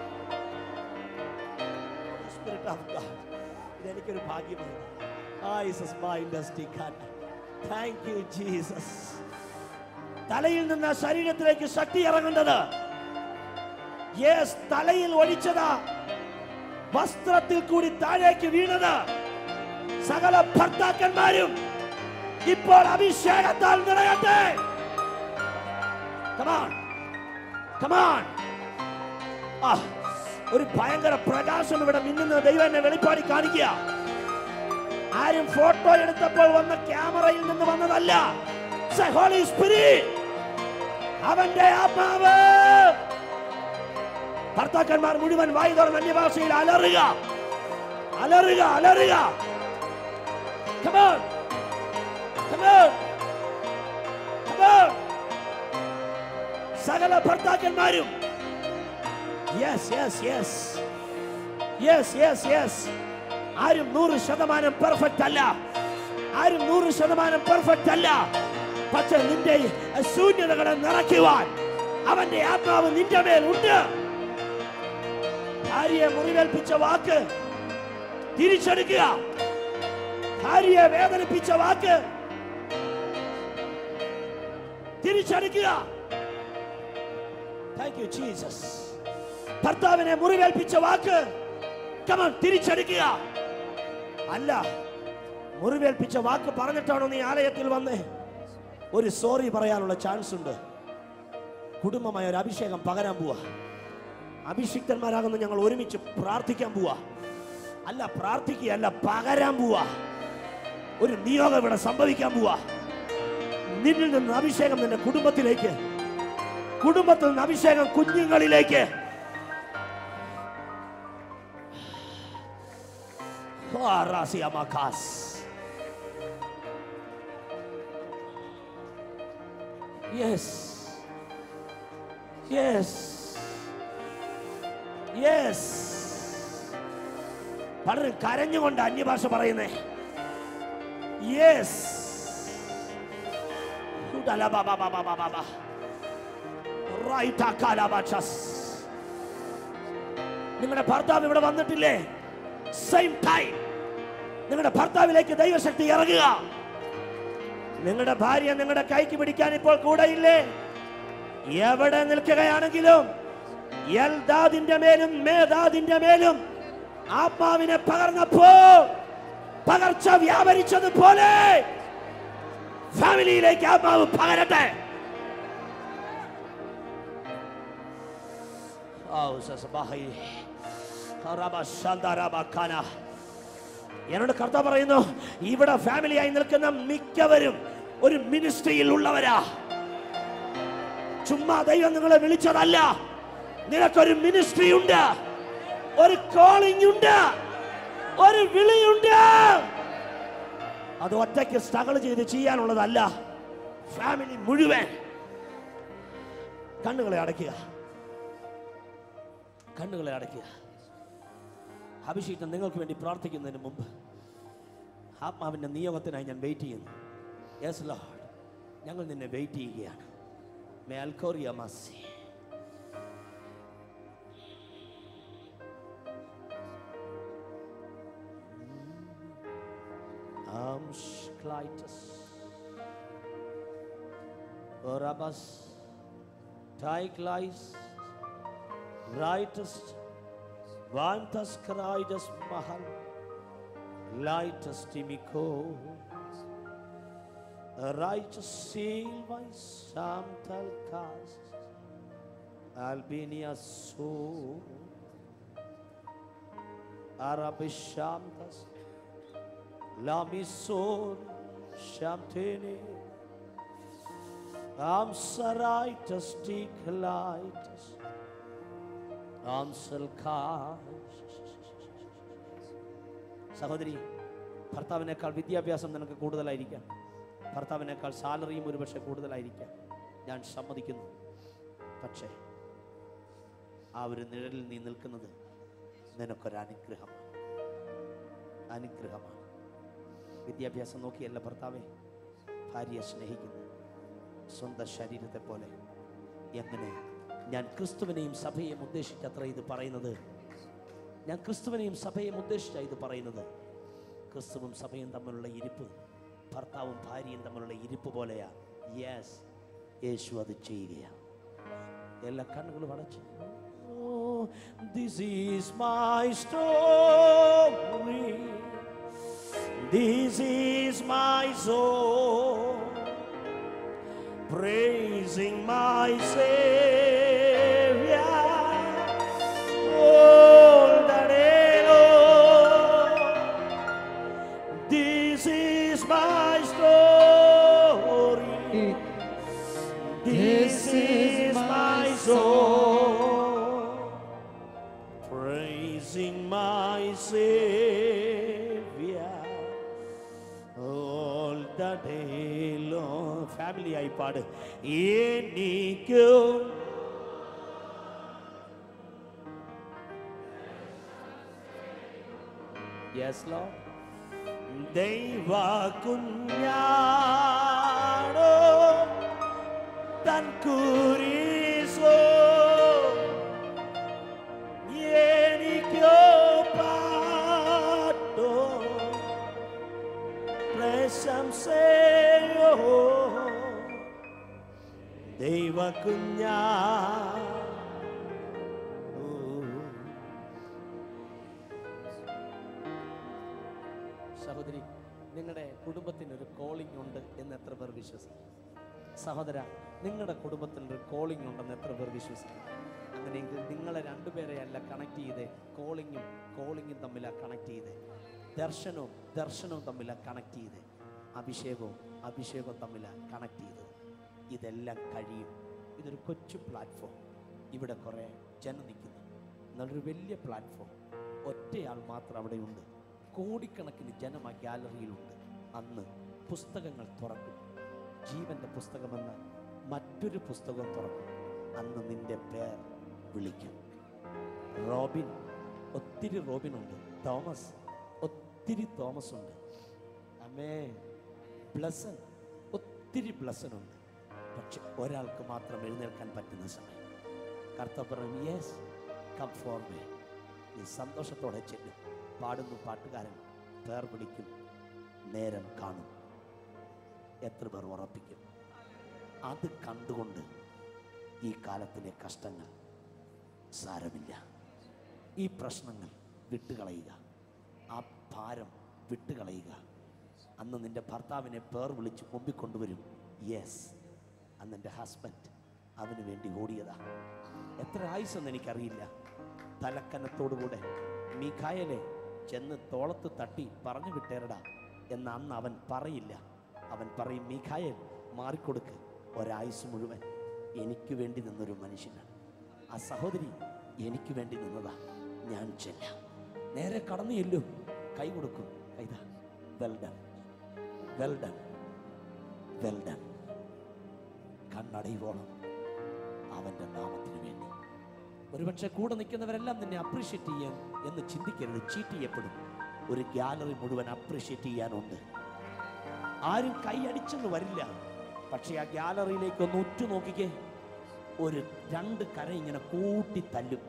Speaker 3: Spirit of God. ഇതെനിക്കൊരു ഭാഗ്യമാണ് Ah, Jesus, my industry, God. Thank you, Jesus. തലയിൽ നിന്ന് ശരീരത്തിലേക്ക് ശക്തി ഇറങ്ങേണ്ടത് യേസ് തലയിൽ ഒഴിച്ചതാ വസ്ത്രത്തിൽ കൂടി താഴേക്ക് വീണത് സകല ഭർത്താക്കന്മാരും ഇപ്പോൾ അഭിഷേകത്താൽ നിറയട്ടെ Come on. Come on. ആ, ഒരു ഭയങ്കര പ്രകാശം ഇവിടെ മിന്നുന്ന ദൈവം എന്നെ വെളിപ്പാടി കാണിക്കുക ആരും ഫോട്ടോ എടുത്തപ്പോൾ വന്ന ക്യാമറയിൽ നിന്ന് വന്നതല്ല It's a Holy Spirit. അവന്റെ ആത്മാവ് ഭർത്താക്കന്മാർ മുഴുവൻ വായി തുറന്ന് അന്യഭാഷയിൽ അലറുക അലറുക അലറുക Come on. Come on. Come on. സകല ഭർത്താക്കന്മാരും yes yes yes yes yes yes ആരും നൂറ് ശതമാനം പെർഫെക്റ്റ് അല്ല ആരും നൂറ് ശതമാനം പെർഫെക്റ്റ് അല്ല പക്ഷെ നിന്റെ ശൂന്യതകളെ നിറയ്ക്കുവാൻ അവന്റെ ആത്മാവ് നിന്റെ മേൽ ഉണ്ട് ഭാര്യയെ മുറിവേൽപ്പിച്ച വാക്ക് തിരിച്ചെടുക്കുക ഭാര്യയെ വേദനിപ്പിച്ച വാക്ക് തിരിച്ചെടുക്കുക താങ്ക് യു ജീസസ് ഭർത്താവിനെ മുറിവേൽപ്പിച്ച വാക്ക് കമൺ തിരിച്ചെടുക്കുക അല്ല മുറിവേൽപ്പിച്ച വാക്ക് പറഞ്ഞിട്ടാണോ നീ ആലയത്തിൽ വന്നേ ഒരു സോറി പറയാനുള്ള ചാൻസ് ഉണ്ട് കുടുംബമായ ഒരു അഭിഷേകം പകരാൻ പോവാ അഭിഷിക്തന്മാരാകുന്ന ഞങ്ങൾ ഒരുമിച്ച് പ്രാർത്ഥിക്കാൻ പോവാ അല്ല പ്രാർത്ഥിക്കുകയല്ല പകരാൻ പോവാ ഒരു നിയോഗം ഇവിടെ സംഭവിക്കാൻ പോവാ നിന്നിൽ നിന്ന് അഭിഷേകം നിന്റെ കുടുംബത്തിലേക്ക് കുടുംബത്തിൽ നിന്ന് അഭിഷേകം കുഞ്ഞുങ്ങളിലേക്ക് Harasiamakas. Yes. Yes. Yes. പലരും കരഞ്ഞുകൊണ്ട് അന്യഭാഷ പറയുന്നേ യെസ് നിങ്ങളുടെ ഭർത്താവ് ഇവിടെ വന്നിട്ടില്ലേ സെയിം ടൈം നിങ്ങളുടെ ഭർത്താവിലേക്ക് ദൈവശക്തി ഇറങ്ങുക നിങ്ങളുടെ ഭാര്യ നിങ്ങളുടെ കൈക്ക് പിടിക്കാൻ ഇപ്പോൾ കൂടെയില്ലേ എവിടെ നിൽക്കുകയാണെങ്കിലും എൽദാദിന്റെ മേലും മേധാദിന്റെ മേലും ആത്മാവിനെ പകർന്നപ്പോൾ പകർച്ച വ്യാപരിച്ചതുപോലെ ഫാമിലിയിലേക്ക് ആത്മാവ് പകരട്ടെ ഔ, സസബാഹി. ഹറബ ശാന്താരാബാഖാന. എന്നോട് കർത്ത പറയുന്നു ഇവിടെ ഫാമിലിയായി നിൽക്കുന്ന മിക്കവരും ഒരു മിനിസ്ട്രിയിൽ ഉള്ളവരാ ചുമ്മാ ദൈവം നിങ്ങളെ വിളിച്ചതല്ല നിനക്കൊരു മിനിസ്ട്രി ഉണ്ട് ഒരു കോളിംഗ് ഉണ്ട് ഒരു വിളിയുണ്ട് അത് ഒറ്റയ്ക്ക് സ്ട്രഗിൾ ചെയ്ത് ചെയ്യാനുള്ളതല്ല ഫാമിലി മുഴുവൻ കണ്ണുകളെ അടയ്ക്കുക കണ്ണുകളെ അടയ്ക്കുക അഭിഷേകം നിങ്ങൾക്ക് വേണ്ടി പ്രാർത്ഥിക്കുന്നതിന് മുമ്പ് ആത്മാവിൻ്റെ നിയോഗത്തിനായി ഞാൻ വെയിറ്റ് ചെയ്യുന്നു യെസ് ലോഡ് ഞങ്ങൾ നിന്നെ വെയിറ്റ് ചെയ്യുകയാണ് മേൽക്കോറിയ മസി Amschkleites. Orabas. Teigleis. Reitest. Vantas Kreides Mahal. Leitest Timiko. Righteous Silvais Samtal Kas. Albania So. Arabishamtas. Lamisor Shamtene Amsaritis Ticklitis Amselkash സഹോദരി ഭർത്താവിനേക്കാൾ വിദ്യാഭ്യാസം നിനക്ക് കൂടുതലായിരിക്കാം ഭർത്താവിനേക്കാൾ സാലറിയും ഒരുപക്ഷെ കൂടുതലായിരിക്കാം ഞാൻ സമ്മതിക്കുന്നു പക്ഷേ ആ ഒരു നിഴലിൽ നീ നിൽക്കുന്നത് നിനക്കൊരു അനുഗ്രഹമാണ് അനുഗ്രഹമാണ് വിദ്യാഭ്യാസം നോക്കിയല്ല ഭർത്താവെ ഭാര്യയെ സ്നേഹിക്കുന്നു സ്വന്തം ശരീരത്തെ പോലെ എങ്ങനെ ഞാൻ ക്രിസ്തുവിനെയും സഭയെയും ഉദ്ദേശിച്ചത്ര ഇത് പറയുന്നത് ഞാൻ ക്രിസ്തുവിനെയും സഭയെയും ഉദ്ദേശിച്ച ഇത് പറയുന്നത് ക്രിസ്തുവും സഭയും തമ്മിലുള്ള ഇരിപ്പ് ഭർത്താവും ഭാര്യയും തമ്മിലുള്ള ഇരിപ്പ് പോലെയാ യെസ് യേശു അത് ചെയ്യുകയാണ് എല്ലാ കണ്ണുകളും അടച്ചു this is my story This is my soul praising my Savior all the day long. This is my story. This is my soul praising my Savior all the day long. Family ആയി പാട് എനിക്കും yes law ദൈവ കുഞ്ഞാടോ തൻ കുരിശോ എനിക്കോ പാട്ടോ പ്രശംസയോ ദൈവ കുഞ്ഞാ സഹോദരി നിങ്ങളുടെ കുടുംബത്തിന് ഒരു കോളിംഗ് ഉണ്ട് എന്ന് എത്ര പേർ വിശ്വസിക്കും സഹോദര നിങ്ങളുടെ കുടുംബത്തിന് ഒരു കോളിംഗ് ഉണ്ടെന്ന് എത്ര പേർ വിശ്വസിക്കും അങ്ങനെയെങ്കിൽ നിങ്ങളെ രണ്ടുപേരെ അല്ല കണക്ട് ചെയ്തേ കോളിങ്ങും കോളിങ്ങും തമ്മിലാണ് കണക്ട് ചെയ്തേ ദർശനവും ദർശനവും തമ്മിലാണ് കണക്ട് ചെയ്തേ അഭിഷേകവും അഭിഷേകവും തമ്മിലാണ് കണക്ട് ചെയ്തത് ഇതെല്ലാം കഴിയും ഇതൊരു കൊച്ചു പ്ലാറ്റ്ഫോം ഇവിടെ കുറേ ജനം നിൽക്കുന്നു നല്ലൊരു വലിയ പ്ലാറ്റ്ഫോം ഒറ്റയാൾ മാത്രം അവിടെയുണ്ട് കോടിക്കണക്കിന് ജനം ആ ഗാലറിയിലുണ്ട് അന്ന് പുസ്തകങ്ങൾ തുറക്കും ജീവന്റെ പുസ്തകമെന്ന മറ്റൊരു പുസ്തകം തുറക്കും അന്ന് നിന്റെ പേർ വിളിക്കും റോബിൻ ഒത്തിരി റോബിനുണ്ട് തോമസ് ഒത്തിരി തോമസ് ഉണ്ട് അമ്മേ ബ്ലസൻ ഒത്തിരി ബ്ലസൻ ഉണ്ട് പക്ഷെ ഒരാൾക്ക് മാത്രം എഴുന്നേൽക്കാൻ പറ്റുന്ന സമയം കർത്താവ് പറഞ്ഞു യെസ് കം ഫോർ മേ നീ സന്തോഷത്തോടെ ചെല്ലും പാടുന്നു പാട്ടുകാരൻ പേർ വിളിക്കും നേരം കാണും എത്ര പേർ ഉറപ്പിക്കും അത് കണ്ടുകൊണ്ട് ഈ കാലത്തിലെ കഷ്ടങ്ങൾ സാരമില്ല ഈ പ്രശ്നങ്ങൾ വിട്ടുകളയുക ആ ഭാരം വിട്ടുകളയുക അന്ന് നിന്റെ ഭർത്താവിനെ പേർ വിളിച്ച് മുമ്പിൽ കൊണ്ടുവരും യെസ് അന്ന് എൻ്റെ ഹസ്ബൻഡ് അവന് വേണ്ടി ഓടിയതാ എത്ര ആയുസെന്ന് എനിക്കറിയില്ല തലക്കനത്തോടുകൂടെ മീഖായലെ ചെന്ന് തോളത്ത് തട്ടി പറഞ്ഞു വിട്ടേരടാ എന്ന് അന്ന് അവൻ പറയില്ല അവൻ പറയും മീഖായൽ മാറിക്കൊടുക്ക് ഒരായുസ് മുഴുവൻ എനിക്ക് വേണ്ടി നിന്നൊരു മനുഷ്യനാണ് ആ സഹോദരി എനിക്ക് വേണ്ടി നിന്നതാ ഞാൻ ചെല്ലാം നേരെ കടന്നു ചെല്ലും കൈ കൊടുക്കും കൈതാ well done well done well done കണ്ണടയുവോളം അവൻ്റെ നാമത്തിന് വേണ്ടി ഒരുപക്ഷെ കൂടെ നിൽക്കുന്നവരെല്ലാം നിന്നെ അപ്രീഷിയേറ്റ് ചെയ്യാൻ എന്ന് ചിന്തിക്കരുത് ചീറ്റ് ചെയ്യപ്പെടും ഒരു ഗാലറി മുഴുവൻ അപ്രീഷിയേറ്റ് ചെയ്യാനുണ്ട് ആരും കൈയടിച്ചെന്ന് വരില്ല പക്ഷെ ആ ഗാലറിയിലേക്ക് ഒന്ന് ഉറ്റു നോക്കിക്കേ ഒരു രണ്ട് കര ഇങ്ങനെ കൂട്ടി തല്ലും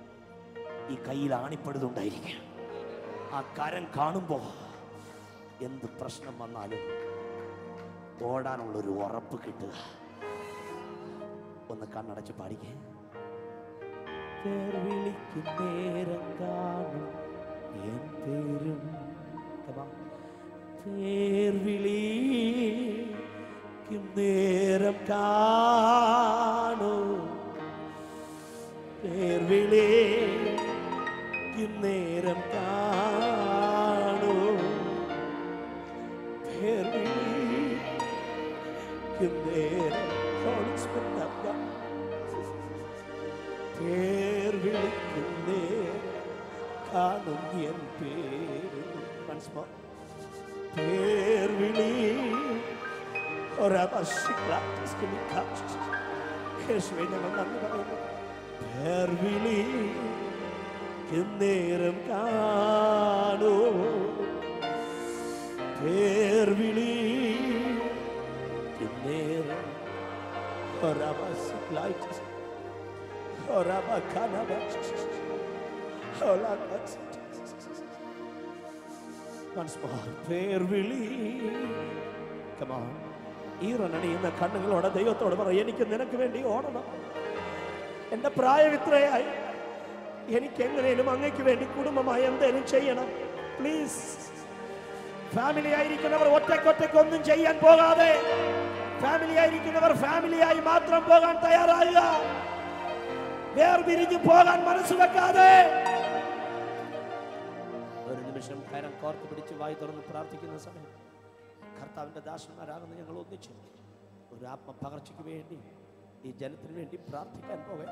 Speaker 3: ഈ കയ്യിൽ ആണിപ്പെടുന്നുണ്ടായിരിക്കും ആ കരം കാണുമ്പോൾ എന്ത് പ്രശ്നം വന്നാലും ഓടാനുള്ളൊരു ഉറപ്പ് കിട്ടുക ഒന്ന് കണ്ണടച്ച് പാടിക്കേ പേർ വിളിക്കും നേരം കാണും എൻ പേരും Come on. പേർ വിളിക്കും നേരം കാണും പേർ വിളിക്കും നേരം കാണും പേർ വിളിക്കും നേരം Holy Spirit of God. പേർ വിളിക്കുന്നേ കാണും എൻ പേര് Once more. പേർ വിളി യേശുവേ ഞങ്ങൾ നന്ദി പറയുന്നു പേർ വിളി നേരം കാണൂ പേർ വിളി നേരം ഒരവസിക്ലായിട്ട് Once more, പേർ വിളി Come on. ഈറനണിയുന്ന കണ്ണുകളോടെ ദൈവത്തോട് പറ എനിക്ക് നിനക്ക് വേണ്ടി ഓടണം എൻ്റെ പ്രായം ഇത്രയായി എനിക്ക് എങ്ങനെയും അങ്ങയ്ക്ക് വേണ്ടി കുടുംബമായി എന്തേലും ചെയ്യണം പ്ലീസ് ഫാമിലി ആയിരിക്കുന്നവർ ഒറ്റക്കൊറ്റയ്ക്ക് ഒന്നും ചെയ്യാൻ പോകാതെ ഫാമിലി ആയിരിക്കുന്നവർ ഫാമിലിയായി മാത്രം പോകാൻ തയ്യാറാകുക വേർപിരിഞ്ഞു പോകാൻ മനസ്സ് വെക്കാതെ ഒരു നിമിഷം കരം കോർത്ത് പിടിച്ച് വായി തുറന്ന് പ്രാർത്ഥിക്കുന്ന സമയം കർത്താവിന്റെ ദാസന്മാരാകുന്ന ഞങ്ങൾ ഒന്നിച്ചു ഒരു ആത്മ പകർച്ചയ്ക്ക് വേണ്ടി ഈ ജനത്തിന് വേണ്ടി പ്രാർത്ഥിക്കാൻ പോകെ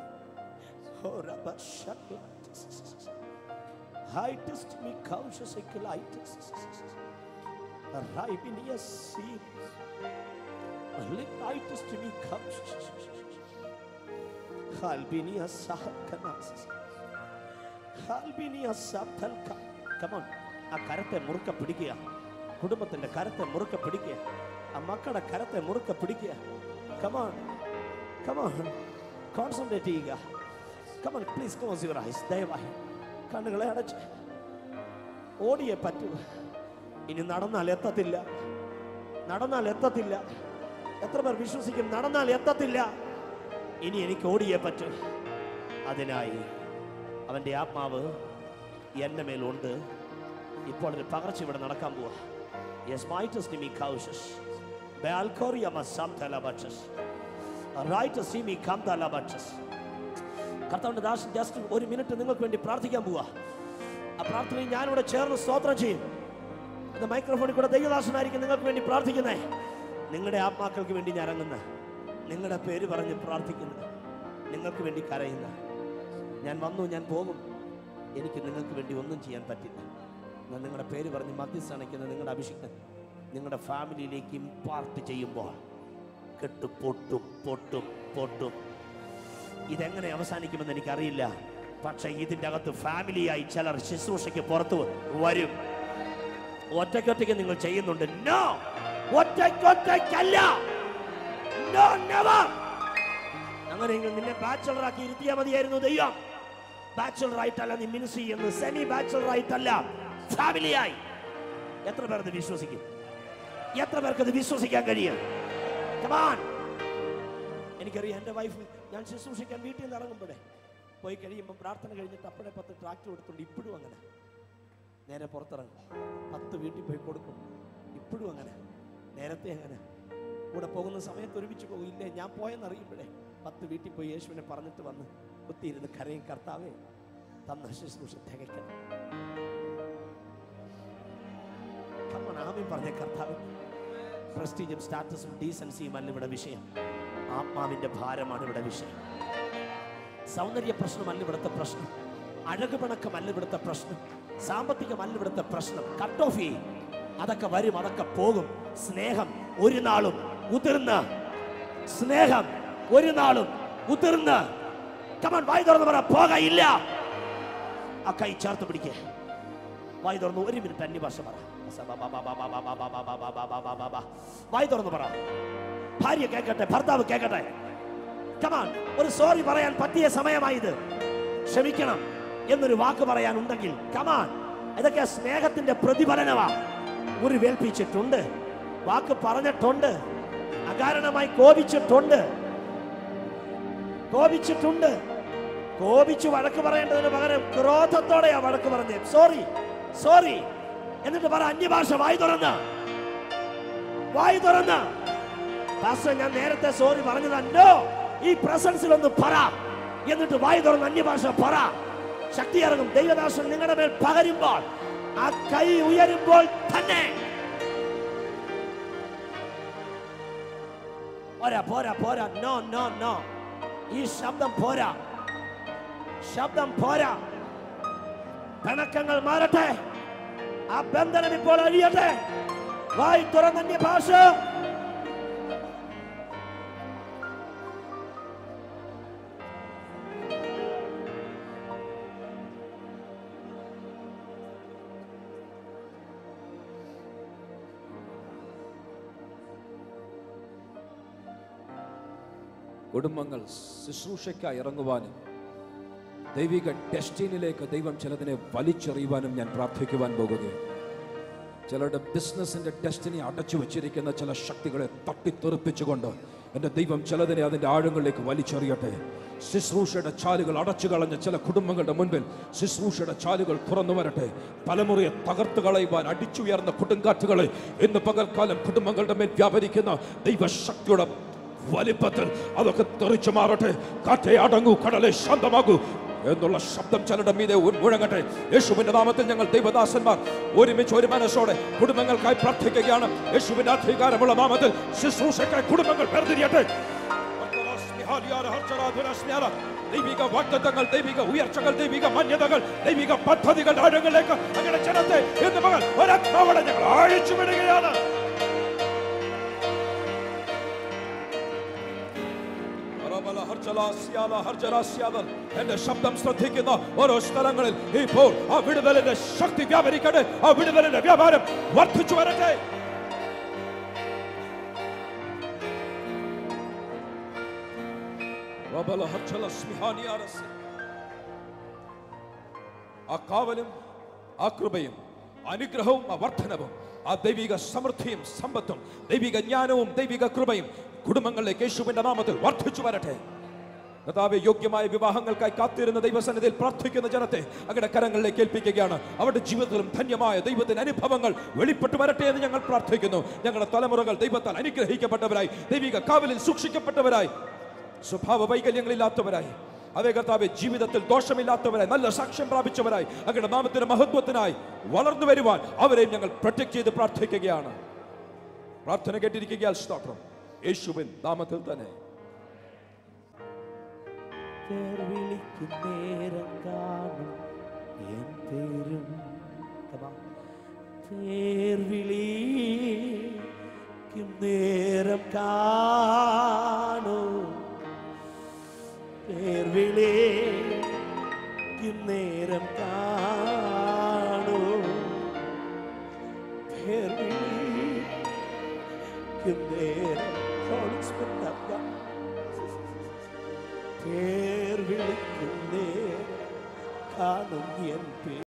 Speaker 3: Albania Sahakanas. Albania Sapalka. Come on. ആ കരത്തെ മുറുക്ക പിടിക്കുക കുടുംബത്തിന്റെ കരത്തെ മുറുക്ക പിടിക്കുക ആ മക്കളുടെ കരത്തെ മുറുക്ക പിടിക്കുക കമോൺ കമോൺ കോൺസെൻട്രേറ്റ് ചെയ്യുക come on please close your eyes ദയവായി കണ്ണുകളെ അടച്ച് ഓടിയേ പറ്റൂ ഇനി നടന്നാൽ എത്തത്തില്ല നടന്നാൽ എത്തത്തില്ല എത്ര പേർ വിശ്വസിക്കും നടന്നാൽ എത്തത്തില്ല ഇനി എനിക്ക് ഓടിയേ പറ്റൂ അതിനായി അവൻ്റെ ആത്മാവ് എൻ്റെ മേലുണ്ട് ഇപ്പോൾ ഒരു പകർച്ച ഇവിടെ നടക്കാൻ പോവാ യെസ് മൈറ്റസ് നിമി കൗഷസ് ബയാൽക്കോറിയമ സംതലബച്ചസ് റൈറ്റസ് നിമി കംതലബച്ചസ് കർത്താവിൻ്റെ ദാസൻ ജസ്റ്റ് ഒരു മിനിറ്റ് നിങ്ങൾക്ക് വേണ്ടി പ്രാർത്ഥിക്കാൻ പോവാ ആ പ്രാർത്ഥനയിൽ ഞാനിവിടെ ചേർന്ന് സ്തോത്രം ചെയ്യും ഇത് മൈക്രോഫോണിൽ കൂടെ ദൈവദാസനായിരിക്കും നിങ്ങൾക്ക് വേണ്ടി പ്രാർത്ഥിക്കുന്നേ നിങ്ങളുടെ ആത്മാക്കൾക്ക് വേണ്ടി ഞാൻ ഇറങ്ങുന്ന നിങ്ങളുടെ പേര് പറഞ്ഞ് പ്രാർത്ഥിക്കുന്ന നിങ്ങൾക്ക് വേണ്ടി കരയുന്ന ഞാൻ വന്നു ഞാൻ പോകും എനിക്ക് നിങ്ങൾക്ക് വേണ്ടി ഒന്നും ചെയ്യാൻ പറ്റില്ല ഞാൻ നിങ്ങളുടെ പേര് പറഞ്ഞ് മധ്യസ്ഥ അണയ്ക്കുന്ന നിങ്ങളുടെ അഭിഷേകം നിങ്ങളുടെ ഫാമിലിയിലേക്ക് ഇമ്പാർട്ട് ചെയ്യുമ്പോൾ കെട്ട് പൊട്ടും പൊട്ടും പൊട്ടും ഇതെങ്ങനെ അവസാനിക്കുമെന്ന് എനിക്കറിയില്ല പക്ഷേ ഇതിൻ്റെ അകത്ത് ഫാമിലിയായി ചിലർ ശുശ്രൂഷയ്ക്ക് പുറത്തു വരും ഒറ്റയ്ക്കൊറ്റയ്ക്ക് നിങ്ങൾ ചെയ്യുന്നുണ്ട് നോ ഒറ്റയ്ക്കൊറ്റയ്ക്കല്ല നോ നെവർ അങ്ങനെയെങ്കിൽ നിന്നെ ബാച്ചലർ ആക്കി ഇരുത്തിയാൽ മതിയായിരുന്നു ദൈവം ബാച്ചലർ ആയിട്ടല്ല നീ മിനിസ്ട്രി ചെയ്യുന്നത് സെമി ബാച്ചലർ ആയിട്ടല്ല ഫാമിലിയായി എത്ര പേർ ഇത് വിശ്വസിക്കും എത്ര പേർക്ക് ഇത് വിശ്വസിക്കാൻ കഴിയും Come on. എനിക്കറിയാം എൻ്റെ വൈഫ് ഞാൻ ശുശ്രൂഷിക്കാൻ വീട്ടിൽ നിന്ന് ഇറങ്ങുമ്പോഴേ പോയി കഴിയുമ്പോൾ പ്രാർത്ഥന കഴിഞ്ഞിട്ട് അപ്പോഴേ പത്ത് ട്രാക്ടർ എടുത്തുകൊണ്ട് ഇപ്പോഴും അങ്ങനെ നേരെ പുറത്തിറങ്ങും പത്ത് വീട്ടിൽ പോയി കൊടുക്കും ഇപ്പോഴും അങ്ങനെ നേരത്തെ അങ്ങനെ കൂടെ പോകുന്ന സമയത്ത് ഒരുമിച്ച് പോകില്ലേ ഞാൻ പോയെന്നറിയുമ്പോഴേ പത്ത് വീട്ടിൽ പോയി യേശുവിനെ പറഞ്ഞിട്ട് വന്ന് കുത്തിയിരുന്ന് കരയും കർത്താവേ തന്ന ശുശ്രൂഷ തികയ്ക്കണം കമ്മൺ ആമീൻ പറഞ്ഞ കർത്താവ് പ്രസ്റ്റീജും സ്റ്റാറ്റസും ഡീസൻസിയും അല്ല ഇവിടെ വിഷയം ആത്മാവിന്റെ ഭാരമാണ് ഇവിടെ വിഷയം സൗന്ദര്യ പ്രശ്നമല്ല ഇവിടുത്തെ പ്രശ്നം അഴക് പിണക്കമല്ല ഇവിടുത്തെ പ്രശ്നം സാമ്പത്തികമല്ല ഇവിടുത്തെ പ്രശ്നം കട്ട് ഓഫ് ചെയ്യും അതൊക്കെ വരും അതൊക്കെ പോകും സ്നേഹം ഒരു നാളും ഉതിർന്ന് സ്നേഹം ഒരു നാളും ഉതിർന്ന് കമൺ വായി തുറന്ന് പറ പോകയില്ല ആ കൈ ചേർത്ത് പിടിക്കേ വായി തുറന്ന് ഒരു മിനിറ്റ് അന്യഭാഷ പറ വായി തുറന്ന് പറ ഭാര്യ കേൾക്കട്ടെ ഭർത്താവ് കേൾക്കട്ടെ കമാൻ ഒരു സോറി പറയാൻ പറ്റിയ സമയമായത് ക്ഷമിക്കണം എന്നൊരു വാക്ക് പറയാനുണ്ടെങ്കിൽ കമാൻ ഇതൊക്കെ സ്നേഹത്തിന്റെ പ്രതിഫലനമാ മുറിവേൽപ്പിച്ചിട്ടുണ്ട് വാക്ക് പറഞ്ഞിട്ടുണ്ട് അകാരണമായി കോപിച്ചിട്ടുണ്ട് കോപിച്ചിട്ടുണ്ട് കോപിച്ച് വഴക്ക് പറയേണ്ടതിന് പകരം ക്രോധത്തോടെയാ വഴക്ക് പറഞ്ഞേ സോറി സോറി എന്നിട്ട് പറ അന്യഭാഷ വായി തുറന്ന് വായി തുറന്ന് പാസ്റ്റർ ഞാൻ നേരത്തെ സോറി പറഞ്ഞതല്ലോ ഈ പ്രസൻസിൽ ഒന്ന് പറ എന്നിട്ട് വായി തുറന്ന് അന്യഭാഷ പറ ശക്തി ഇറങ്ങും ദൈവദാസൻ നിങ്ങളുടെ മേൽ പകരുമ്പോൾ ആ കൈ ഉയരുമ്പോൾ തന്നെ പോരാ പോരാ പോരാ നോ നോ നോ ഈ ശബ്ദം പോരാ ശബ്ദം പോരാ പിണക്കങ്ങൾ മാറട്ടെ ആ ബന്ധനം ഇപ്പോൾ അഴിയട്ടെ വായി തുറന്നന്യ ഭാഷ
Speaker 4: കുടുംബങ്ങൾ ശുശ്രൂഷയ്ക്കായി ഇറങ്ങുവാനും ദൈവിക ഡെസ്റ്റിനിലേക്ക് ദൈവം ചിലതിനെ വലിച്ചെറിയുവാനും ഞാൻ പ്രാർത്ഥിക്കുവാൻ പോകുകയാണ് ചിലരുടെ ബിസിനസിന്റെ ഡെസ്റ്റിനി അടച്ചു വെച്ചിരിക്കുന്ന ചില ശക്തികളെ തട്ടിത്തെറിപ്പിച്ചുകൊണ്ട് എൻ്റെ ദൈവം ചിലതിനെ അതിൻ്റെ ആഴങ്ങളിലേക്ക് വലിച്ചെറിയട്ടെ ശുശ്രൂഷയുടെ ചാലുകൾ അടച്ചു കളഞ്ഞ ചില കുടുംബങ്ങളുടെ മുൻപിൽ ശുശ്രൂഷയുടെ ചാലുകൾ തുറന്നു വരട്ടെ തലമുറയെ തകർത്ത് കളയുവാൻ അടിച്ചുയർന്ന കൊടുങ്കാറ്റുകളെ ഇന്ന് പകൽക്കാലം കുടുംബങ്ങളുടെ മേൽ വ്യാപരിക്കുന്ന ദൈവശക്തിയുടെ വലിപ്പത്തിൽ അതൊക്കെ തെറിച്ചു മാറട്ടെ കാറ്റെ അടങ്ങൂ കടലെ ശാന്തമാകൂ എന്നുള്ള ശബ്ദം ചിലരുടെ മീതെ ഉ- മുഴങ്ങട്ടെ യേശുവിന്റെ നാമത്തിൽ ഞങ്ങൾ ദൈവദാസന്മാർ ഒരുമിച്ച് ഒരു മനസ്സോടെ കുടുംബങ്ങൾക്കായി പ്രാർത്ഥിക്കുകയാണ് യേശുവിന്റെ അധികാരമുള്ള നാമത്തിൽ ശുശ്രൂഷക്കായി കുടുംബങ്ങൾ വേർതിരിയട്ടെ ദൈവിക വാഗ്ദത്തങ്ങൾ ദൈവിക ഉയർച്ചകൾ ദൈവിക മാന്യതകൾ ദൈവിക പദ്ധതികളുടെ ആഴങ്ങളിലേക്ക് അങ്ങനെ ജനത്തെ ഇന്ന് മകൾ ഒരത്മാവോടെ ഞങ്ങൾ അഴിച്ചു വിടുകയാണ് അറബല ഹർജല സിയാല ഹർജല സിയാദൽ. എന്റെ ശബ്ദം ശ്രദ്ധിക്കുന്ന ഓരോ സ്ഥലങ്ങളിൽ ഇപ്പോൾ ആ വിടുതലിന്റെ ശക്തി വ്യാപരിക്കട്ടെ ആ വിടുതലിന്റെ വ്യാപാരം വർദ്ധിച്ചു വരട്ടെ റബല ഹർജല സ്മിഹാനിയാരസ്. ആ കാവലും ആ കൃപയും അനുഗ്രഹവും ആ വർധനവും ആ ദൈവിക സമൃദ്ധിയും സമ്പത്തും ദൈവിക ജ്ഞാനവും ദൈവിക കൃപയും കുടുംബങ്ങളിലേക്ക് യേശുവിന്റെ നാമത്തിൽ വർദ്ധിച്ചു വരട്ടെ കർത്താവെ യോഗ്യമായ വിവാഹങ്ങൾക്കായി കാത്തിരുന്ന ദൈവസന്നിധിയിൽ പ്രാർത്ഥിക്കുന്ന ജനത്തെ അങ്ങയുടെ കരങ്ങളിലേക്ക് ഏൽപ്പിക്കുകയാണ് അവരുടെ ജീവിതത്തിലും ധന്യമായ ദൈവത്തിന്റെ അനുഭവങ്ങൾ വെളിപ്പെട്ടു വരട്ടെ എന്ന് ഞങ്ങൾ പ്രാർത്ഥിക്കുന്നു ഞങ്ങളുടെ തലമുറകൾ ദൈവത്താൽ അനുഗ്രഹിക്കപ്പെട്ടവരായി ദൈവിക കാവലിൽ സൂക്ഷിക്കപ്പെട്ടവരായി സ്വഭാവ വൈകല്യങ്ങളില്ലാത്തവരായി അതേ കർത്താവെ ജീവിതത്തിൽ ദോഷമില്ലാത്തവരായി നല്ല സാക്ഷ്യം പ്രാപിച്ചവരായി അങ്ങയുടെ നാമത്തിന്റെ മഹത്വത്തിനായി വളർന്നു വരുവാൻ അവരെയും ഞങ്ങൾ പ്രൊട്ടക്ട് ചെയ്ത് പ്രാർത്ഥിക്കുകയാണ് പ്രാർത്ഥന കേട്ടിരിക്കുകയാൽ സ്തോത്രം യേശുവിൻ നാമത്തിൽ തന്നെ
Speaker 3: പേർ വിളിക്കും നേരം കാണും എൻ പേരും Come on. പേർ വിളിക്കും നേരം കാണൂ പേർ വിളിക്കും നേരം കാണൂ പേർ വിളിക്കും നേരം Holy Spirit of God. പേർ വിളിക്കും നേരം കാണും എൻ പേർ